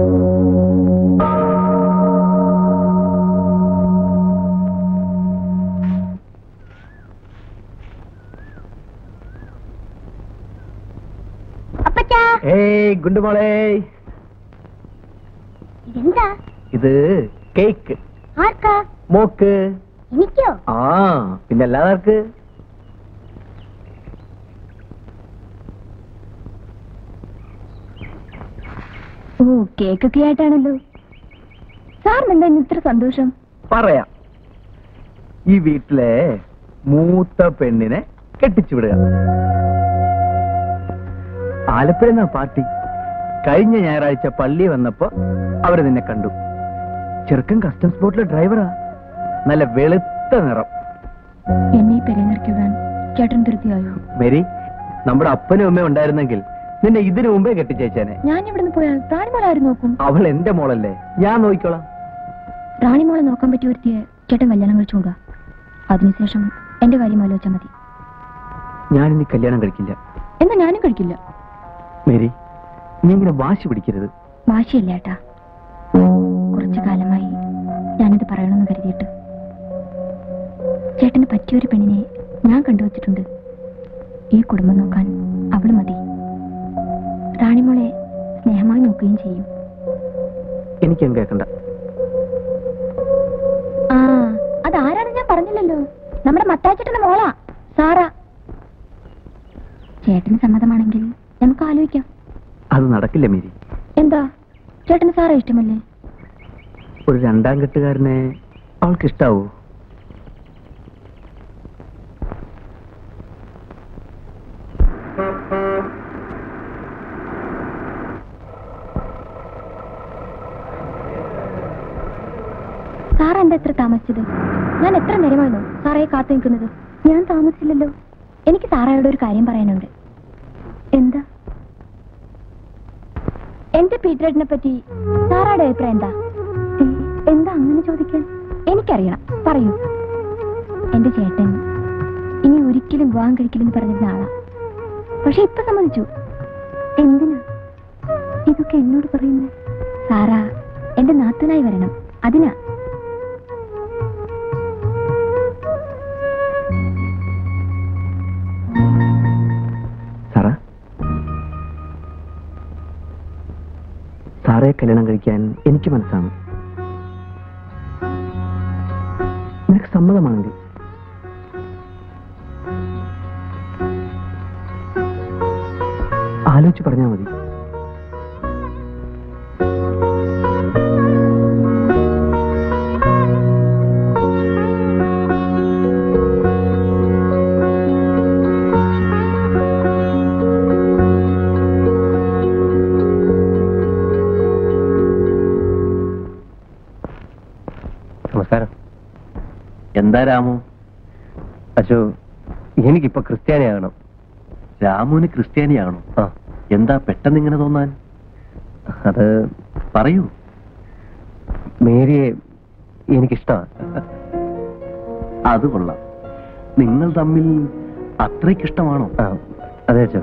അപ്പച്ചാ ഏയ് ഗുണ്ടുമോളെ ഇതെന്താ ഇത് കേക്ക് ആർക്കാ മോക്ക് എനിക്കോ ആ പിന്നെ അല്ലാതാർക്ക് ഓ കേക്കൊക്കെ ആയിട്ടാണല്ലോ സാറിന് എന്താ ഇന്ന് ഇത്ര സന്തോഷം പറയാം ഈ വീട്ടിലെ മൂത്ത പെണ്ണിനെ കെട്ടിച്ചു വിടുക ആലപ്പുഴ പാർട്ടി കഴിഞ്ഞ ഞായറാഴ്ച പള്ളി വന്നപ്പോ അവര് നിന്നെ കണ്ടു ചെറുക്കൻ കസ്റ്റംസ് ബോട്ടിലെ ഡ്രൈവറാ നല്ല വെളുത്ത നിറം എന്നെ ഈ പെരേന്നിറക്കി വിടാൻ ചേട്ടൻ തൃപ്തിയായോ മേരി നമ്മുടെ അപ്പനും അമ്മയും ഉണ്ടായിരുന്നെങ്കിൽ നിന്നെ ഇതിനു മുമ്പേ കെട്ടിച്ചേച്ചേനെ ഞാൻ ഇവിടുന്ന് പോയാൽ റാണിമോളെ ആര് നോക്കും അവൾ എന്റെ മോളല്ലേ ഞാൻ നോക്കിക്കോളാം റാണിമോളെ നോക്കാൻ പറ്റിയ ഒരുത്തിയെ ചേട്ടൻ കല്യാണം കഴിച്ചുകൊണ്ടുക അതിനുശേഷം എന്റെ കാര്യം ആലോചിച്ചാൽ മതി ഞാൻ ഇനി കല്യാണം കഴിക്കില്ല എന്നാ ഞാനും കഴിക്കില്ല മേരി നീ ഇങ്ങനെ വാശി പിടിക്കരുത് വാശിയല്ല ഏട്ടാ കുറച്ചു കാലമായി ഞാനിത് പറയണമെന്ന് കരുതിയിട്ട് ചേട്ടന് പറ്റിയൊരു പെണ്ണിനെ ഞാൻ കണ്ടുവച്ചിട്ടുണ്ട് ഈ കുടുംബം നോക്കാൻ അവള് മതി റാണിമോളെ സ്നേഹമായി നോക്കുകയും ചെയ്യും എനിക്കും കേൾക്കണ്ട ആ അതാരാണ് ഞാൻ പറഞ്ഞില്ലല്ലോ നമ്മുടെ മത്താച്ചേട്ടന്റെ മോളാ സാറാ ചേട്ടന് സമ്മതമാണെങ്കിൽ നമുക്ക് ആലോചിക്കാം അത് നടക്കില്ല മേരി എന്താ ചേട്ടന് സാറേ ഇഷ്ടമല്ലേ ഒരു രണ്ടാം കെട്ടുകാരനെ അവൾക്ക് ഇഷ്ടാവൂ സാർ എന്താ എത്ര താമസിച്ചത് ഞാൻ എത്ര നേരമായിരുന്നു സാറയെ കാത്തു നിൽക്കുന്നത് ഞാൻ താമസിച്ചില്ലല്ലോ എനിക്ക് സാറയോട് ഒരു കാര്യം പറയാനുണ്ട് എന്താ എന്റെ പീറ്ററേട്ടിനെ പറ്റി സാറയുടെ അഭിപ്രായം എന്താ ഏ, എന്താ അങ്ങനെ ചോദിക്കാൻ എനിക്കറിയണം പറയൂ എന്റെ ചേട്ടൻ ഇനി ഒരിക്കലും വിവാഹം കഴിക്കില്ലെന്ന് പറഞ്ഞിരുന്ന ആളാ പക്ഷെ ഇപ്പൊ സമ്മതിച്ചു എന്തിനാ ഇതൊക്കെ എന്നോട് പറയുന്നത് സാറാ എന്റെ നാത്തനായി വരണം അതിനാ സാറാ സാറേ കല്യാണം കഴിക്കാൻ എനിക്ക് മനസ്സാണ് നിനക്ക് സമ്മതമാണെങ്കിൽ ആലോചിച്ച് പറഞ്ഞാൽ മതി നമസ്കാരം എന്താ രാമു അശോ എനിക്കിപ്പോ ക്രിസ്ത്യാനിയാകണം രാമുവിന് ക്രിസ്ത്യാനിയാണോ ആ എന്താ പെട്ടെന്ന് ഇങ്ങനെ തോന്നാൻ അത് പറയൂ മേരിയെ എനിക്കിഷ്ടമാണ് അത് കൊള്ളാം നിങ്ങൾ തമ്മിൽ അത്രയ്ക്കിഷ്ടമാണോ ആ അതെ അച്ഛോ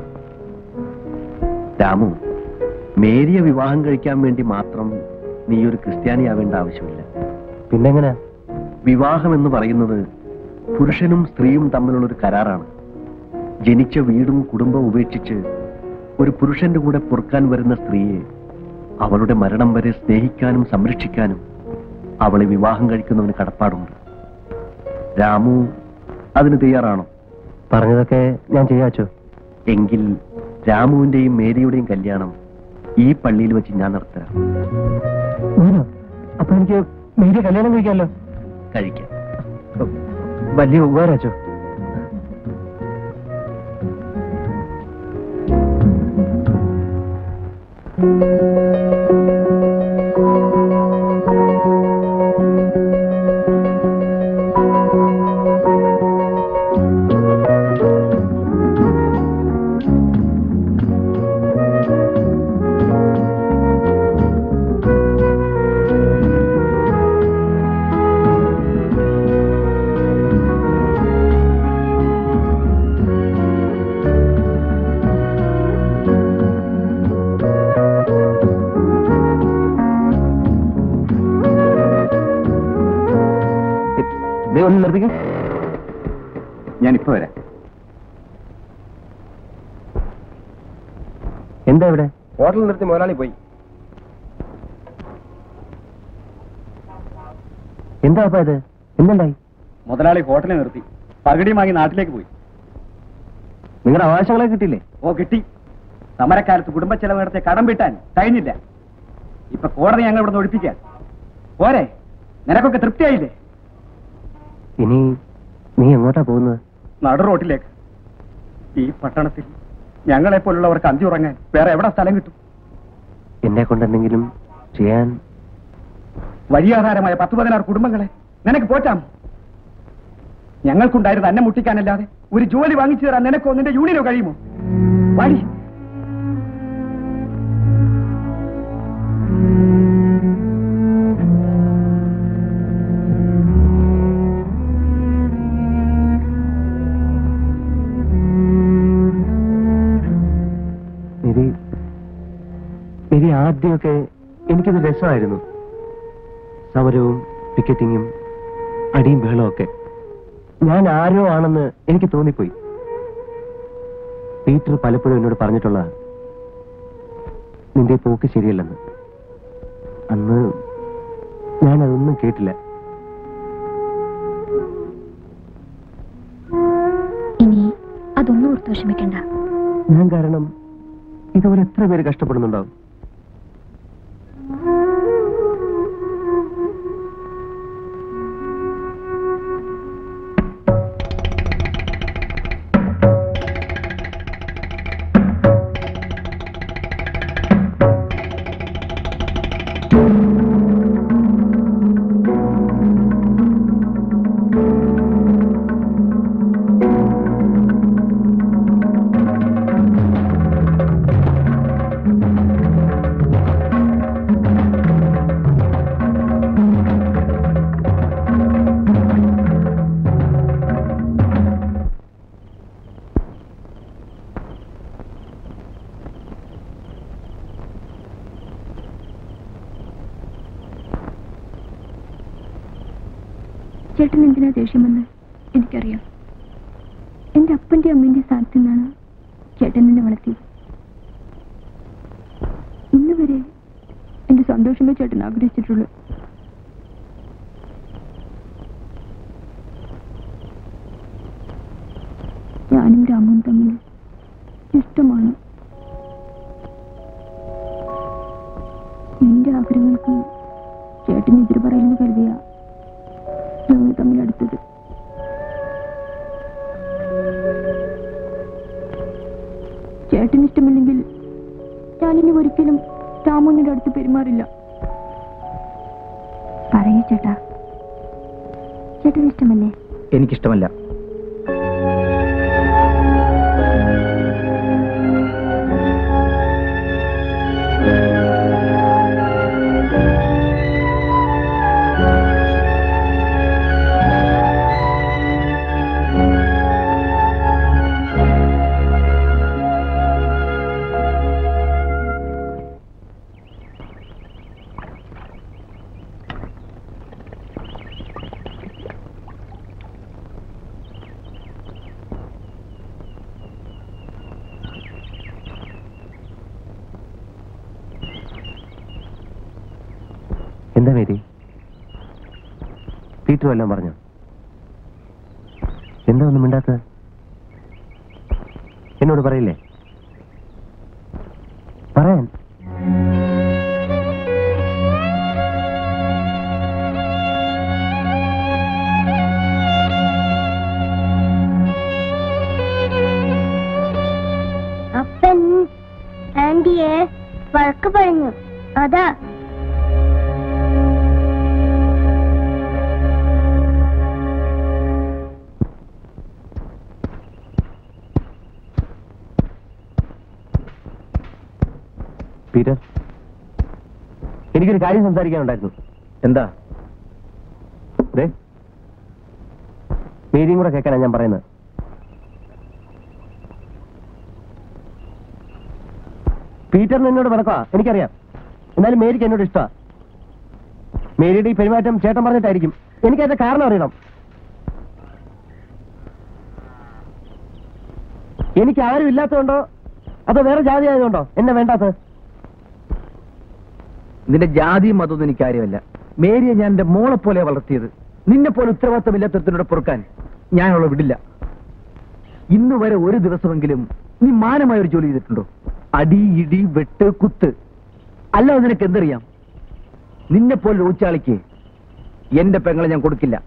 രാമു മേരിയെ വിവാഹം കഴിക്കാൻ വേണ്ടി മാത്രം നീ ഒരു ക്രിസ്ത്യാനിയാവേണ്ട ആവശ്യമില്ല പിന്നെങ്ങനെ വിവാഹം എന്ന് പറയുന്നത് പുരുഷനും സ്ത്രീയും തമ്മിലുള്ള ഒരു കരാറാണ് ജനിച്ച വീടും കുടുംബവും ഉപേക്ഷിച്ച് ഒരു പുരുഷന്റെ കൂടെ പൊറുക്കാൻ വരുന്ന സ്ത്രീയെ അവളുടെ മരണം വരെ സ്നേഹിക്കാനും സംരക്ഷിക്കാനും അവളെ വിവാഹം കഴിക്കുന്നവന് കടപ്പാടുണ്ട് രാമു അതിന് തയ്യാറാണോ പറഞ്ഞതൊക്കെ ഞാൻ ചെയ്യാച്ചോ എങ്കിൽ രാമുവിന്റെയും മേരിയുടെയും കല്യാണം ഈ പള്ളിയിൽ വെച്ച് ഞാൻ നടത്താം അപ്പൊ എനിക്ക് മേരിയെ കല്യാണം കഴിക്കാമല്ലോ കഴിക്കാം വലിയ ഉപകാരാച്ചോ ദേ ഒന്ന് നിർത്തിക്കും ഞാനിപ്പോ വരാം എന്താ ഇവിടെ ഹോട്ടലിൽ നിർത്തി മുതലാളി പോയി എന്താ അപ്പൊ ഇത് എന്തുണ്ടായി മുതലാളി ഹോട്ടലിൽ നിർത്തി പകുതിയും വാങ്ങി നാട്ടിലേക്ക് പോയി നിങ്ങളുടെ അവകാശങ്ങളെ കിട്ടിയില്ലേ ഓ കിട്ടി സമരക്കാലത്ത് കുടുംബ ചെലവ് നടത്തിയ കടം വീട്ടാൻ കഴിഞ്ഞില്ല ഇപ്പൊ കോടതി ഞങ്ങൾ ഇവിടെ ഒഴിപ്പിക്കാൻ പോരെ നിനക്കൊക്കെ തൃപ്തിയായില്ലേ ഇനി നീ എങ്ങോട്ടാ പോകുന്നത് നടു റോട്ടിലേക്ക് ഈ പട്ടണത്തിൽ ഞങ്ങളെ പോലുള്ളവർക്ക് അന്തി ഉറങ്ങാൻ വേറെ എവിടെ സ്ഥലം കിട്ടും എന്നെ കൊണ്ട് എന്തെങ്കിലും ചെയ്യാൻ വഴിയാധാരമായ പത്ത് പതിനാറ് കുടുംബങ്ങളെ നിനക്ക് പോറ്റാം ഞങ്ങൾക്കുണ്ടായിരുന്ന അന്നം മുട്ടിക്കാനല്ലാതെ ഒരു ജോലി വാങ്ങിച്ചു തരാൻ നിനക്കോ നിന്റെ യൂണിയനോ കഴിയുമോ വാടി നിധി നിധി ആദ്യമൊക്കെ എനിക്കിത് രസമായിരുന്നു സമരവും പിക്കറ്റിങ്ങും അടിയും ബഹളവും ഒക്കെ ഞാൻ ആരോ ആണെന്ന് എനിക്ക് തോന്നിപ്പോയി പീറ്റർ പലപ്പോഴും എന്നോട് പറഞ്ഞിട്ടുള്ള നിന്റെ പോക്ക് ശരിയല്ലെന്ന് അന്ന് ഞാനതൊന്നും കേട്ടില്ല ഇനി അതൊന്നും ഓർത്ത് വിഷമിക്കണ്ട ഞാൻ കാരണം ഇതുപോലെ എത്ര പേര് കഷ്ടപ്പെടുന്നുണ്ടാവും ചേട്ടൻ എന്തിനാ ദേഷ്യമെന്ന് എനിക്കറിയാം എന്റെ അപ്പന്റെ അമ്മന്റെ സ്ഥാനത്ത് നിന്നാണ് ചേട്ടൻ എന്നെ വളർത്തിയത് ഇന്ന് വരെ എന്റെ സന്തോഷമേ ചേട്ടൻ ആഗ്രഹിച്ചിട്ടുള്ളൂ ഞാനും രാമും തമ്മിൽ ഇഷ്ടമാണ് എന്റെ ആഗ്രഹങ്ങൾക്ക് ചേട്ടൻ എതിര് പറയുമെന്ന് കരുതിയ ഞങ്ങൾ തമ്മിൽ അടുത്തത് ചേട്ടന് ഇഷ്ടമില്ലെങ്കിൽ ഞാനിനി ഒരിക്കലും രാമുവിന്റെ അടുത്ത് പെരുമാറില്ല പറയൂ ചേട്ടാ ചേട്ടന് ഇഷ്ടമല്ലേ എനിക്കിഷ്ടമല്ല എന്താ മേരി പീറ്റർ വല്ലതും പറഞ്ഞു എന്താ ഒന്നും മിണ്ടാത്തത് എന്നോട് പറയില്ലേ പറയാൻ അപ്പൻ ആന്റിയെ വഴക്ക് പറഞ്ഞു അതാ പീറ്റർ എനിക്കൊരു കാര്യം സംസാരിക്കാനുണ്ടായിരുന്നു എന്താ ദേ, മേരിയും കൂടെ കേൾക്കാനാ ഞാൻ പറയുന്നത് പീറ്ററിന് എന്നോട് പിണക്കാ എനിക്കറിയാം എന്നാലും മേരിക്ക് എന്നോട് ഇഷ്ടമാ മേരിയുടെ ഈ പെരുമാറ്റം ചേട്ടൻ പറഞ്ഞിട്ടായിരിക്കും എനിക്ക് അതിന്റെ കാരണം അറിയണം എനിക്ക് ആരും ഇല്ലാത്തതുകൊണ്ടോ അതോ വേറെ ജാതി ആയതുകൊണ്ടോ എന്നെ വേണ്ടാത്തത് നിന്റെ ജാതിയും മതമൊന്നും എനിക്ക് കാര്യമല്ല മേരിയെ ഞാൻ എന്റെ മോളെ പോലെ വളർത്തിയത് നിന്നെ പോലെ ഉത്തരവാദിത്തമില്ലാത്തതിനോട് പൊറുക്കാൻ ഞാൻ അവളെ വിടില്ല ഇന്ന് വരെ ഒരു ദിവസമെങ്കിലും നീ മാനമായ ഒരു ജോലി ചെയ്തിട്ടുണ്ടോ അടി ഇടി വെട്ട് കുത്ത് അല്ലാതെ നിനക്ക് എന്തറിയാം നിന്നെ പോലെ ഊച്ചാളിക്ക് എന്റെ പെങ്ങളെ ഞാൻ കൊടുക്കില്ല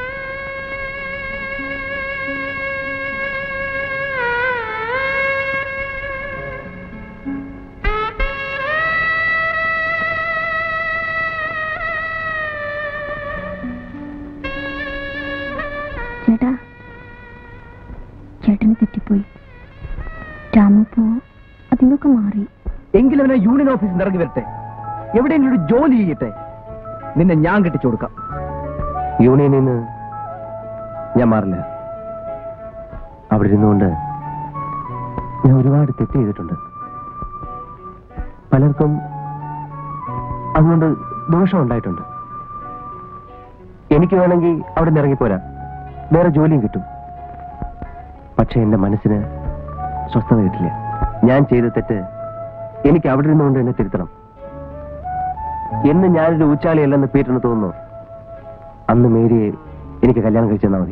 ചേട്ടാ ചേട്ടന് തെറ്റിപ്പോയി രാമപ്പോ അതിനൊക്കെ മാറി എങ്കിലും അവനെ യൂണിയൻ ഓഫീസിൽ നിന്ന് ഇറങ്ങി വരട്ടെ എവിടെയെങ്കിലും ഒരു ജോലി ചെയ്യട്ടെ നിന്നെ ഞാൻ കെട്ടിച്ചു കൊടുക്കാം യൂണിയനിൽ നിന്ന് ഞാൻ മാറില്ല അവിടെ ഇരുന്നുകൊണ്ട് ഞാൻ ഒരുപാട് തെറ്റ് ചെയ്തിട്ടുണ്ട് പലർക്കും അതുകൊണ്ട് ദോഷം ഉണ്ടായിട്ടുണ്ട് എനിക്ക് വേണമെങ്കിൽ അവിടെ നിന്ന് ഇറങ്ങിപ്പോരാ വേറെ ജോലിയും കിട്ടും പക്ഷെ എന്റെ മനസ്സിന് സ്വസ്ഥത കിട്ടില്ല ഞാൻ ചെയ്ത തെറ്റ് എനിക്ക് അവിടെ ഇരുന്നുകൊണ്ട് എന്നെ തിരുത്തണം എന്ന് ഞാനൊരു ഊച്ചാളിയല്ലെന്ന് പീറ്ററിന് തോന്നുന്നു അന്ന് മേരിയെ എനിക്ക് കല്യാണം കഴിച്ചു തന്നാൽ മതി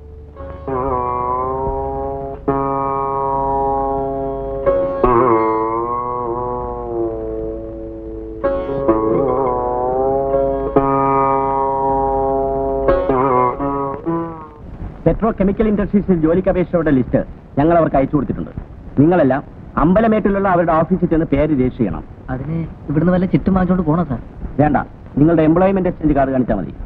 പെട്രോ കെമിക്കൽ ഇൻഡസ്ട്രീസിൽ ജോലിക്ക് അപേക്ഷയുടെ ലിസ്റ്റ് ഞങ്ങൾ അവർക്ക് അയച്ചു കൊടുത്തിട്ടുണ്ട് നിങ്ങളെല്ലാം അമ്പലമേട്ടിലുള്ള അവരുടെ ഓഫീസിൽ ചെന്ന് പേര് രജിസ്റ്റർ ചെയ്യണം അതിന് ഇവിടുന്ന് വല്ല ചിറ്റും വാങ്ങിച്ചോണ്ട് പോണോ സാർ വേണ്ട നിങ്ങളുടെ എംപ്ലോയ്മെന്റ് എക്സ്ചേഞ്ച് കാർഡ് കാണിച്ചാൽ മതി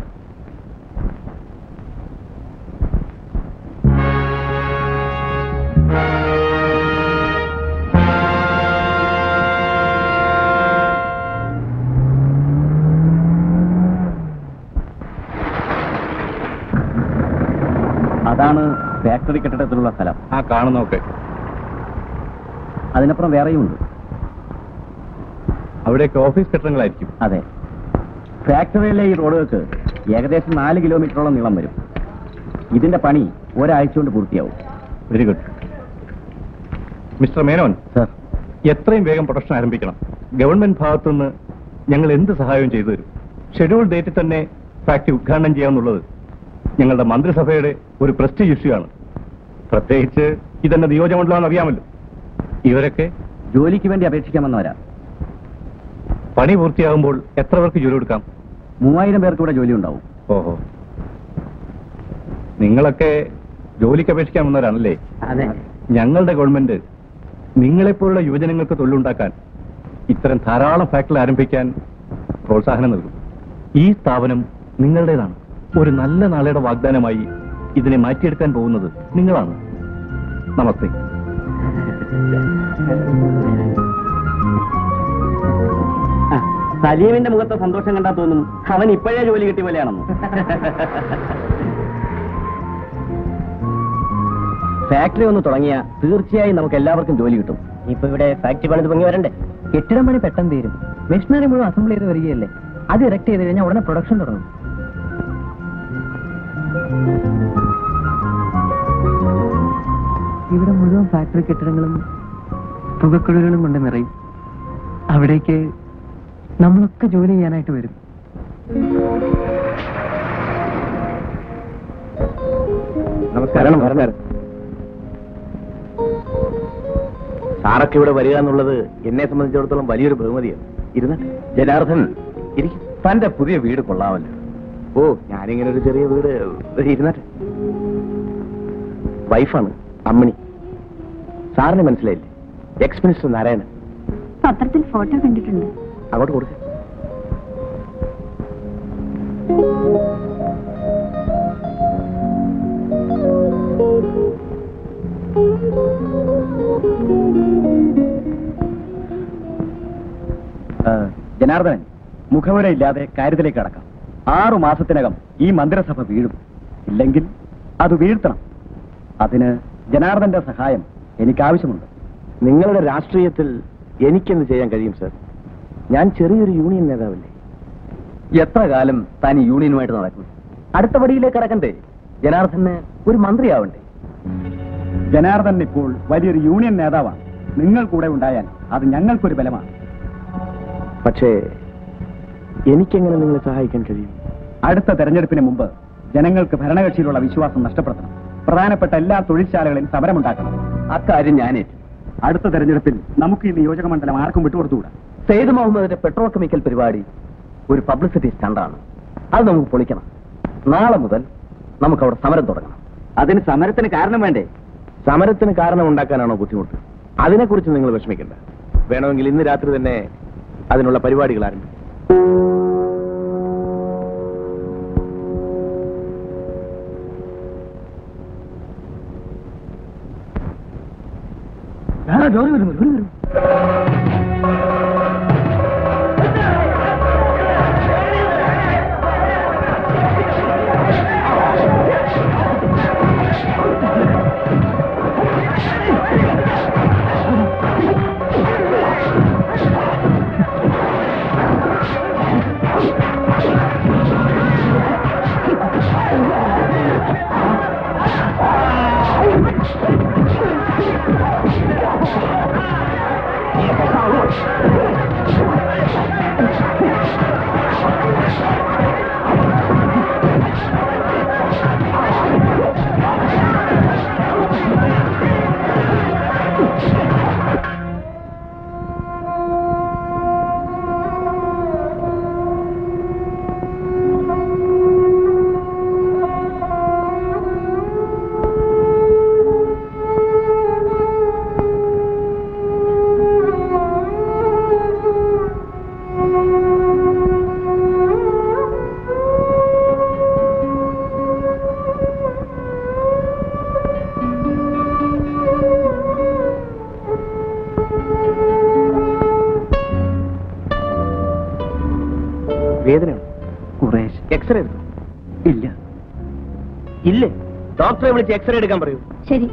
അതാണ് ഫാക്ടറി കെട്ടിടത്തിലുള്ള സ്ഥലം ആ കാണുന്നൊക്കെ അതിനപ്പുറം വേറെയും ഉണ്ട് അവിടെയൊക്കെ ഓഫീസ് കെട്ടിടങ്ങളായിരിക്കും അതെ ഫാക്ടറിയിലെ ഈ റോഡുകൾക്ക് ഏകദേശം നാല് കിലോമീറ്ററോളം നീളം വരും ഇതിന്റെ പണി ഒരാഴ്ച കൊണ്ട് പൂർത്തിയാവും very good Mr Menon sir എത്രയും വേഗം പ്രൊഡക്ഷൻ ആരംഭിക്കണം ഗവൺമെന്റ് ഭാഗത്തുനിന്ന് ഞങ്ങൾ എന്ത് സഹായവും ചെയ്തു തരും ഷെഡ്യൂൾ ഡേറ്റിൽ തന്നെ ഫാക്ടറി ഉദ്ഘാടനം ചെയ്യാമെന്നുള്ളത് ഞങ്ങളുടെ മന്ത്രിസഭയുടെ ഒരു പ്രസ്റ്റീജ് ഇഷ്യൂ ആണ് പ്രത്യേകിച്ച് ഇതെന്നെ നിയോജകമണ്ഡലമെന്ന് അറിയാമല്ലോ ഇവരൊക്കെ ജോലിക്ക് വേണ്ടി അപേക്ഷിക്കാമെന്നവരാ പണി പൂർത്തിയാകുമ്പോൾ എത്ര പേർക്ക് ജോലി കൊടുക്കാം മൂവായിരം പേർക്ക് ഇവിടെ ജോലി ഉണ്ടാവും ഓഹോ നിങ്ങളൊക്കെ ജോലിക്ക് അപേക്ഷിക്കാൻ വന്നവരാണല്ലേ അതെ ഞങ്ങളുടെ ഗവൺമെന്റ് നിങ്ങളെപ്പോലുള്ള യുവജനങ്ങൾക്ക് തൊഴിലുണ്ടാക്കാൻ ഇത്തരം ധാരാളം ഫാക്ടറി ആരംഭിക്കാൻ പ്രോത്സാഹനം നൽകും ഈ സ്ഥാപനം നിങ്ങളുടേതാണ് ഒരു നല്ല നാളെയുടെ വാഗ്ദാനമായി ഇതിനെ മാറ്റിയെടുക്കാൻ പോകുന്നത് നിങ്ങളാണ് നമസ്തേ സലീമിന്റെ മുഖത്തെ സന്തോഷം കണ്ടാ തോന്നും അവൻ ഇപ്പോഴേ ജോലി കിട്ടിയ പോലെയാണെന്ന് ഫാക്ടറി ഒന്ന് തുടങ്ങിയ തീർച്ചയായും നമുക്ക് എല്ലാവർക്കും ജോലി കിട്ടും ഇപ്പൊ ഇവിടെ ഫാക്ടറി പണിത് പൊങ്ങി വരണ്ടേ കെട്ടിടം പണി പെട്ടെന്ന് തീരും മെഷീനറി മുഴുവൻ അസംബിൾ ചെയ്ത് വരികയല്ലേ അത് ഇറക്ട് ചെയ്ത് കഴിഞ്ഞാൽ ഉടനെ പ്രൊഡക്ഷൻ തുടങ്ങും ഇവിടെ മുഴുവൻ ഫാക്ടറി കെട്ടിടങ്ങളും പുകക്കുഴലുകളും കൊണ്ട് നിറയും അവിടേക്ക് നമ്മളൊക്കെ ജോലി ചെയ്യാനായിട്ട് വരും നമസ്കാരം പറഞ്ഞാൽ സാറൊക്കെ ഇവിടെ വരിക എന്നുള്ളത് എന്നെ സംബന്ധിച്ചിടത്തോളം വലിയൊരു ബഹുമതിയാണ് ഇരുന്നട്ടെ ജനാർദ്ദൻ ഇരിക്കും തന്റെ പുതിയ വീട് കൊള്ളാമല്ലോ ഓ ഞാനിങ്ങനെ ഒരു ചെറിയ വീട് ഇരുന്നട്ടെ വൈഫാണ് അമ്മിണി സാറിന് മനസ്സിലായില്ലേ എക്സ് മിനിസ്റ്റർ നാരായണൻ പത്രത്തിൽ ഫോട്ടോ കണ്ടിട്ടുണ്ട് അങ്ങോട്ട് കൊടുക്ക ജനാർദ്ദനൻ മുഖമുരയില്ലാതെ കാര്യത്തിലേക്ക് കടക്കാം ആറു മാസത്തിനകം ഈ മന്ത്രിസഭ വീഴും ഇല്ലെങ്കിൽ അത് വീഴ്ത്തണം അതിന് ജനാർദ്ദന്റെ സഹായം എനിക്ക് ആവശ്യമുണ്ട് നിങ്ങളുടെ രാഷ്ട്രീയത്തിൽ എനിക്കെന്ത് ചെയ്യാൻ കഴിയും സർ ഞാൻ ചെറിയൊരു യൂണിയൻ നേതാവല്ലേ എത്ര കാലം താൻ ഈ യൂണിയനുമായിട്ട് നടക്കും അടുത്ത പടിയിലേക്ക് കടക്കണ്ടേ ജനാർദ്ദന് ഒരു മന്ത്രിയാവണ്ടേ ജനാർദ്ദൻ ഇപ്പോൾ വലിയൊരു യൂണിയൻ നേതാവാണ് നിങ്ങൾ കൂടെ ഉണ്ടായാൽ അത് ഞങ്ങൾക്കൊരു ബലമാണ് പക്ഷേ എനിക്കെങ്ങനെ നിങ്ങളെ സഹായിക്കാൻ കഴിയും അടുത്ത തെരഞ്ഞെടുപ്പിന് മുമ്പ് ജനങ്ങൾക്ക് ഭരണകക്ഷിയിലുള്ള വിശ്വാസം നഷ്ടപ്പെടുത്തണം പ്രധാനപ്പെട്ട എല്ലാ തൊഴിൽശാലകളിലും സമരമുണ്ടാക്കണം അക്കാര്യം ഞാനേറ്റു അടുത്ത തെരഞ്ഞെടുപ്പിൽ നമുക്ക് ഈ നിയോജക മണ്ഡലം ആർക്കും വിട്ടുകൊടുത്തുകൂടാ സെയ്ദ് മുഹമ്മദിന്റെ പെട്രോ കെമിക്കൽ പരിപാടി ഒരു പബ്ലിസിറ്റി സ്റ്റണ്ടാണ് അത് നമുക്ക് പൊളിക്കണം നാളെ മുതൽ നമുക്ക് അവിടെ സമരം തുടങ്ങണം അതിന് സമരത്തിന് കാരണം വേണ്ടേ സമരത്തിന് കാരണം ഉണ്ടാക്കാനാണോ ബുദ്ധിമുട്ട് അതിനെക്കുറിച്ച് നിങ്ങൾ വിഷമിക്കണ്ട വേണമെങ്കിൽ ഇന്ന് രാത്രി തന്നെ അതിനുള്ള പരിപാടികൾ ആരംഭിക്കും ജോലി വരുന്നു ജോലി വരുന്നു വേദനയുണ്ട് കുറേശ്ശെ എക്സ്റേ എടുത്തു ഇല്ല ഇല്ലേ ഡോക്ടറെ വിളിച്ച് എക്സ്റേ എടുക്കാൻ പറയൂ ശരി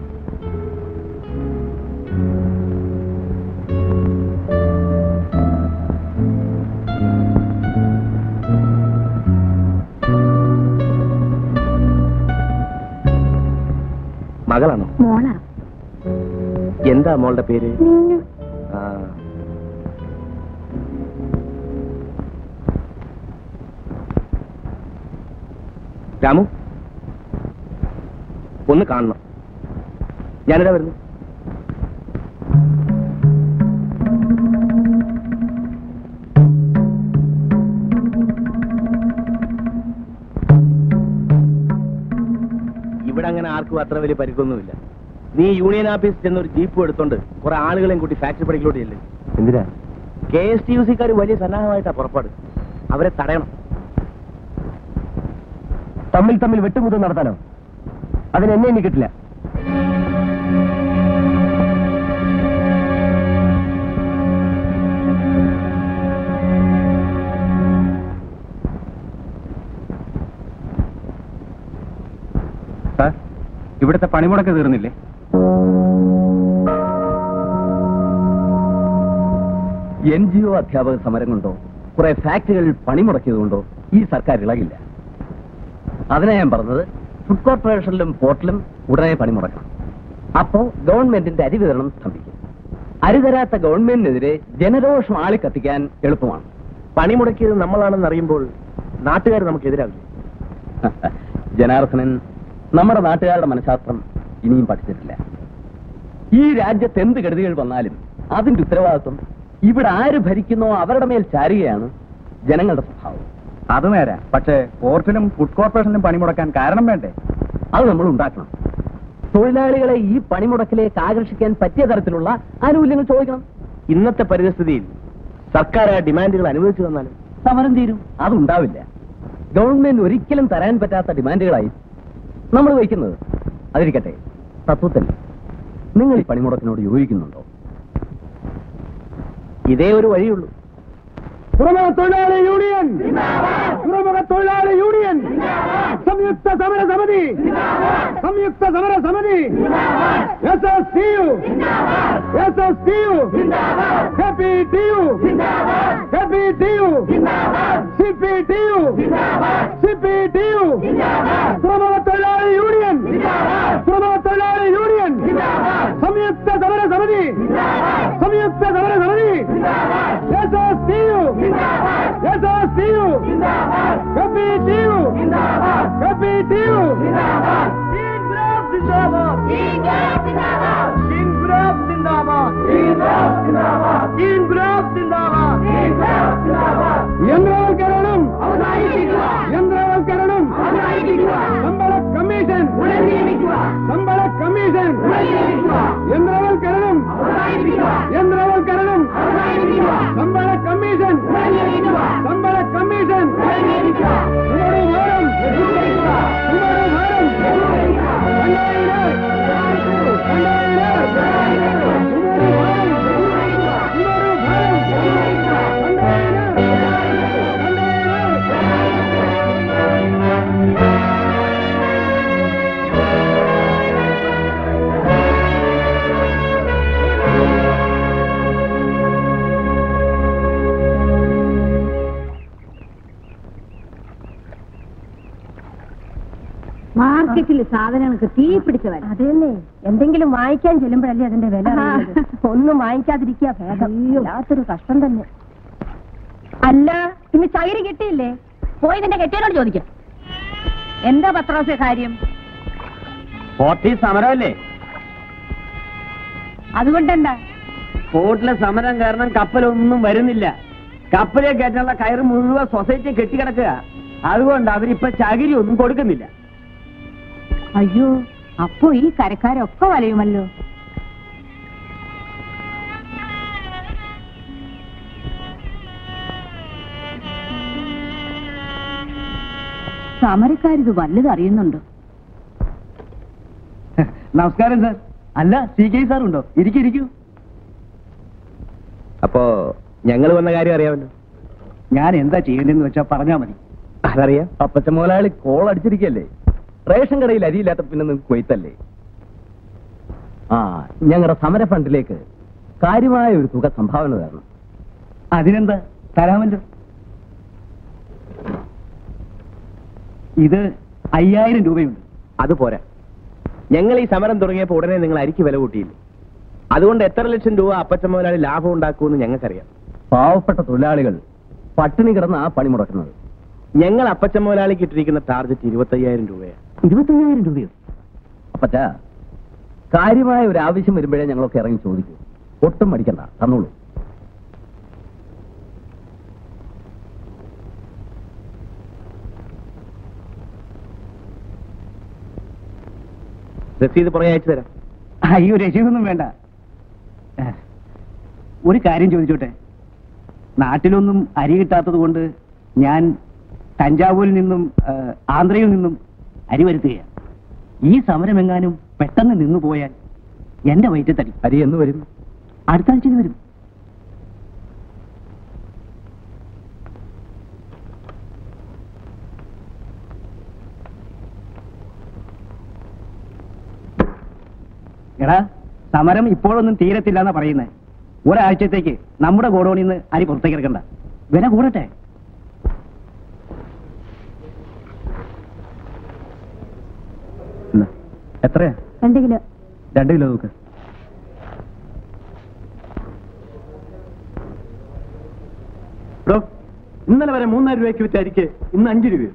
മകളാണോ മോളാ എന്താ മോളുടെ പേര് നീനു ആ. രാമു ഒന്ന് കാണണം ഞാനിതാ വരുന്നു ഇവിടെ അങ്ങനെ ആർക്കും അത്ര വലിയ പരിക്കൊന്നുമില്ല നീ യൂണിയൻ ഓഫീസിൽ ചെന്ന് ഒരു ജീപ്പ് എടുത്തോണ്ട് കുറെ ആളുകളെയും കൂട്ടി ഫാക്ടറി പടിക്കലോട്ട് ചെല്ലും എന്തിനാ കെ എസ് ടി യു സിക്കാർ വലിയ സന്നാഹമായിട്ടാ പുറപ്പാട് അവരെ തടയണം തമ്മിൽ തമ്മിൽ വെട്ടുമുതൽ നടത്താനോ അതിന് എന്നെ ഇനി കിട്ടില്ല സാർ ഇവിടുത്തെ പണിമുടക്ക് തീർന്നില്ലേ എൻ ജി ഒ അധ്യാപക സമരം കൊണ്ടോ കുറെ ഫാക്ടറികൾ പണിമുടക്കിയതുകൊണ്ടോ ഈ സർക്കാർ ഇളകില്ല അതിനാ ഞാൻ പറഞ്ഞത് ഫുഡ് കോർപ്പറേഷനിലും പോർട്ടിലും ഉടനെ പണിമുടക്കണം അപ്പോ ഗവൺമെന്റിന്റെ അരി വിതരണം സ്തംഭിക്കും അരി തരാത്ത ഗവൺമെന്റിനെതിരെ ജനരോഷം ആളിക്കത്തിക്കാൻ എളുപ്പമാണ് പണിമുടക്കിയത് നമ്മളാണെന്ന് അറിയുമ്പോൾ നാട്ടുകാർ നമുക്കെതിരാവില്ല ജനാർദ്ദനൻ നമ്മുടെ നാട്ടുകാരുടെ മനഃശാസ്ത്രം ഇനിയും പഠിച്ചിട്ടില്ല ഈ രാജ്യത്ത് എന്ത് കെടുതികൾ വന്നാലും അതിന്റെ ഉത്തരവാദിത്വം ഇവിടെ ആര് ഭരിക്കുന്നോ അവരുടെ മേൽ ചാരുകയാണ് ജനങ്ങളുടെ സ്വഭാവം അത് നേരാ പക്ഷേ പോർട്ടിലും ഫുഡ് കോർപ്പറേഷനിലും പണിമുടക്കാൻ കാരണം വേണ്ടേ അത് നമ്മൾ ഉണ്ടാക്കണം തൊഴിലാളികളെ ഈ പണിമുടക്കിലേക്ക് ആകർഷിക്കാൻ പറ്റിയ തരത്തിലുള്ള ആനുകൂല്യങ്ങൾ ചോദിക്കണം ഇന്നത്തെ പരിസ്ഥിതിയിൽ സർക്കാർ ആ ഡിമാൻഡുകൾ അനുവദിച്ചു തന്നാലും സമരം തീരും അതുണ്ടാവില്ല ഗവൺമെന്റ് ഒരിക്കലും തരാൻ പറ്റാത്ത ഡിമാൻഡുകളായി നമ്മൾ വയ്ക്കുന്നത് അതിരിക്കട്ടെ തത്വത്തിൽ നിങ്ങൾ ഈ പണിമുടക്കിനോട് യോജിക്കുന്നുണ്ടോ ഇതേ ഒരു വഴിയുള്ളൂ തുറമുഖ തൊഴിലാളി യൂണിയൻ തുറമുഖ തൊഴിലാളി യൂണിയൻ സംയുക്ത സമര സമിതി സംയുക്ത സമര സമിതി S S T U S S T U happy T U happy T U C P T U C P T U തുറമുഖ തൊഴിലാളി യൂണിയൻ തുറമുഖ തൊഴിലാളി യൂണിയൻ സംയുക്ത സമര സമിതി സംയുക്ത സമര സമിതി S S T U S S T U happy T U happy T U ഇൻഗ്രാബ് സിന്ദാബാദ് മാർക്കറ്റിൽ സാധനങ്ങൾക്ക് തീ പിടിച്ച വില അതന്നെ എന്തെങ്കിലും വാങ്ങിക്കാൻ ചെല്ലുമ്പോഴല്ലേ അതിന്റെ വില അറിയുന്നത്. ഒന്നും വാങ്ങിക്കാതിരിക്കുക ഭേദം വല്ലാത്തൊരു കഷ്ടം തന്നെ അല്ല ഇന്ന് ചകിരി കിട്ടിയില്ലേ പോയി നിന്റെ കെട്ടിയോട് ചോദിക്കാം എന്താ പത്രാസ കാര്യം ഫോർട്ടി സമരമല്ലേ അതുകൊണ്ടെന്താ പോർട്ടിലെ സമരം കാരണം കപ്പലൊന്നും വരുന്നില്ല കപ്പലെ കയറ്റാനുള്ള കയറ് മുഴുവൻ സൊസൈറ്റി കെട്ടിക്കിടക്കുക അതുകൊണ്ട് അവരിപ്പൊ ചകിരി ഒന്നും കൊടുക്കുന്നില്ല അയ്യോ അപ്പോ ഈ കരക്കാരൊക്കെ വലയുമല്ലോ സമരക്കാരിത് വല്ലത് അറിയുന്നുണ്ടോ നമസ്കാരം സാർ അല്ല സി കെ സാർ ഉണ്ടോ ഇരിക്കൂ അപ്പോ ഞങ്ങൾ വന്ന കാര്യം അറിയാമല്ലോ ഞാൻ എന്താ ചെയ്യേണ്ടതെന്ന് വെച്ചാ പറഞ്ഞാ മതി അതറിയാം അപ്പച്ച മുതലാളി കോൾ അടിച്ചിരിക്കല്ലേ റേഷൻ കടയിൽ അരിയില്ലാത്ത പിന്നെ നിങ്ങൾക്ക് കൊയ്ത്തല്ലേ ആ ഞങ്ങളുടെ സമര ഫണ്ടിലേക്ക് കാര്യമായ ഒരു തുക സംഭാവന തരണം അതിനെന്താ തരാമല്ലോ ഇത് അയ്യായിരം രൂപയുണ്ട് അത് പോരാ ഞങ്ങൾ ഈ സമരം തുടങ്ങിയപ്പോൾ ഉടനെ നിങ്ങൾ അരിക്ക് വില കൂട്ടിയില്ലേ അതുകൊണ്ട് എത്ര ലക്ഷം രൂപ അപ്പച്ച മുതലാളി ലാഭം ഉണ്ടാക്കുമെന്ന് ഞങ്ങൾക്കറിയാം പാവപ്പെട്ട തൊഴിലാളികൾ പട്ടിണി കിടന്ന് ആ പണി മുടക്കുന്നത് ഞങ്ങൾ അപ്പച്ച മുതലാളിക്ക് ഇട്ടിരിക്കുന്ന ടാർഗറ്റ് ഇരുപത്തയ്യായിരം രൂപയാണ് ഇരുപത്തയ്യായിരം രൂപയോ അപ്പച്ച കാര്യമായ ഒരു ആവശ്യം വരുമ്പോഴേ ഞങ്ങളൊക്കെ ഇറങ്ങി ചോദിക്കൂ ഒട്ടും മടിക്കണ്ട തന്നോളൂ രസീത് പുറകെ അയച്ചു തരാം അയ്യോ രസീതൊന്നും വേണ്ട ഏഹ്, ഒരു കാര്യം ചോദിച്ചോട്ടെ നാട്ടിലൊന്നും അരി കിട്ടാത്തത് കൊണ്ട് ഞാൻ തഞ്ചാവൂരിൽ നിന്നും ഏഹ്, ആന്ധ്രയിൽ നിന്നും അരി വരുത്തുകയാണ് ഈ സമരമെങ്ങാനും പെട്ടെന്ന് നിന്നു പോയാൽ എന്റെ വയറ്റത്തടി അരി എന്ന് വരും അടുത്ത ആഴ്ച ഇത് വരും എടാ സമരം ഇപ്പോഴൊന്നും തീരത്തില്ല എന്നാ പറയുന്നത് ഒരാഴ്ചത്തേക്ക് നമ്മുടെ ഗോഡൌണിൽ നിന്ന് അരി പുറത്തേക്ക് ഇറക്കണ്ട വില കൂടട്ടെ എത്രയാ രണ്ട് കിലോ രണ്ട് കിലോ നോക്ക് ഇന്നലെ വരെ മൂന്നായിരം രൂപയ്ക്ക് വിറ്റ അരിക്ക് ഇന്ന് അഞ്ചു രൂപയോ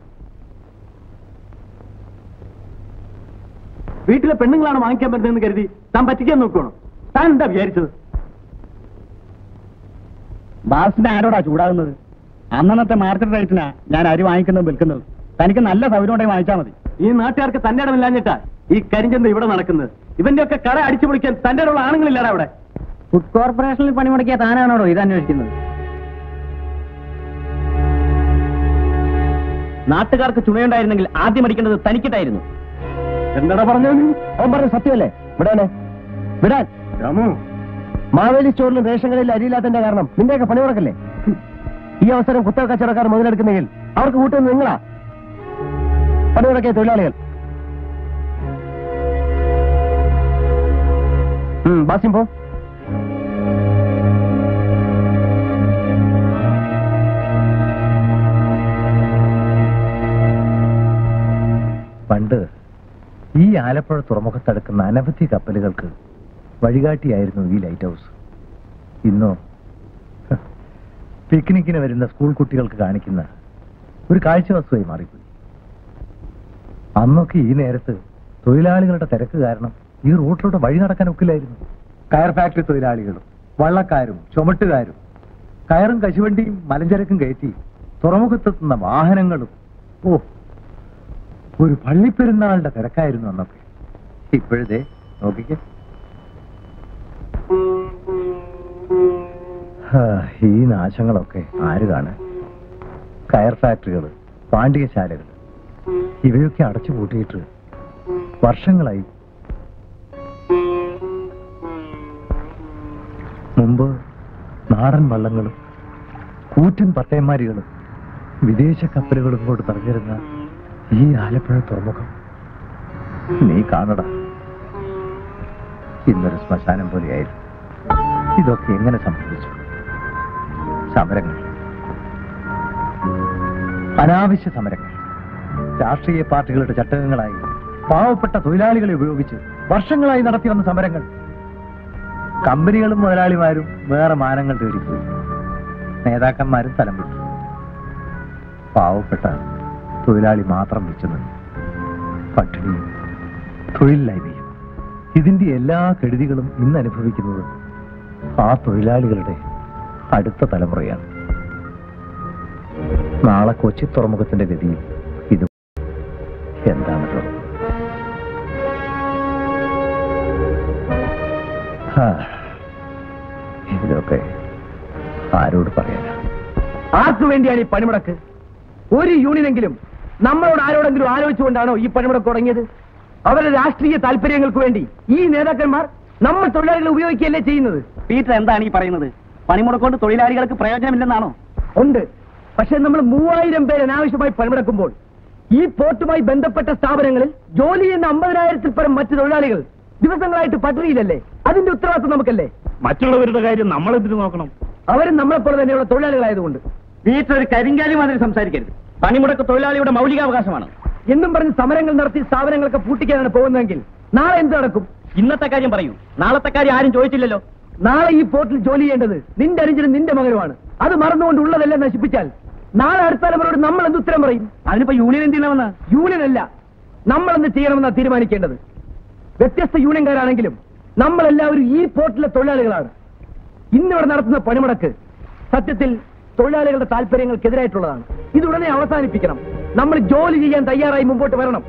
വീട്ടിലെ പെണ്ണുങ്ങളാണ് വാങ്ങിക്കാൻ പറ്റുന്നതെന്ന് കരുതി താൻ പറ്റിക്കാൻ നോക്കണം താൻ എന്താ വിചാരിച്ചത് ബാസിന്റെ ആരോടാ ചൂടാകുന്നത് അന്നന്നത്തെ മാർക്കറ്റ് റേറ്റിനാ ഞാൻ അരി വാങ്ങിക്കുന്നത് വിൽക്കുന്നത് തനിക്ക് നല്ല സൗകര്യം ഉണ്ടെങ്കിൽ വാങ്ങിച്ചാൽ മതി ഈ നാട്ടുകാർക്ക് തന്റെ ഇടമില്ലാഞ്ഞിട്ടാ ഈ കരിഞ്ചന്ത ഇവിടെ നടക്കുന്നത് ഇവന്റെ ഒക്കെ കട അടിച്ചു പൊളിക്കാൻ തന്റെ ഉള്ള ആണുങ്ങളില്ലാടാ അവിടെ ഫുഡ് കോർപ്പറേഷനിൽ പണിമുടക്കിയ താനാണോടോ ഇത് അന്വേഷിക്കുന്നത് നാട്ടുകാർക്ക് ചുമയുണ്ടായിരുന്നെങ്കിൽ ആദ്യം അടിക്കേണ്ടത് തനിക്കിട്ടായിരുന്നു എന്താടാ പറഞ്ഞു അവൻ പറഞ്ഞ സത്യമല്ലേ വിടാനെ വിടാൻ രാമു മാവേലി സ്റ്റോറിലും റേഷൻ കടയിൽ അരിയില്ലാത്തതിന്റെ കാരണം നിന്റെയൊക്കെ പണി മുടക്കല്ലേ ഈ അവസരം കുത്തക കച്ചവടക്കാർ മുതലെടുക്കുന്നെങ്കിൽ അവർക്ക് കൂട്ടുന്നത് നിങ്ങളാ പണി മുടക്കിയ തൊഴിലാളികൾ ഉം, ബാസിം പോ പണ്ട് ഈ ആലപ്പുഴ തുറമുഖത്തടുക്കുന്ന അനവധി കപ്പലുകൾക്ക് വഴികാട്ടിയായിരുന്നു ഈ ലൈറ്റ് ഹൗസ് ഇന്നോ ഹ, പിക്നിക്കിന് വരുന്ന സ്കൂൾ കുട്ടികൾക്ക് കാണിക്കുന്ന ഒരു കാഴ്ചവസ്തുവായി മാറിപ്പോയി അന്നൊക്കെ ഈ നേരത്ത് തൊഴിലാളികളുടെ തിരക്ക് കാരണം ഈ റൂട്ടിലൂടെ വഴി നടക്കാൻ ഒക്കില്ലായിരുന്നു കയർ ഫാക്ടറി തൊഴിലാളികളും വള്ളക്കാരും ചുമട്ടുകാരും കയറും കശുവണ്ടിയും മലഞ്ചരക്കും കയറ്റി തുറമുഖത്തെത്തുന്ന വാഹനങ്ങളും ഓ ഒരു പള്ളിപ്പെരുന്നാളിന്റെ തിരക്കായിരുന്നു അന്നൊക്കെ ഇപ്പോഴത്തെ നോക്കിക്കേ ഹാ, ഈ നാശങ്ങളൊക്കെ ആര് കാണാൻ കയർ ഫാക്ടറികൾ പാണ്ഡികശാലകൾ ഇവയൊക്കെ അടച്ചു പൂട്ടിയിട്ട് വർഷങ്ങളായി മുമ്പ് നാടൻ വള്ളങ്ങളും കൂറ്റൻ പട്ടയന്മാരികളും വിദേശ കപ്പലുകളും കൊണ്ട് നിറഞ്ഞിരുന്ന ഈ ആലപ്പുഴ തുറമുഖം നീ കാണടാ ഇന്നൊരു ശ്മശാനം പോലെയായിരുന്നു ഇതൊക്കെ എങ്ങനെ സംഭവിച്ചു സമരങ്ങൾ അനാവശ്യ സമരങ്ങൾ രാഷ്ട്രീയ പാർട്ടികളുടെ ചട്ടകങ്ങളായി പാവപ്പെട്ട തൊഴിലാളികളെ ഉപയോഗിച്ച് വർഷങ്ങളായി നടത്തി വന്ന സമരങ്ങൾ കമ്പനികളും മുതലാളിമാരും വേറെ മാനങ്ങൾ തേടിപ്പോയി നേതാക്കന്മാരും സ്ഥലം വിട്ടു പാവപ്പെട്ട തൊഴിലാളി മാത്രം വെച്ചു നിന്നു പട്ടിണിയും തൊഴിലില്ലായ്മയും ഇതിന്റെ എല്ലാ കെടുതികളും ഇന്ന് അനുഭവിക്കുന്നത് ആ തൊഴിലാളികളുടെ അടുത്ത തലമുറയാണ് നാളെ കൊച്ചി തുറമുഖത്തിന്റെ ഗതിയിൽ ഇത് എന്താണല്ലോ ഹാ, ഇതിലൊക്കെ ആരോട് പറയാനാ ആർക്കു വേണ്ടിയാണ് ഈ പണിമുടക്ക് ഒരു യൂണിയനെങ്കിലും നമ്മളോട് ആരോടെങ്കിലും ആലോചിച്ചുകൊണ്ടാണോ ഈ പണിമുടക്ക് തുടങ്ങിയത് അവരുടെ രാഷ്ട്രീയ താല്പര്യങ്ങൾക്ക് വേണ്ടി ഈ നേതാക്കന്മാർ നമ്മൾ തൊഴിലാളികളെ ഉപയോഗിക്കുകയല്ലേ ചെയ്യുന്നത് പീറ്റർ എന്താണ് ഈ പറയുന്നത് പണിമുടക്കൊണ്ട് തൊഴിലാളികൾക്ക് പ്രയോജനമില്ലെന്നാണോ ഉണ്ട് പക്ഷെ നമ്മൾ മൂവായിരം പേര് അനാവശ്യമായി പണിമുടക്കുമ്പോൾ ഈ പോർട്ടുമായി ബന്ധപ്പെട്ട സ്ഥാപനങ്ങളിൽ ജോലി ചെയ്യുന്ന അമ്പതിനായിരത്തിൽ പരം മറ്റു തൊഴിലാളികൾ ദിവസങ്ങളായിട്ട് പട്ടിണിയിലല്ലേ അതിന്റെ ഉത്തരവാദിത്വം നമുക്കല്ലേ മറ്റുള്ളവരുടെ കാര്യം നമ്മളെന്തിനു നോക്കണം അവരും നമ്മളെപ്പോലെ തന്നെയുള്ള തൊഴിലാളികളായതുകൊണ്ട് പീറ്റർ ഒരു കരിങ്കാലി മാതിരി സംസാരിക്കരുത് പണിമുടക്ക് തൊഴിലാളിയുടെ മൗലികാവകാശമാണ് എന്നും പറഞ്ഞ് സമരങ്ങൾ നടത്തി സ്ഥാപനങ്ങളൊക്കെ പൂട്ടിക്കാനാണ് പോകുന്നതെങ്കിൽ നാളെ എന്ത് നടക്കും ഇന്നത്തെ കാര്യം പറയൂ നാളത്തെ കാര്യം ആരും ചോദിച്ചില്ലല്ലോ നാളെ ഈ പോർട്ടിൽ ജോലി ചെയ്യേണ്ടത് നിന്റെ അനുജനും നിന്റെ മകനുമാണ് അത് മറന്നുകൊണ്ട് ഉള്ളതെല്ലാം നശിപ്പിച്ചാൽ നാളെ അടുത്ത തലമുറയോട് നമ്മൾ എന്ത് ഉത്തരം പറയും അതിനിപ്പോ യൂണിയൻ എന്ത് ചെയ്യണമെന്ന് യൂണിയൻ അല്ല നമ്മൾ എന്ത് ചെയ്യണമെന്നാണ് തീരുമാനിക്കേണ്ടത് വ്യത്യസ്ത യൂണിയൻകാരാണെങ്കിലും നമ്മളെല്ലാവരും ഈ പോർട്ടിലെ തൊഴിലാളികളാണ് ഇന്നിവിടെ നടത്തുന്ന പണിമുടക്ക് സത്യത്തിൽ തൊഴിലാളികളുടെ താല്പര്യങ്ങൾക്കെതിരായിട്ടുള്ളതാണ് ഇത് ഉടനെ അവസാനിപ്പിക്കണം നമ്മൾ ജോലി ചെയ്യാൻ തയ്യാറായി മുമ്പോട്ട് വരണം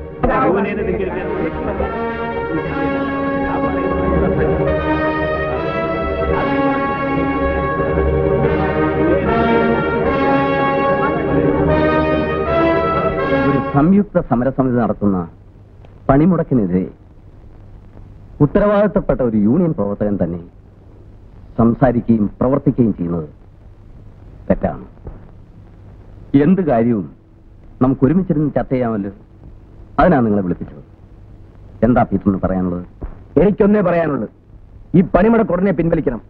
ഒരു സംയുക്ത സമരസമിതി നടത്തുന്ന പണിമുടക്കിനെതിരെ ഉത്തരവാദിത്തപ്പെട്ട ഒരു യൂണിയൻ പ്രവർത്തകൻ തന്നെ സംസാരിക്കുകയും പ്രവർത്തിക്കുകയും ചെയ്യുന്നത് തെറ്റാണ് എന്ത് കാര്യവും നമുക്ക് ഒരുമിച്ചിരുന്ന് ചർച്ച ചെയ്യാമല്ലോ അതിനാണ് നിങ്ങളെ വിളിപ്പിച്ചത് എന്താ പീറ്ററിന് പറയാനുള്ളത് എനിക്കൊന്നേ പറയാനുള്ളൂ ഈ പണിമുടക്ക് ഉടനെ പിൻവലിക്കണം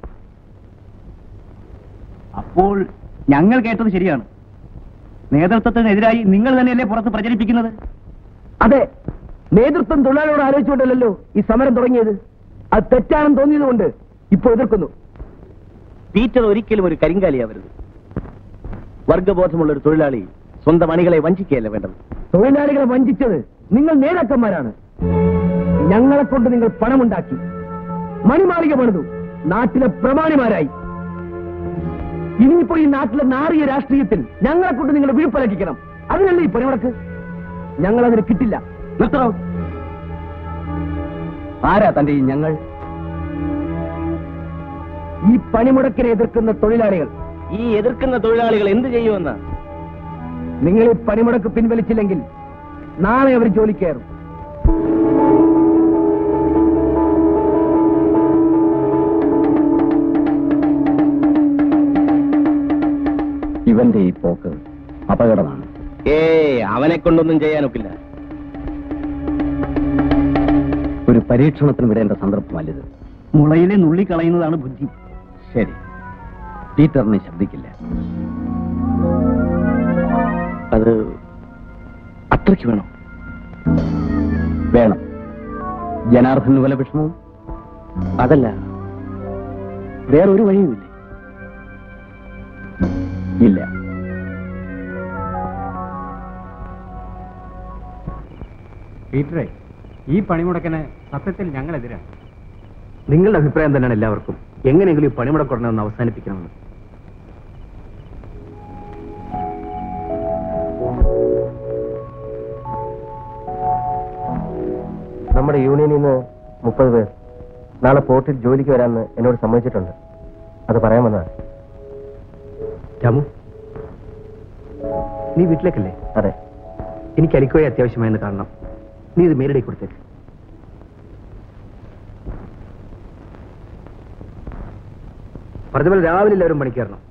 അപ്പോൾ ഞങ്ങൾ കേട്ടത് ശരിയാണ് നേതൃത്വത്തിനെതിരായി നിങ്ങൾ തന്നെയല്ലേ പുറത്ത് പ്രചരിപ്പിക്കുന്നത് അതെ നേതൃത്വം തൊഴിലാളിയോട് ആലോചിച്ചുകൊണ്ടല്ലോ ഈ സമരം തുടങ്ങിയത് അത് തെറ്റാണെന്ന് തോന്നിയതുകൊണ്ട് ഇപ്പോൾ എതിർക്കുന്നു പീറ്റർ ഒരിക്കലും ഒരു കരിങ്കാലിയാവരുത് വർഗബോധമുള്ള ഒരു തൊഴിലാളി സ്വന്തം അണികളെ വഞ്ചിക്കുകയല്ല വേണ്ടത് തൊഴിലാളികളെ വഞ്ചിച്ചത് നിങ്ങൾ നേതാക്കന്മാരാണ് ഞങ്ങളെ കൊണ്ട് നിങ്ങൾ പണമുണ്ടാക്കി മണിമാളിക പണിതു നാട്ടിലെ പ്രമാണിമാരായി ഇനിയിപ്പോ ഈ നാട്ടിലെ നാറിയ രാഷ്ട്രീയത്തിൽ ഞങ്ങളെ കൊണ്ട് നിങ്ങൾ വിഴുപ്പലക്കിക്കണം അതിനല്ലേ ഈ പണിമുടക്ക് ഞങ്ങൾ അതിന് കിട്ടില്ല നിർത്തണോ ആരാ തന്റെ ഈ ഞങ്ങൾ ഈ പണിമുടക്കിനെ എതിർക്കുന്ന തൊഴിലാളികൾ ഈ എതിർക്കുന്ന തൊഴിലാളികൾ എന്ത് ചെയ്യുമെന്ന് നിങ്ങൾ ഈ പണിമുടക്ക് പിൻവലിച്ചില്ലെങ്കിൽ നാളെ അവർ ജോലി കയറും ഇവന്റെ ഈ പോക്ക് അപകടമാണ് ഏ അവനെ കൊണ്ടൊന്നും ചെയ്യാനൊക്കില്ല ഒരു പരീക്ഷണത്തിന് വിടേണ്ട സന്ദർഭമല്ലിത് മുളയിലെ നുള്ളി കളയുന്നതാണ് ബുദ്ധി ശരി പീറ്ററിനെ ശബ്ദിക്കില്ല അത് അത്രയ്ക്ക് വേണം വേണം ജനാർദ്ദന് വല്ല വിഷമവും അതല്ല വേറൊരു വഴിയുമില്ല ഇല്ല പീറ്ററെ ഈ പണിമുടക്കിന് സത്യത്തിൽ ഞങ്ങളെതിരാണ് നിങ്ങളുടെ അഭിപ്രായം തന്നെയാണ് എല്ലാവർക്കും എങ്ങനെയെങ്കിലും ഈ പണിമുടക്കുടനെ ഒന്ന് അവസാനിപ്പിക്കണമെന്ന് നമ്മുടെ യൂണിയനിൽ നിന്ന് മുപ്പത് പേർ നാളെ പോർട്ടിൽ ജോലിക്ക് വരാമെന്ന് എന്നോട് സമ്മതിച്ചിട്ടുണ്ട് അത് പറയാൻ വന്നതാണ് രാമു നീ വീട്ടിലേക്കല്ലേ അതെ എനിക്ക് അലിക്കോയെ അത്യാവശ്യമായെന്ന് കാണണം നീ ഇത് മേരടി കൊടുത്തേക്ക് പറഞ്ഞ പോലെ രാവിലെ എല്ലാവരും പണിക്കേറണം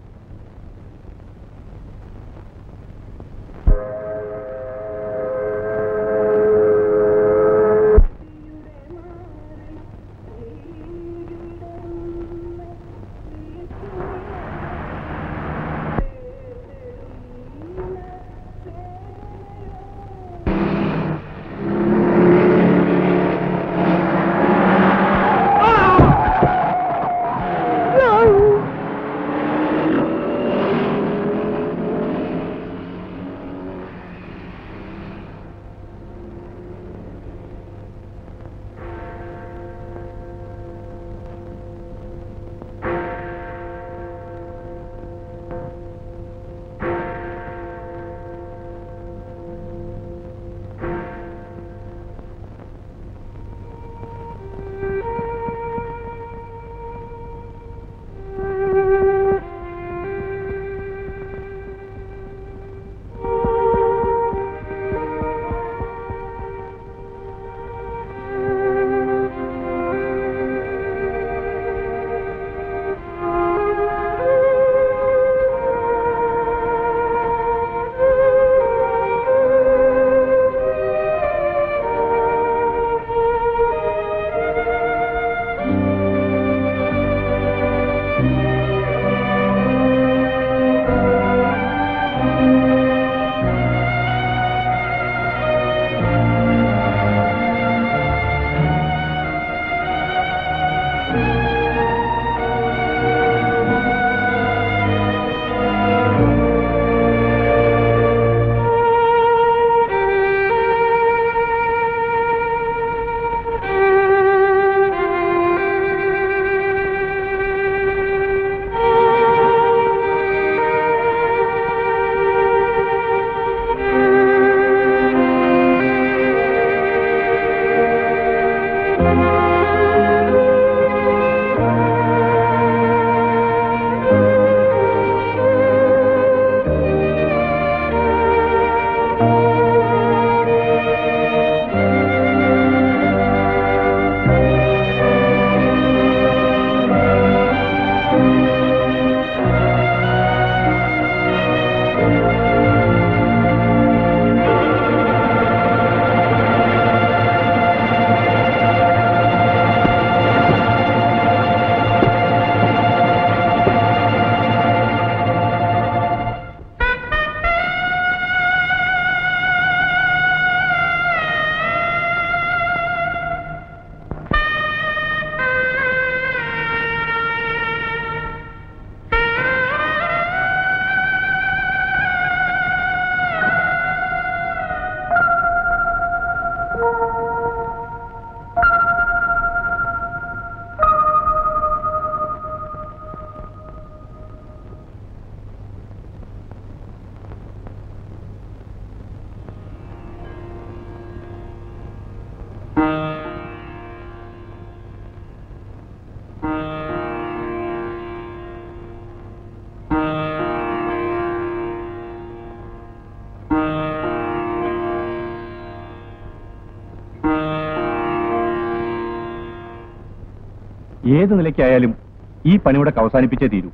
ഏത് നിലയ്ക്കായാലും ഈ പണിമുടക്ക് അവസാനിപ്പിച്ചേ തീരൂ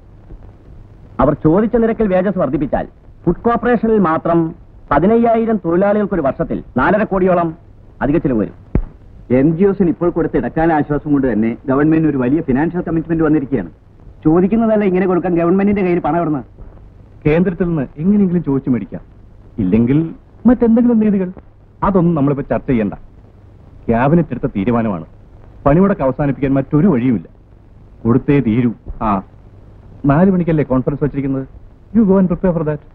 അവർ ചോദിച്ച നിരക്കിൽ വേജസ് വർദ്ധിപ്പിച്ചാൽ ഫുഡ് കോർപ്പറേഷനിൽ മാത്രം പതിനയ്യായിരം തൊഴിലാളികൾക്ക് ഒരു വർഷത്തിൽ നാലര കോടിയോളം അധിക ചിലവ് വരും എൻ ജി ഒസിന് ഇപ്പോൾ കൊടുത്ത ഇടക്കാല ആശ്വാസം കൊണ്ട് തന്നെ ഗവൺമെന്റിന് ഒരു വലിയ ഫിനാൻഷ്യൽ കമ്മിറ്റ്മെന്റ് വന്നിരിക്കുകയാണ് ചോദിക്കുന്നതല്ല ഇങ്ങനെ കൊടുക്കാൻ ഗവൺമെന്റിന്റെ കയ്യിൽ പണം ഇടുന്ന കേന്ദ്രത്തിൽ നിന്ന് എങ്ങനെയെങ്കിലും ചോദിച്ചു മേടിക്കാം ഇല്ലെങ്കിൽ മറ്റെന്തെങ്കിലും നീതികൾ അതൊന്നും നമ്മളിപ്പോ ചർച്ച ചെയ്യണ്ട ക്യാബിനറ്റ് എടുത്ത തീരുമാനമാണ് പണിമുടക്ക് അവസാനിപ്പിക്കാൻ മറ്റൊരു വഴിയുമില്ല കൊടുത്തേ തീരൂ ആ നാല് മണിക്കല്ലേ കോൺഫറൻസ് വെച്ചിരിക്കുന്നത് you go and prepare for that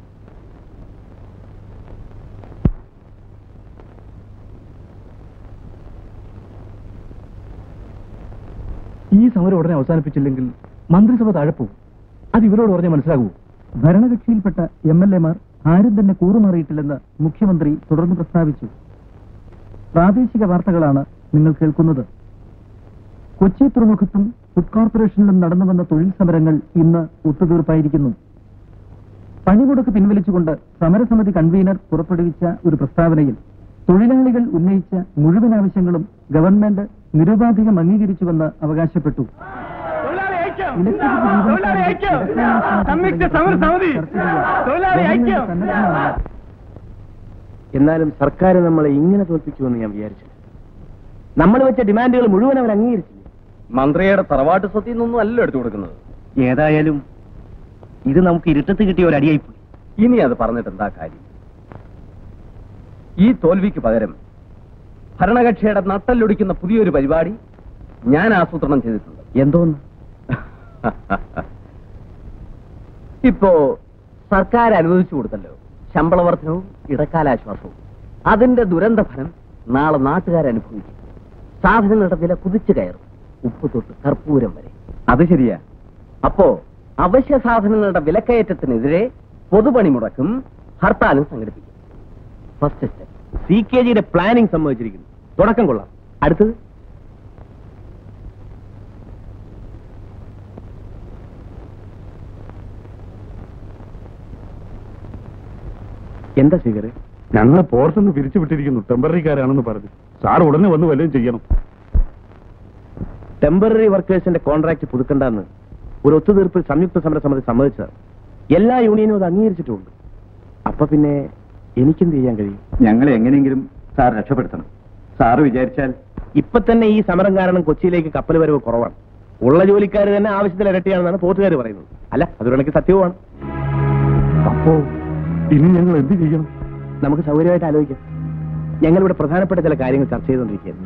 ഈ സമരം ഉടനെ അവസാനിപ്പിച്ചില്ലെങ്കിൽ മന്ത്രിസഭ താഴെ പോകും അത് ഇവരോട് പറഞ്ഞാൽ മനസ്സിലാകുമോ ഭരണകക്ഷിയിൽപ്പെട്ട എം എൽ എമാർ ആരും തന്നെ കൂറുമാറിയിട്ടില്ലെന്ന് മുഖ്യമന്ത്രി തുടർന്ന് പ്രസ്താവിച്ചു പ്രാദേശിക വാർത്തകളാണ് നിങ്ങൾ കേൾക്കുന്നത് കൊച്ചി തുറമുഖത്തും ഫുഡ് കോർപ്പറേഷനിലും നടന്നു വന്ന തൊഴിൽ സമരങ്ങൾ ഇന്ന് ഒത്തുതീർപ്പായിരിക്കുന്നു പണിമുടക്ക് പിൻവലിച്ചുകൊണ്ട് സമരസമിതി കൺവീനർ പുറപ്പെടുവിച്ച ഒരു പ്രസ്താവനയിൽ തൊഴിലാളികൾ ഉന്നയിച്ച മുഴുവൻ ആവശ്യങ്ങളും ഗവൺമെന്റ് നിരുപാധികം അംഗീകരിച്ചുവെന്ന് അവകാശപ്പെട്ടു തൊഴിലാളി ഐക്യം തൊഴിലാളി ഐക്യം സംയുക്ത സമര സമിതി തൊഴിലാളി ഐക്യം എന്നാലും സർക്കാർ നമ്മളെ ഇങ്ങനെ തോൽപ്പിക്കുമെന്ന് ഞാൻ വിചാരിച്ചു നമ്മൾ വെച്ച ഡിമാൻഡുകൾ മുഴുവൻ അവർ അംഗീകരിച്ചില്ല മന്ത്രിയുടെ തറവാട്ട് സ്വത്തിൽ നിന്നൊന്നും അല്ല എടുത്തു കൊടുക്കുന്നത് ഏതായാലും ഇത് നമുക്ക് ഇരുട്ടത്ത് കിട്ടിയ ഒരു അടിയായി പോയി ഇനി അത് പറഞ്ഞിട്ട് എന്താ കാര്യം ഈ തോൽവിക്ക് പകരം ഭരണകക്ഷിയുടെ നട്ടല്ലൊടിക്കുന്ന പുതിയൊരു പരിപാടി ഞാൻ ആസൂത്രണം ചെയ്തിട്ടുണ്ട് എന്തോന്ന് ഇപ്പോ സർക്കാർ അനുവദിച്ചു കൊടുത്തല്ലോ ശമ്പള വർധനവും ഇടക്കാലാശ്വാസവും അതിന്റെ ദുരന്ത ഫലം നാളെ നാട്ടുകാരനുഭവിക്കും സാധനങ്ങളുടെ വില കുതിച്ചു കയറും ഉപ്പ് തൊട്ട് കർപ്പൂരം വരെ അത് ശരിയാ അപ്പോ അവശ്യ സാധനങ്ങളുടെ വിലക്കയറ്റത്തിനെതിരെ പൊതുപണിമുടക്കും ഹർത്താലും സംഘടിപ്പിക്കും ഫസ്റ്റ് സ്റ്റെപ്പ് സി കെ ജിയുടെ പ്ലാനിംഗ് സംഭവിച്ചിരിക്കുന്നു തുടക്കം കൊള്ളാം അടുത്തത് എന്താ സ്വീകര് ഞങ്ങളെ പോർത്തുനിന്ന് പിരിച്ചു വിട്ടിരിക്കുന്നു ടെമ്പററിക്കാരാണെന്ന് പറഞ്ഞു സാർ ഉടനെ വന്ന് വല്ലതും ചെയ്യണം ടെമ്പററി വർക്കേഴ്സിന്റെ കോൺട്രാക്ട് പുതുക്കണ്ടെന്ന് ഒരു ഒത്തുതീർപ്പിൽ സംയുക്ത സമരസമിതി സമ്മതിച്ചതാണ് എല്ലാ യൂണിയനും അത് അംഗീകരിച്ചിട്ടുമുണ്ട് അപ്പൊ പിന്നെ എനിക്കെന്ത് ചെയ്യാൻ കഴിയും ഞങ്ങളെ എങ്ങനെയെങ്കിലും സാർ രക്ഷപ്പെടുത്തണം സാറ് വിചാരിച്ചാൽ ഇപ്പൊ തന്നെ ഈ സമരം കാരണം കൊച്ചിയിലേക്ക് കപ്പൽ വരവ് കുറവാണ് ഉള്ള ജോലിക്കാർ തന്നെ ആവശ്യത്തിൽ ഇരട്ടിയാണെന്നാണ് പോർട്ടുകാർ പറയുന്നത് അല്ല അതൊരു കണക്ക് സത്യവുമാണ് അപ്പോ ഇനി ഞങ്ങൾ എന്ത് ചെയ്യണം നമുക്ക് സൗകര്യമായിട്ട് ആലോചിക്കാം ഞങ്ങളിവിടെ പ്രധാനപ്പെട്ട ചില കാര്യങ്ങൾ ചർച്ച ചെയ്തുകൊണ്ടിരിക്കുകയാണ്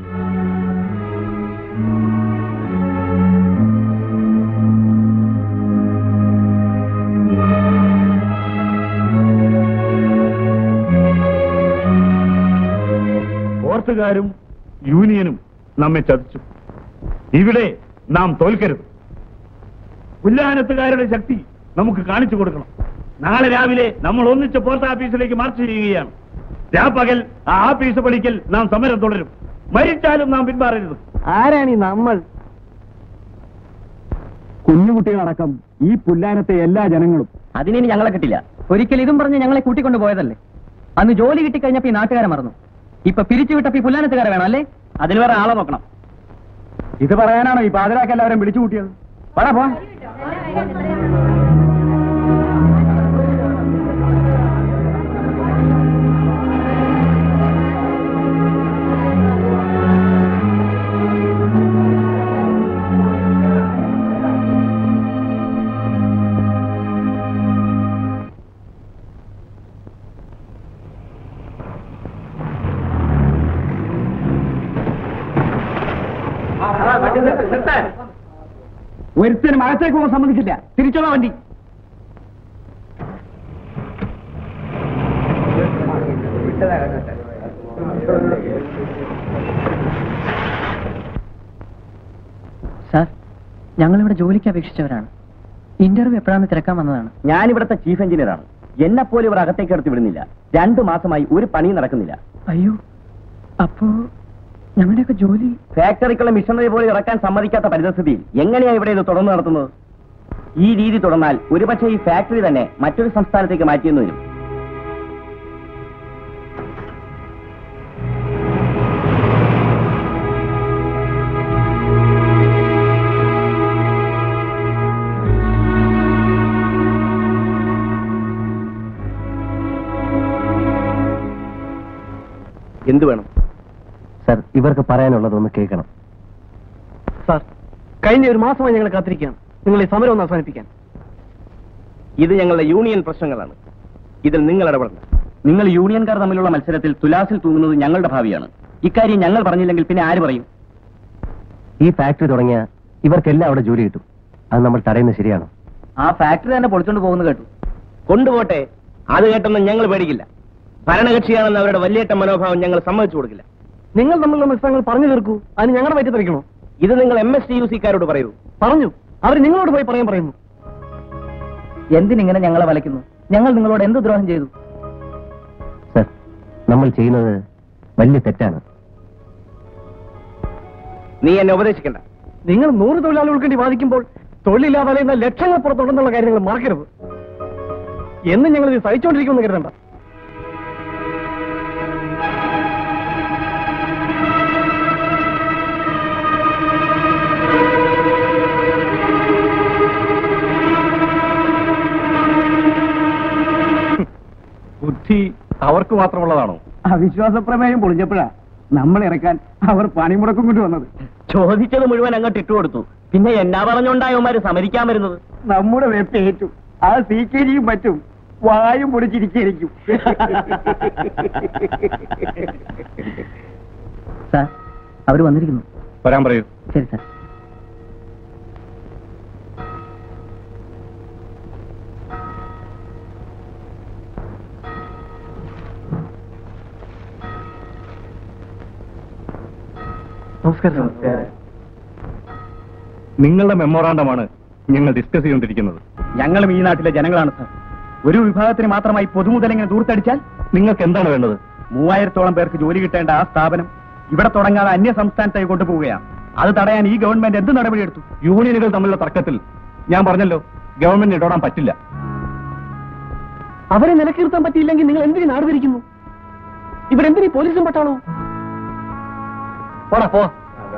പോർട്ടുകാരും യൂണിയനും നമ്മെ ചതിച്ചു ഇവിടെ നാം തോൽക്കരുത് ഉല്ലാനത്തുകാരുടെ ശക്തി നമുക്ക് കാണിച്ചു കൊടുക്കണം നാളെ രാവിലെ നമ്മൾ ഒന്നിച്ച് പോസ്റ്റ് ഓഫീസിലേക്ക് മാർച്ച് ചെയ്യുകയാണ് രാപ്പകൽ ആ ആഫീസ് പണിക്കൽ നാം സമരം തുടരും മരിച്ചാലും നാം പിന്മാറരുത് ആരാണ് ഈ നമ്മൾ കുഞ്ഞുകുട്ടികളടക്കം ഈ പുല്ലാനത്തെ എല്ലാ ജനങ്ങളും അതിനി ഞങ്ങളെ കിട്ടില്ല ഒരിക്കൽ ഇതും പറഞ്ഞ് ഞങ്ങളെ കൂട്ടിക്കൊണ്ട് പോയതല്ലേ അന്ന് ജോലി കിട്ടിക്കഴിഞ്ഞപ്പോ ഈ നാട്ടുകാരെ മറന്നു ഇപ്പൊ പിരിച്ചുവിട്ടപ്പോ ഈ പുല്ലാനത്തുകാരെ വേണം അല്ലേ അതിന് വേറെ ആളെ നോക്കണം ഇത് പറയാനാണോ ഈ പാതിരാക്ക് എല്ലാവരും വിളിച്ചു കൂട്ടിയത് പടാ പോ ഒരുത്തനും അകത്തേക്ക് പോകാൻ സമ്മതിച്ചില്ല തിരിച്ചോളാം വണ്ടി സാർ ഞങ്ങളിവിടെ ജോലിക്ക് അപേക്ഷിച്ചവരാണ് ഇന്റർവ്യൂ എപ്പോഴാണെന്ന് തിരക്കാൻ വന്നതാണ് ഞാൻ ഇവിടുത്തെ ചീഫ് എഞ്ചിനീയറാണ് എന്നെ പോലും ഇവർ അകത്തേക്ക് എടുത്ത് വിടുന്നില്ല രണ്ടു മാസമായി ഒരു പണിയും നടക്കുന്നില്ല അയ്യോ അപ്പോ ഞങ്ങളുടെയൊക്കെ ജോലി ഫാക്ടറിക്കുള്ള മിഷനറി പോലും ഇറക്കാൻ സമ്മതിക്കാത്ത പരിതസ്ഥിതിയിൽ എങ്ങനെയാ ഇവിടെ ഇത് തുടർന്ന് നടത്തുന്നത് ഈ രീതി തുടർന്നാൽ ഒരുപക്ഷെ ഈ ഫാക്ടറി തന്നെ മറ്റൊരു സംസ്ഥാനത്തേക്ക് മാറ്റിയെന്ന് വരും എന്ത് വേണം സർ ഇവർക്ക് പറയാനുള്ളതൊന്ന് കേൾക്കണം സാർ കഴിഞ്ഞ ഒരു മാസമായി ഞങ്ങൾ കാത്തിരിക്കുകയാണ് നിങ്ങൾ ഈ സമരം ഒന്ന് അവസാനിപ്പിക്കാൻ ഇത് ഞങ്ങളുടെ യൂണിയൻ പ്രശ്നങ്ങളാണ് ഇതിൽ നിങ്ങൾ ഇടപെടണം നിങ്ങൾ യൂണിയൻകാർ തമ്മിലുള്ള മത്സരത്തിൽ തുലാസിൽ തൂങ്ങുന്നത് ഞങ്ങളുടെ ഭാവിയാണ് ഇക്കാര്യം ഞങ്ങൾ പറഞ്ഞില്ലെങ്കിൽ പിന്നെ ആര് പറയും ഈ ഫാക്ടറി തുടങ്ങിയ ഇവർക്കെല്ലാം അവിടെ ജോലി കിട്ടും അത് നമ്മൾ തടയുന്നത് ശരിയാണോ ആ ഫാക്ടറി തന്നെ പൊളിച്ചോണ്ട് പോകുന്നു കേട്ടു കൊണ്ടുപോട്ടെ അത് കേട്ടൊന്നും ഞങ്ങൾ പേടിക്കില്ല ഭരണകക്ഷിയാണെന്ന് അവരുടെ വലിയേറ്റ മനോഭാവം ഞങ്ങൾ സമ്മതിച്ചു കൊടുക്കില്ല നിങ്ങൾ തമ്മിലുള്ള മത്സരങ്ങൾ പറഞ്ഞു തീർക്കൂ അതിന് ഞങ്ങളുടെ വയറ്റി തെറിക്കണോ ഇത് നിങ്ങൾ എം എസ് ടി യു സിക്കാരോട് പറയൂ പറഞ്ഞു അവർ നിങ്ങളോട് പോയി പറയാൻ പറയുന്നു എന്തിനിങ്ങനെ ഞങ്ങളെ വലയ്ക്കുന്നു ഞങ്ങൾ നിങ്ങളോട് എന്ത് ദ്രോഹം ചെയ്തു സർ നമ്മൾ ചെയ്യുന്നത് വലിയ തെറ്റാണ് നീ എന്നെ ഉപദേശിക്കണ്ട നിങ്ങൾ നൂറ് തൊഴിലാളികൾക്ക് വേണ്ടി വാദിക്കുമ്പോൾ തൊഴിലില്ലാതെ അലയുന്ന ലക്ഷങ്ങൾ പുറത്തുണ്ടെന്നുള്ള കാര്യങ്ങൾ മറക്കരുത് എന്നും ഞങ്ങൾ ഇത് സഹിച്ചുകൊണ്ടിരിക്കുമെന്ന് കരുതണ്ട അവർക്ക് മാത്രമുള്ളതാണോ അവിശ്വാസ പ്രമേയം പൊളിഞ്ഞപ്പോഴാ നമ്മൾ ഇറക്കാൻ അവർ പണിമുടക്കം കൊണ്ട് വന്നത് ചോദിച്ചത് മുഴുവൻ അങ്ങോട്ട് ഇട്ടുകൊടുത്തു പിന്നെ എന്നാ പറഞ്ഞുണ്ടായവന്മാര് സമരിക്കാൻ വരുന്നത് നമ്മുടെ വെപ്പ് ഏറ്റു ആ സി കെ ജിയും പറ്റും വായും പൊടിച്ചിരിക്കും സാർ അവര് വന്നിരിക്കുന്നു വരാൻ പറയൂ ശരി സാർ നമസ്കാരം നിങ്ങളുടെ മെമ്മോറാണ്ടമാണ് ഞങ്ങൾ ഡിസ്കസ് ചെയ്തുകൊണ്ടിരിക്കുന്നത് ഞങ്ങളും ഈ നാട്ടിലെ ജനങ്ങളാണ് സാർ ഒരു വിഭാഗത്തിന് മാത്രമായി പൊതുമുതലിങ്ങനെ ദൂർത്തടിച്ചാൽ നിങ്ങൾക്ക് എന്താണ് വേണ്ടത് മൂവായിരത്തോളം പേർക്ക് ജോലി കിട്ടേണ്ട ആ സ്ഥാപനം ഇവിടെ തുടങ്ങാതെ അന്യ സംസ്ഥാനത്തായി കൊണ്ടുപോവുകയാണ് അത് തടയാൻ ഈ ഗവൺമെന്റ് എന്ത് നടപടിയെടുത്തു യൂണിയനുകൾ തമ്മിലുള്ള തർക്കത്തിൽ ഞാൻ പറഞ്ഞല്ലോ ഗവൺമെന്റ് ഇടപെടാൻ പറ്റില്ല അവരെ നിലക്കിർത്താൻ പറ്റിയില്ലെങ്കിൽ നിങ്ങൾ എന്തിനു നാട് ഭരിക്കുന്നു ഇവിടെ എന്തിനീ പോലീസും പട്ടാളോ പോടാ പോ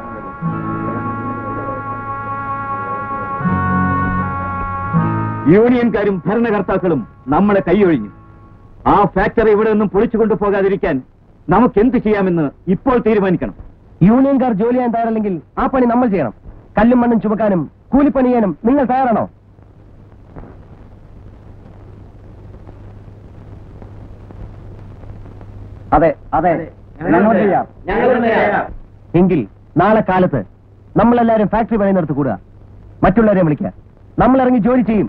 യൂണിയൻകാരും ഭരണകർത്താക്കളും നമ്മളെ കൈയൊഴിഞ്ഞു ആ ഫാക്ടറി ഇവിടെ നിന്നും പൊളിച്ചു കൊണ്ടുപോകാതിരിക്കാൻ നമുക്ക് എന്ത് ചെയ്യാമെന്ന് ഇപ്പോൾ തീരുമാനിക്കണം യൂണിയൻകാർ ജോലി ചെയ്യാൻ തയ്യാറല്ലെങ്കിൽ ആ പണി നമ്മൾ ചെയ്യണം കല്ലും മണ്ണും ചുമക്കാനും കൂലിപ്പണി ചെയ്യാനും നിങ്ങൾ തയ്യാറാണോ അതെ അതെ ഞങ്ങൾ ചെയ്യാം എങ്കിൽ നാളെ കാലത്ത് നമ്മളെല്ലാരും ഫാക്ടറി പണിയുന്നിടത്ത് കൂടുക മറ്റുള്ളവരെ വിളിക്കുക നമ്മൾ ഇറങ്ങി ജോലി ചെയ്യും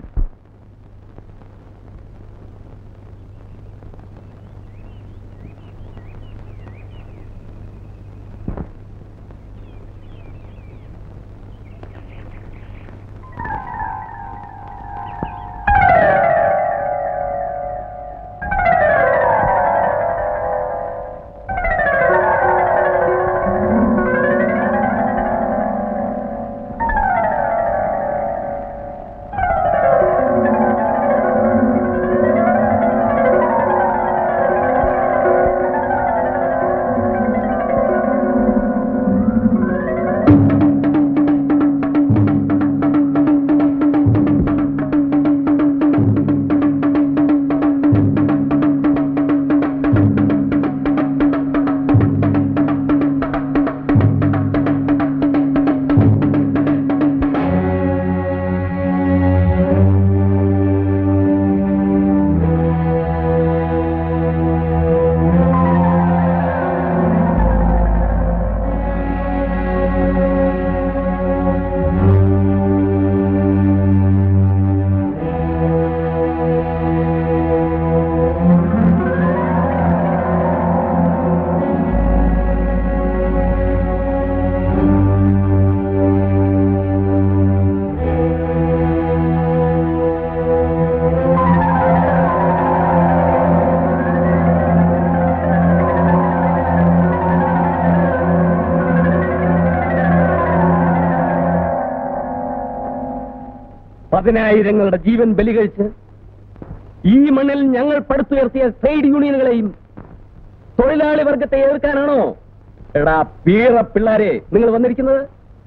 പതിനായിരങ്ങളുടെ ജീവൻ ബലികഴിച്ച് ഈ മണ്ണിൽ ഞങ്ങൾ പടുത്തുയർത്തിയ ട്രേഡ് യൂണിയനുകളെയും തൊഴിലാളി വർഗത്തെ എതിർക്കാനാണോ എടാ പീറ പിള്ളാരെ നിങ്ങൾ വന്നിരിക്കുന്നത്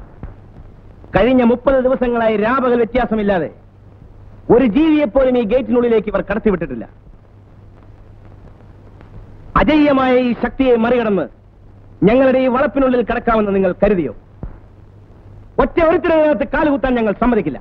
കഴിഞ്ഞ മുപ്പത് ദിവസങ്ങളായി രാപകൽ വ്യത്യാസമില്ലാതെ ഒരു ജീവിയെപ്പോലും ഈ ഗേറ്റിനുള്ളിലേക്ക് ഇവർ കടത്തിവിട്ടിട്ടില്ല അജയ്യമായ ഈ ശക്തിയെ മറികടന്ന് ഞങ്ങളുടെ ഈ വളപ്പിനുള്ളിൽ കടക്കാമെന്ന് നിങ്ങൾ കരുതിയോ ഒറ്റ ഒരുത്തിനകത്ത് കാലുകുത്താൻ ഞങ്ങൾ സമ്മതിക്കില്ല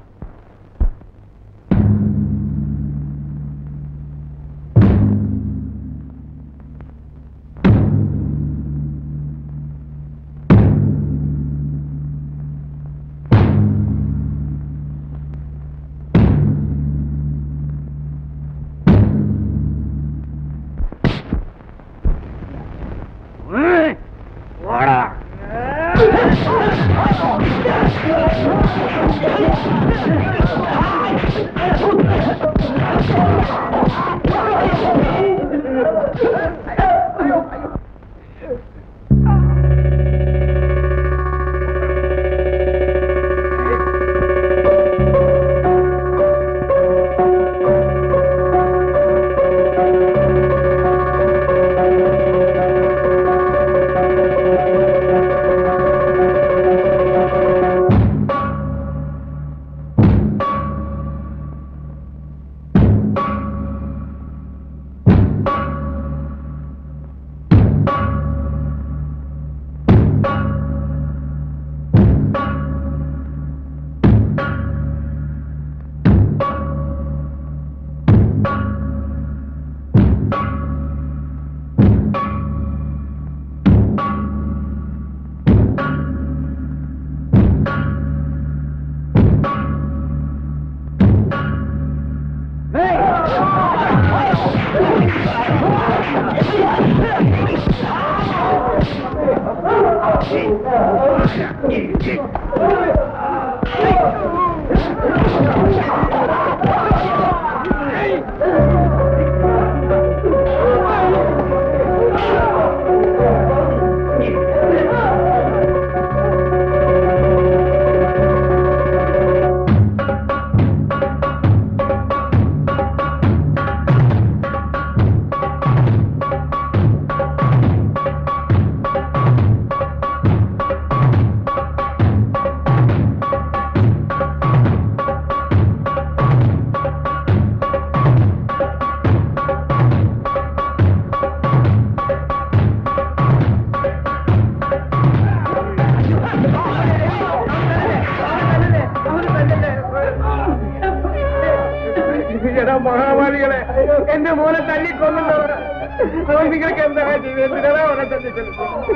എടാ മഹാമാരികളെ എന്റെ മോനെ തല്ലിക്കൊന്നുണ്ടവർ നിങ്ങൾക്ക് എന്താ ചെയ്തത് അവനെ തല്ലിക്കൊല്ലു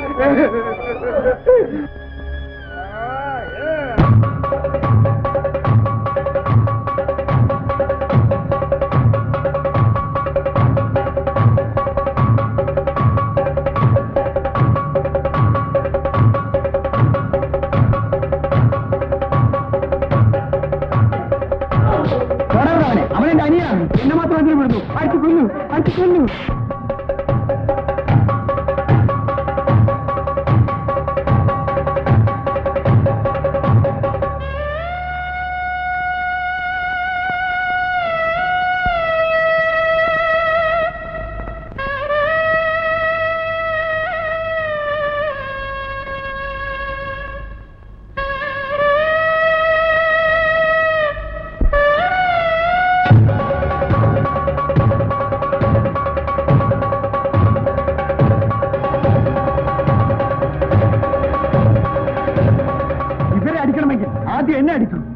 അവനെ അവനെന്റെ അനിയാണ് എന്നെ മാത്രം അതിൽ വിടുന്നു അടിച്ചു കൊല്ലു അടിച്ചു കൊല്ലു ഇവരെ അടിക്കണമെങ്കിൽ ആദ്യം എന്നെ അടിക്കും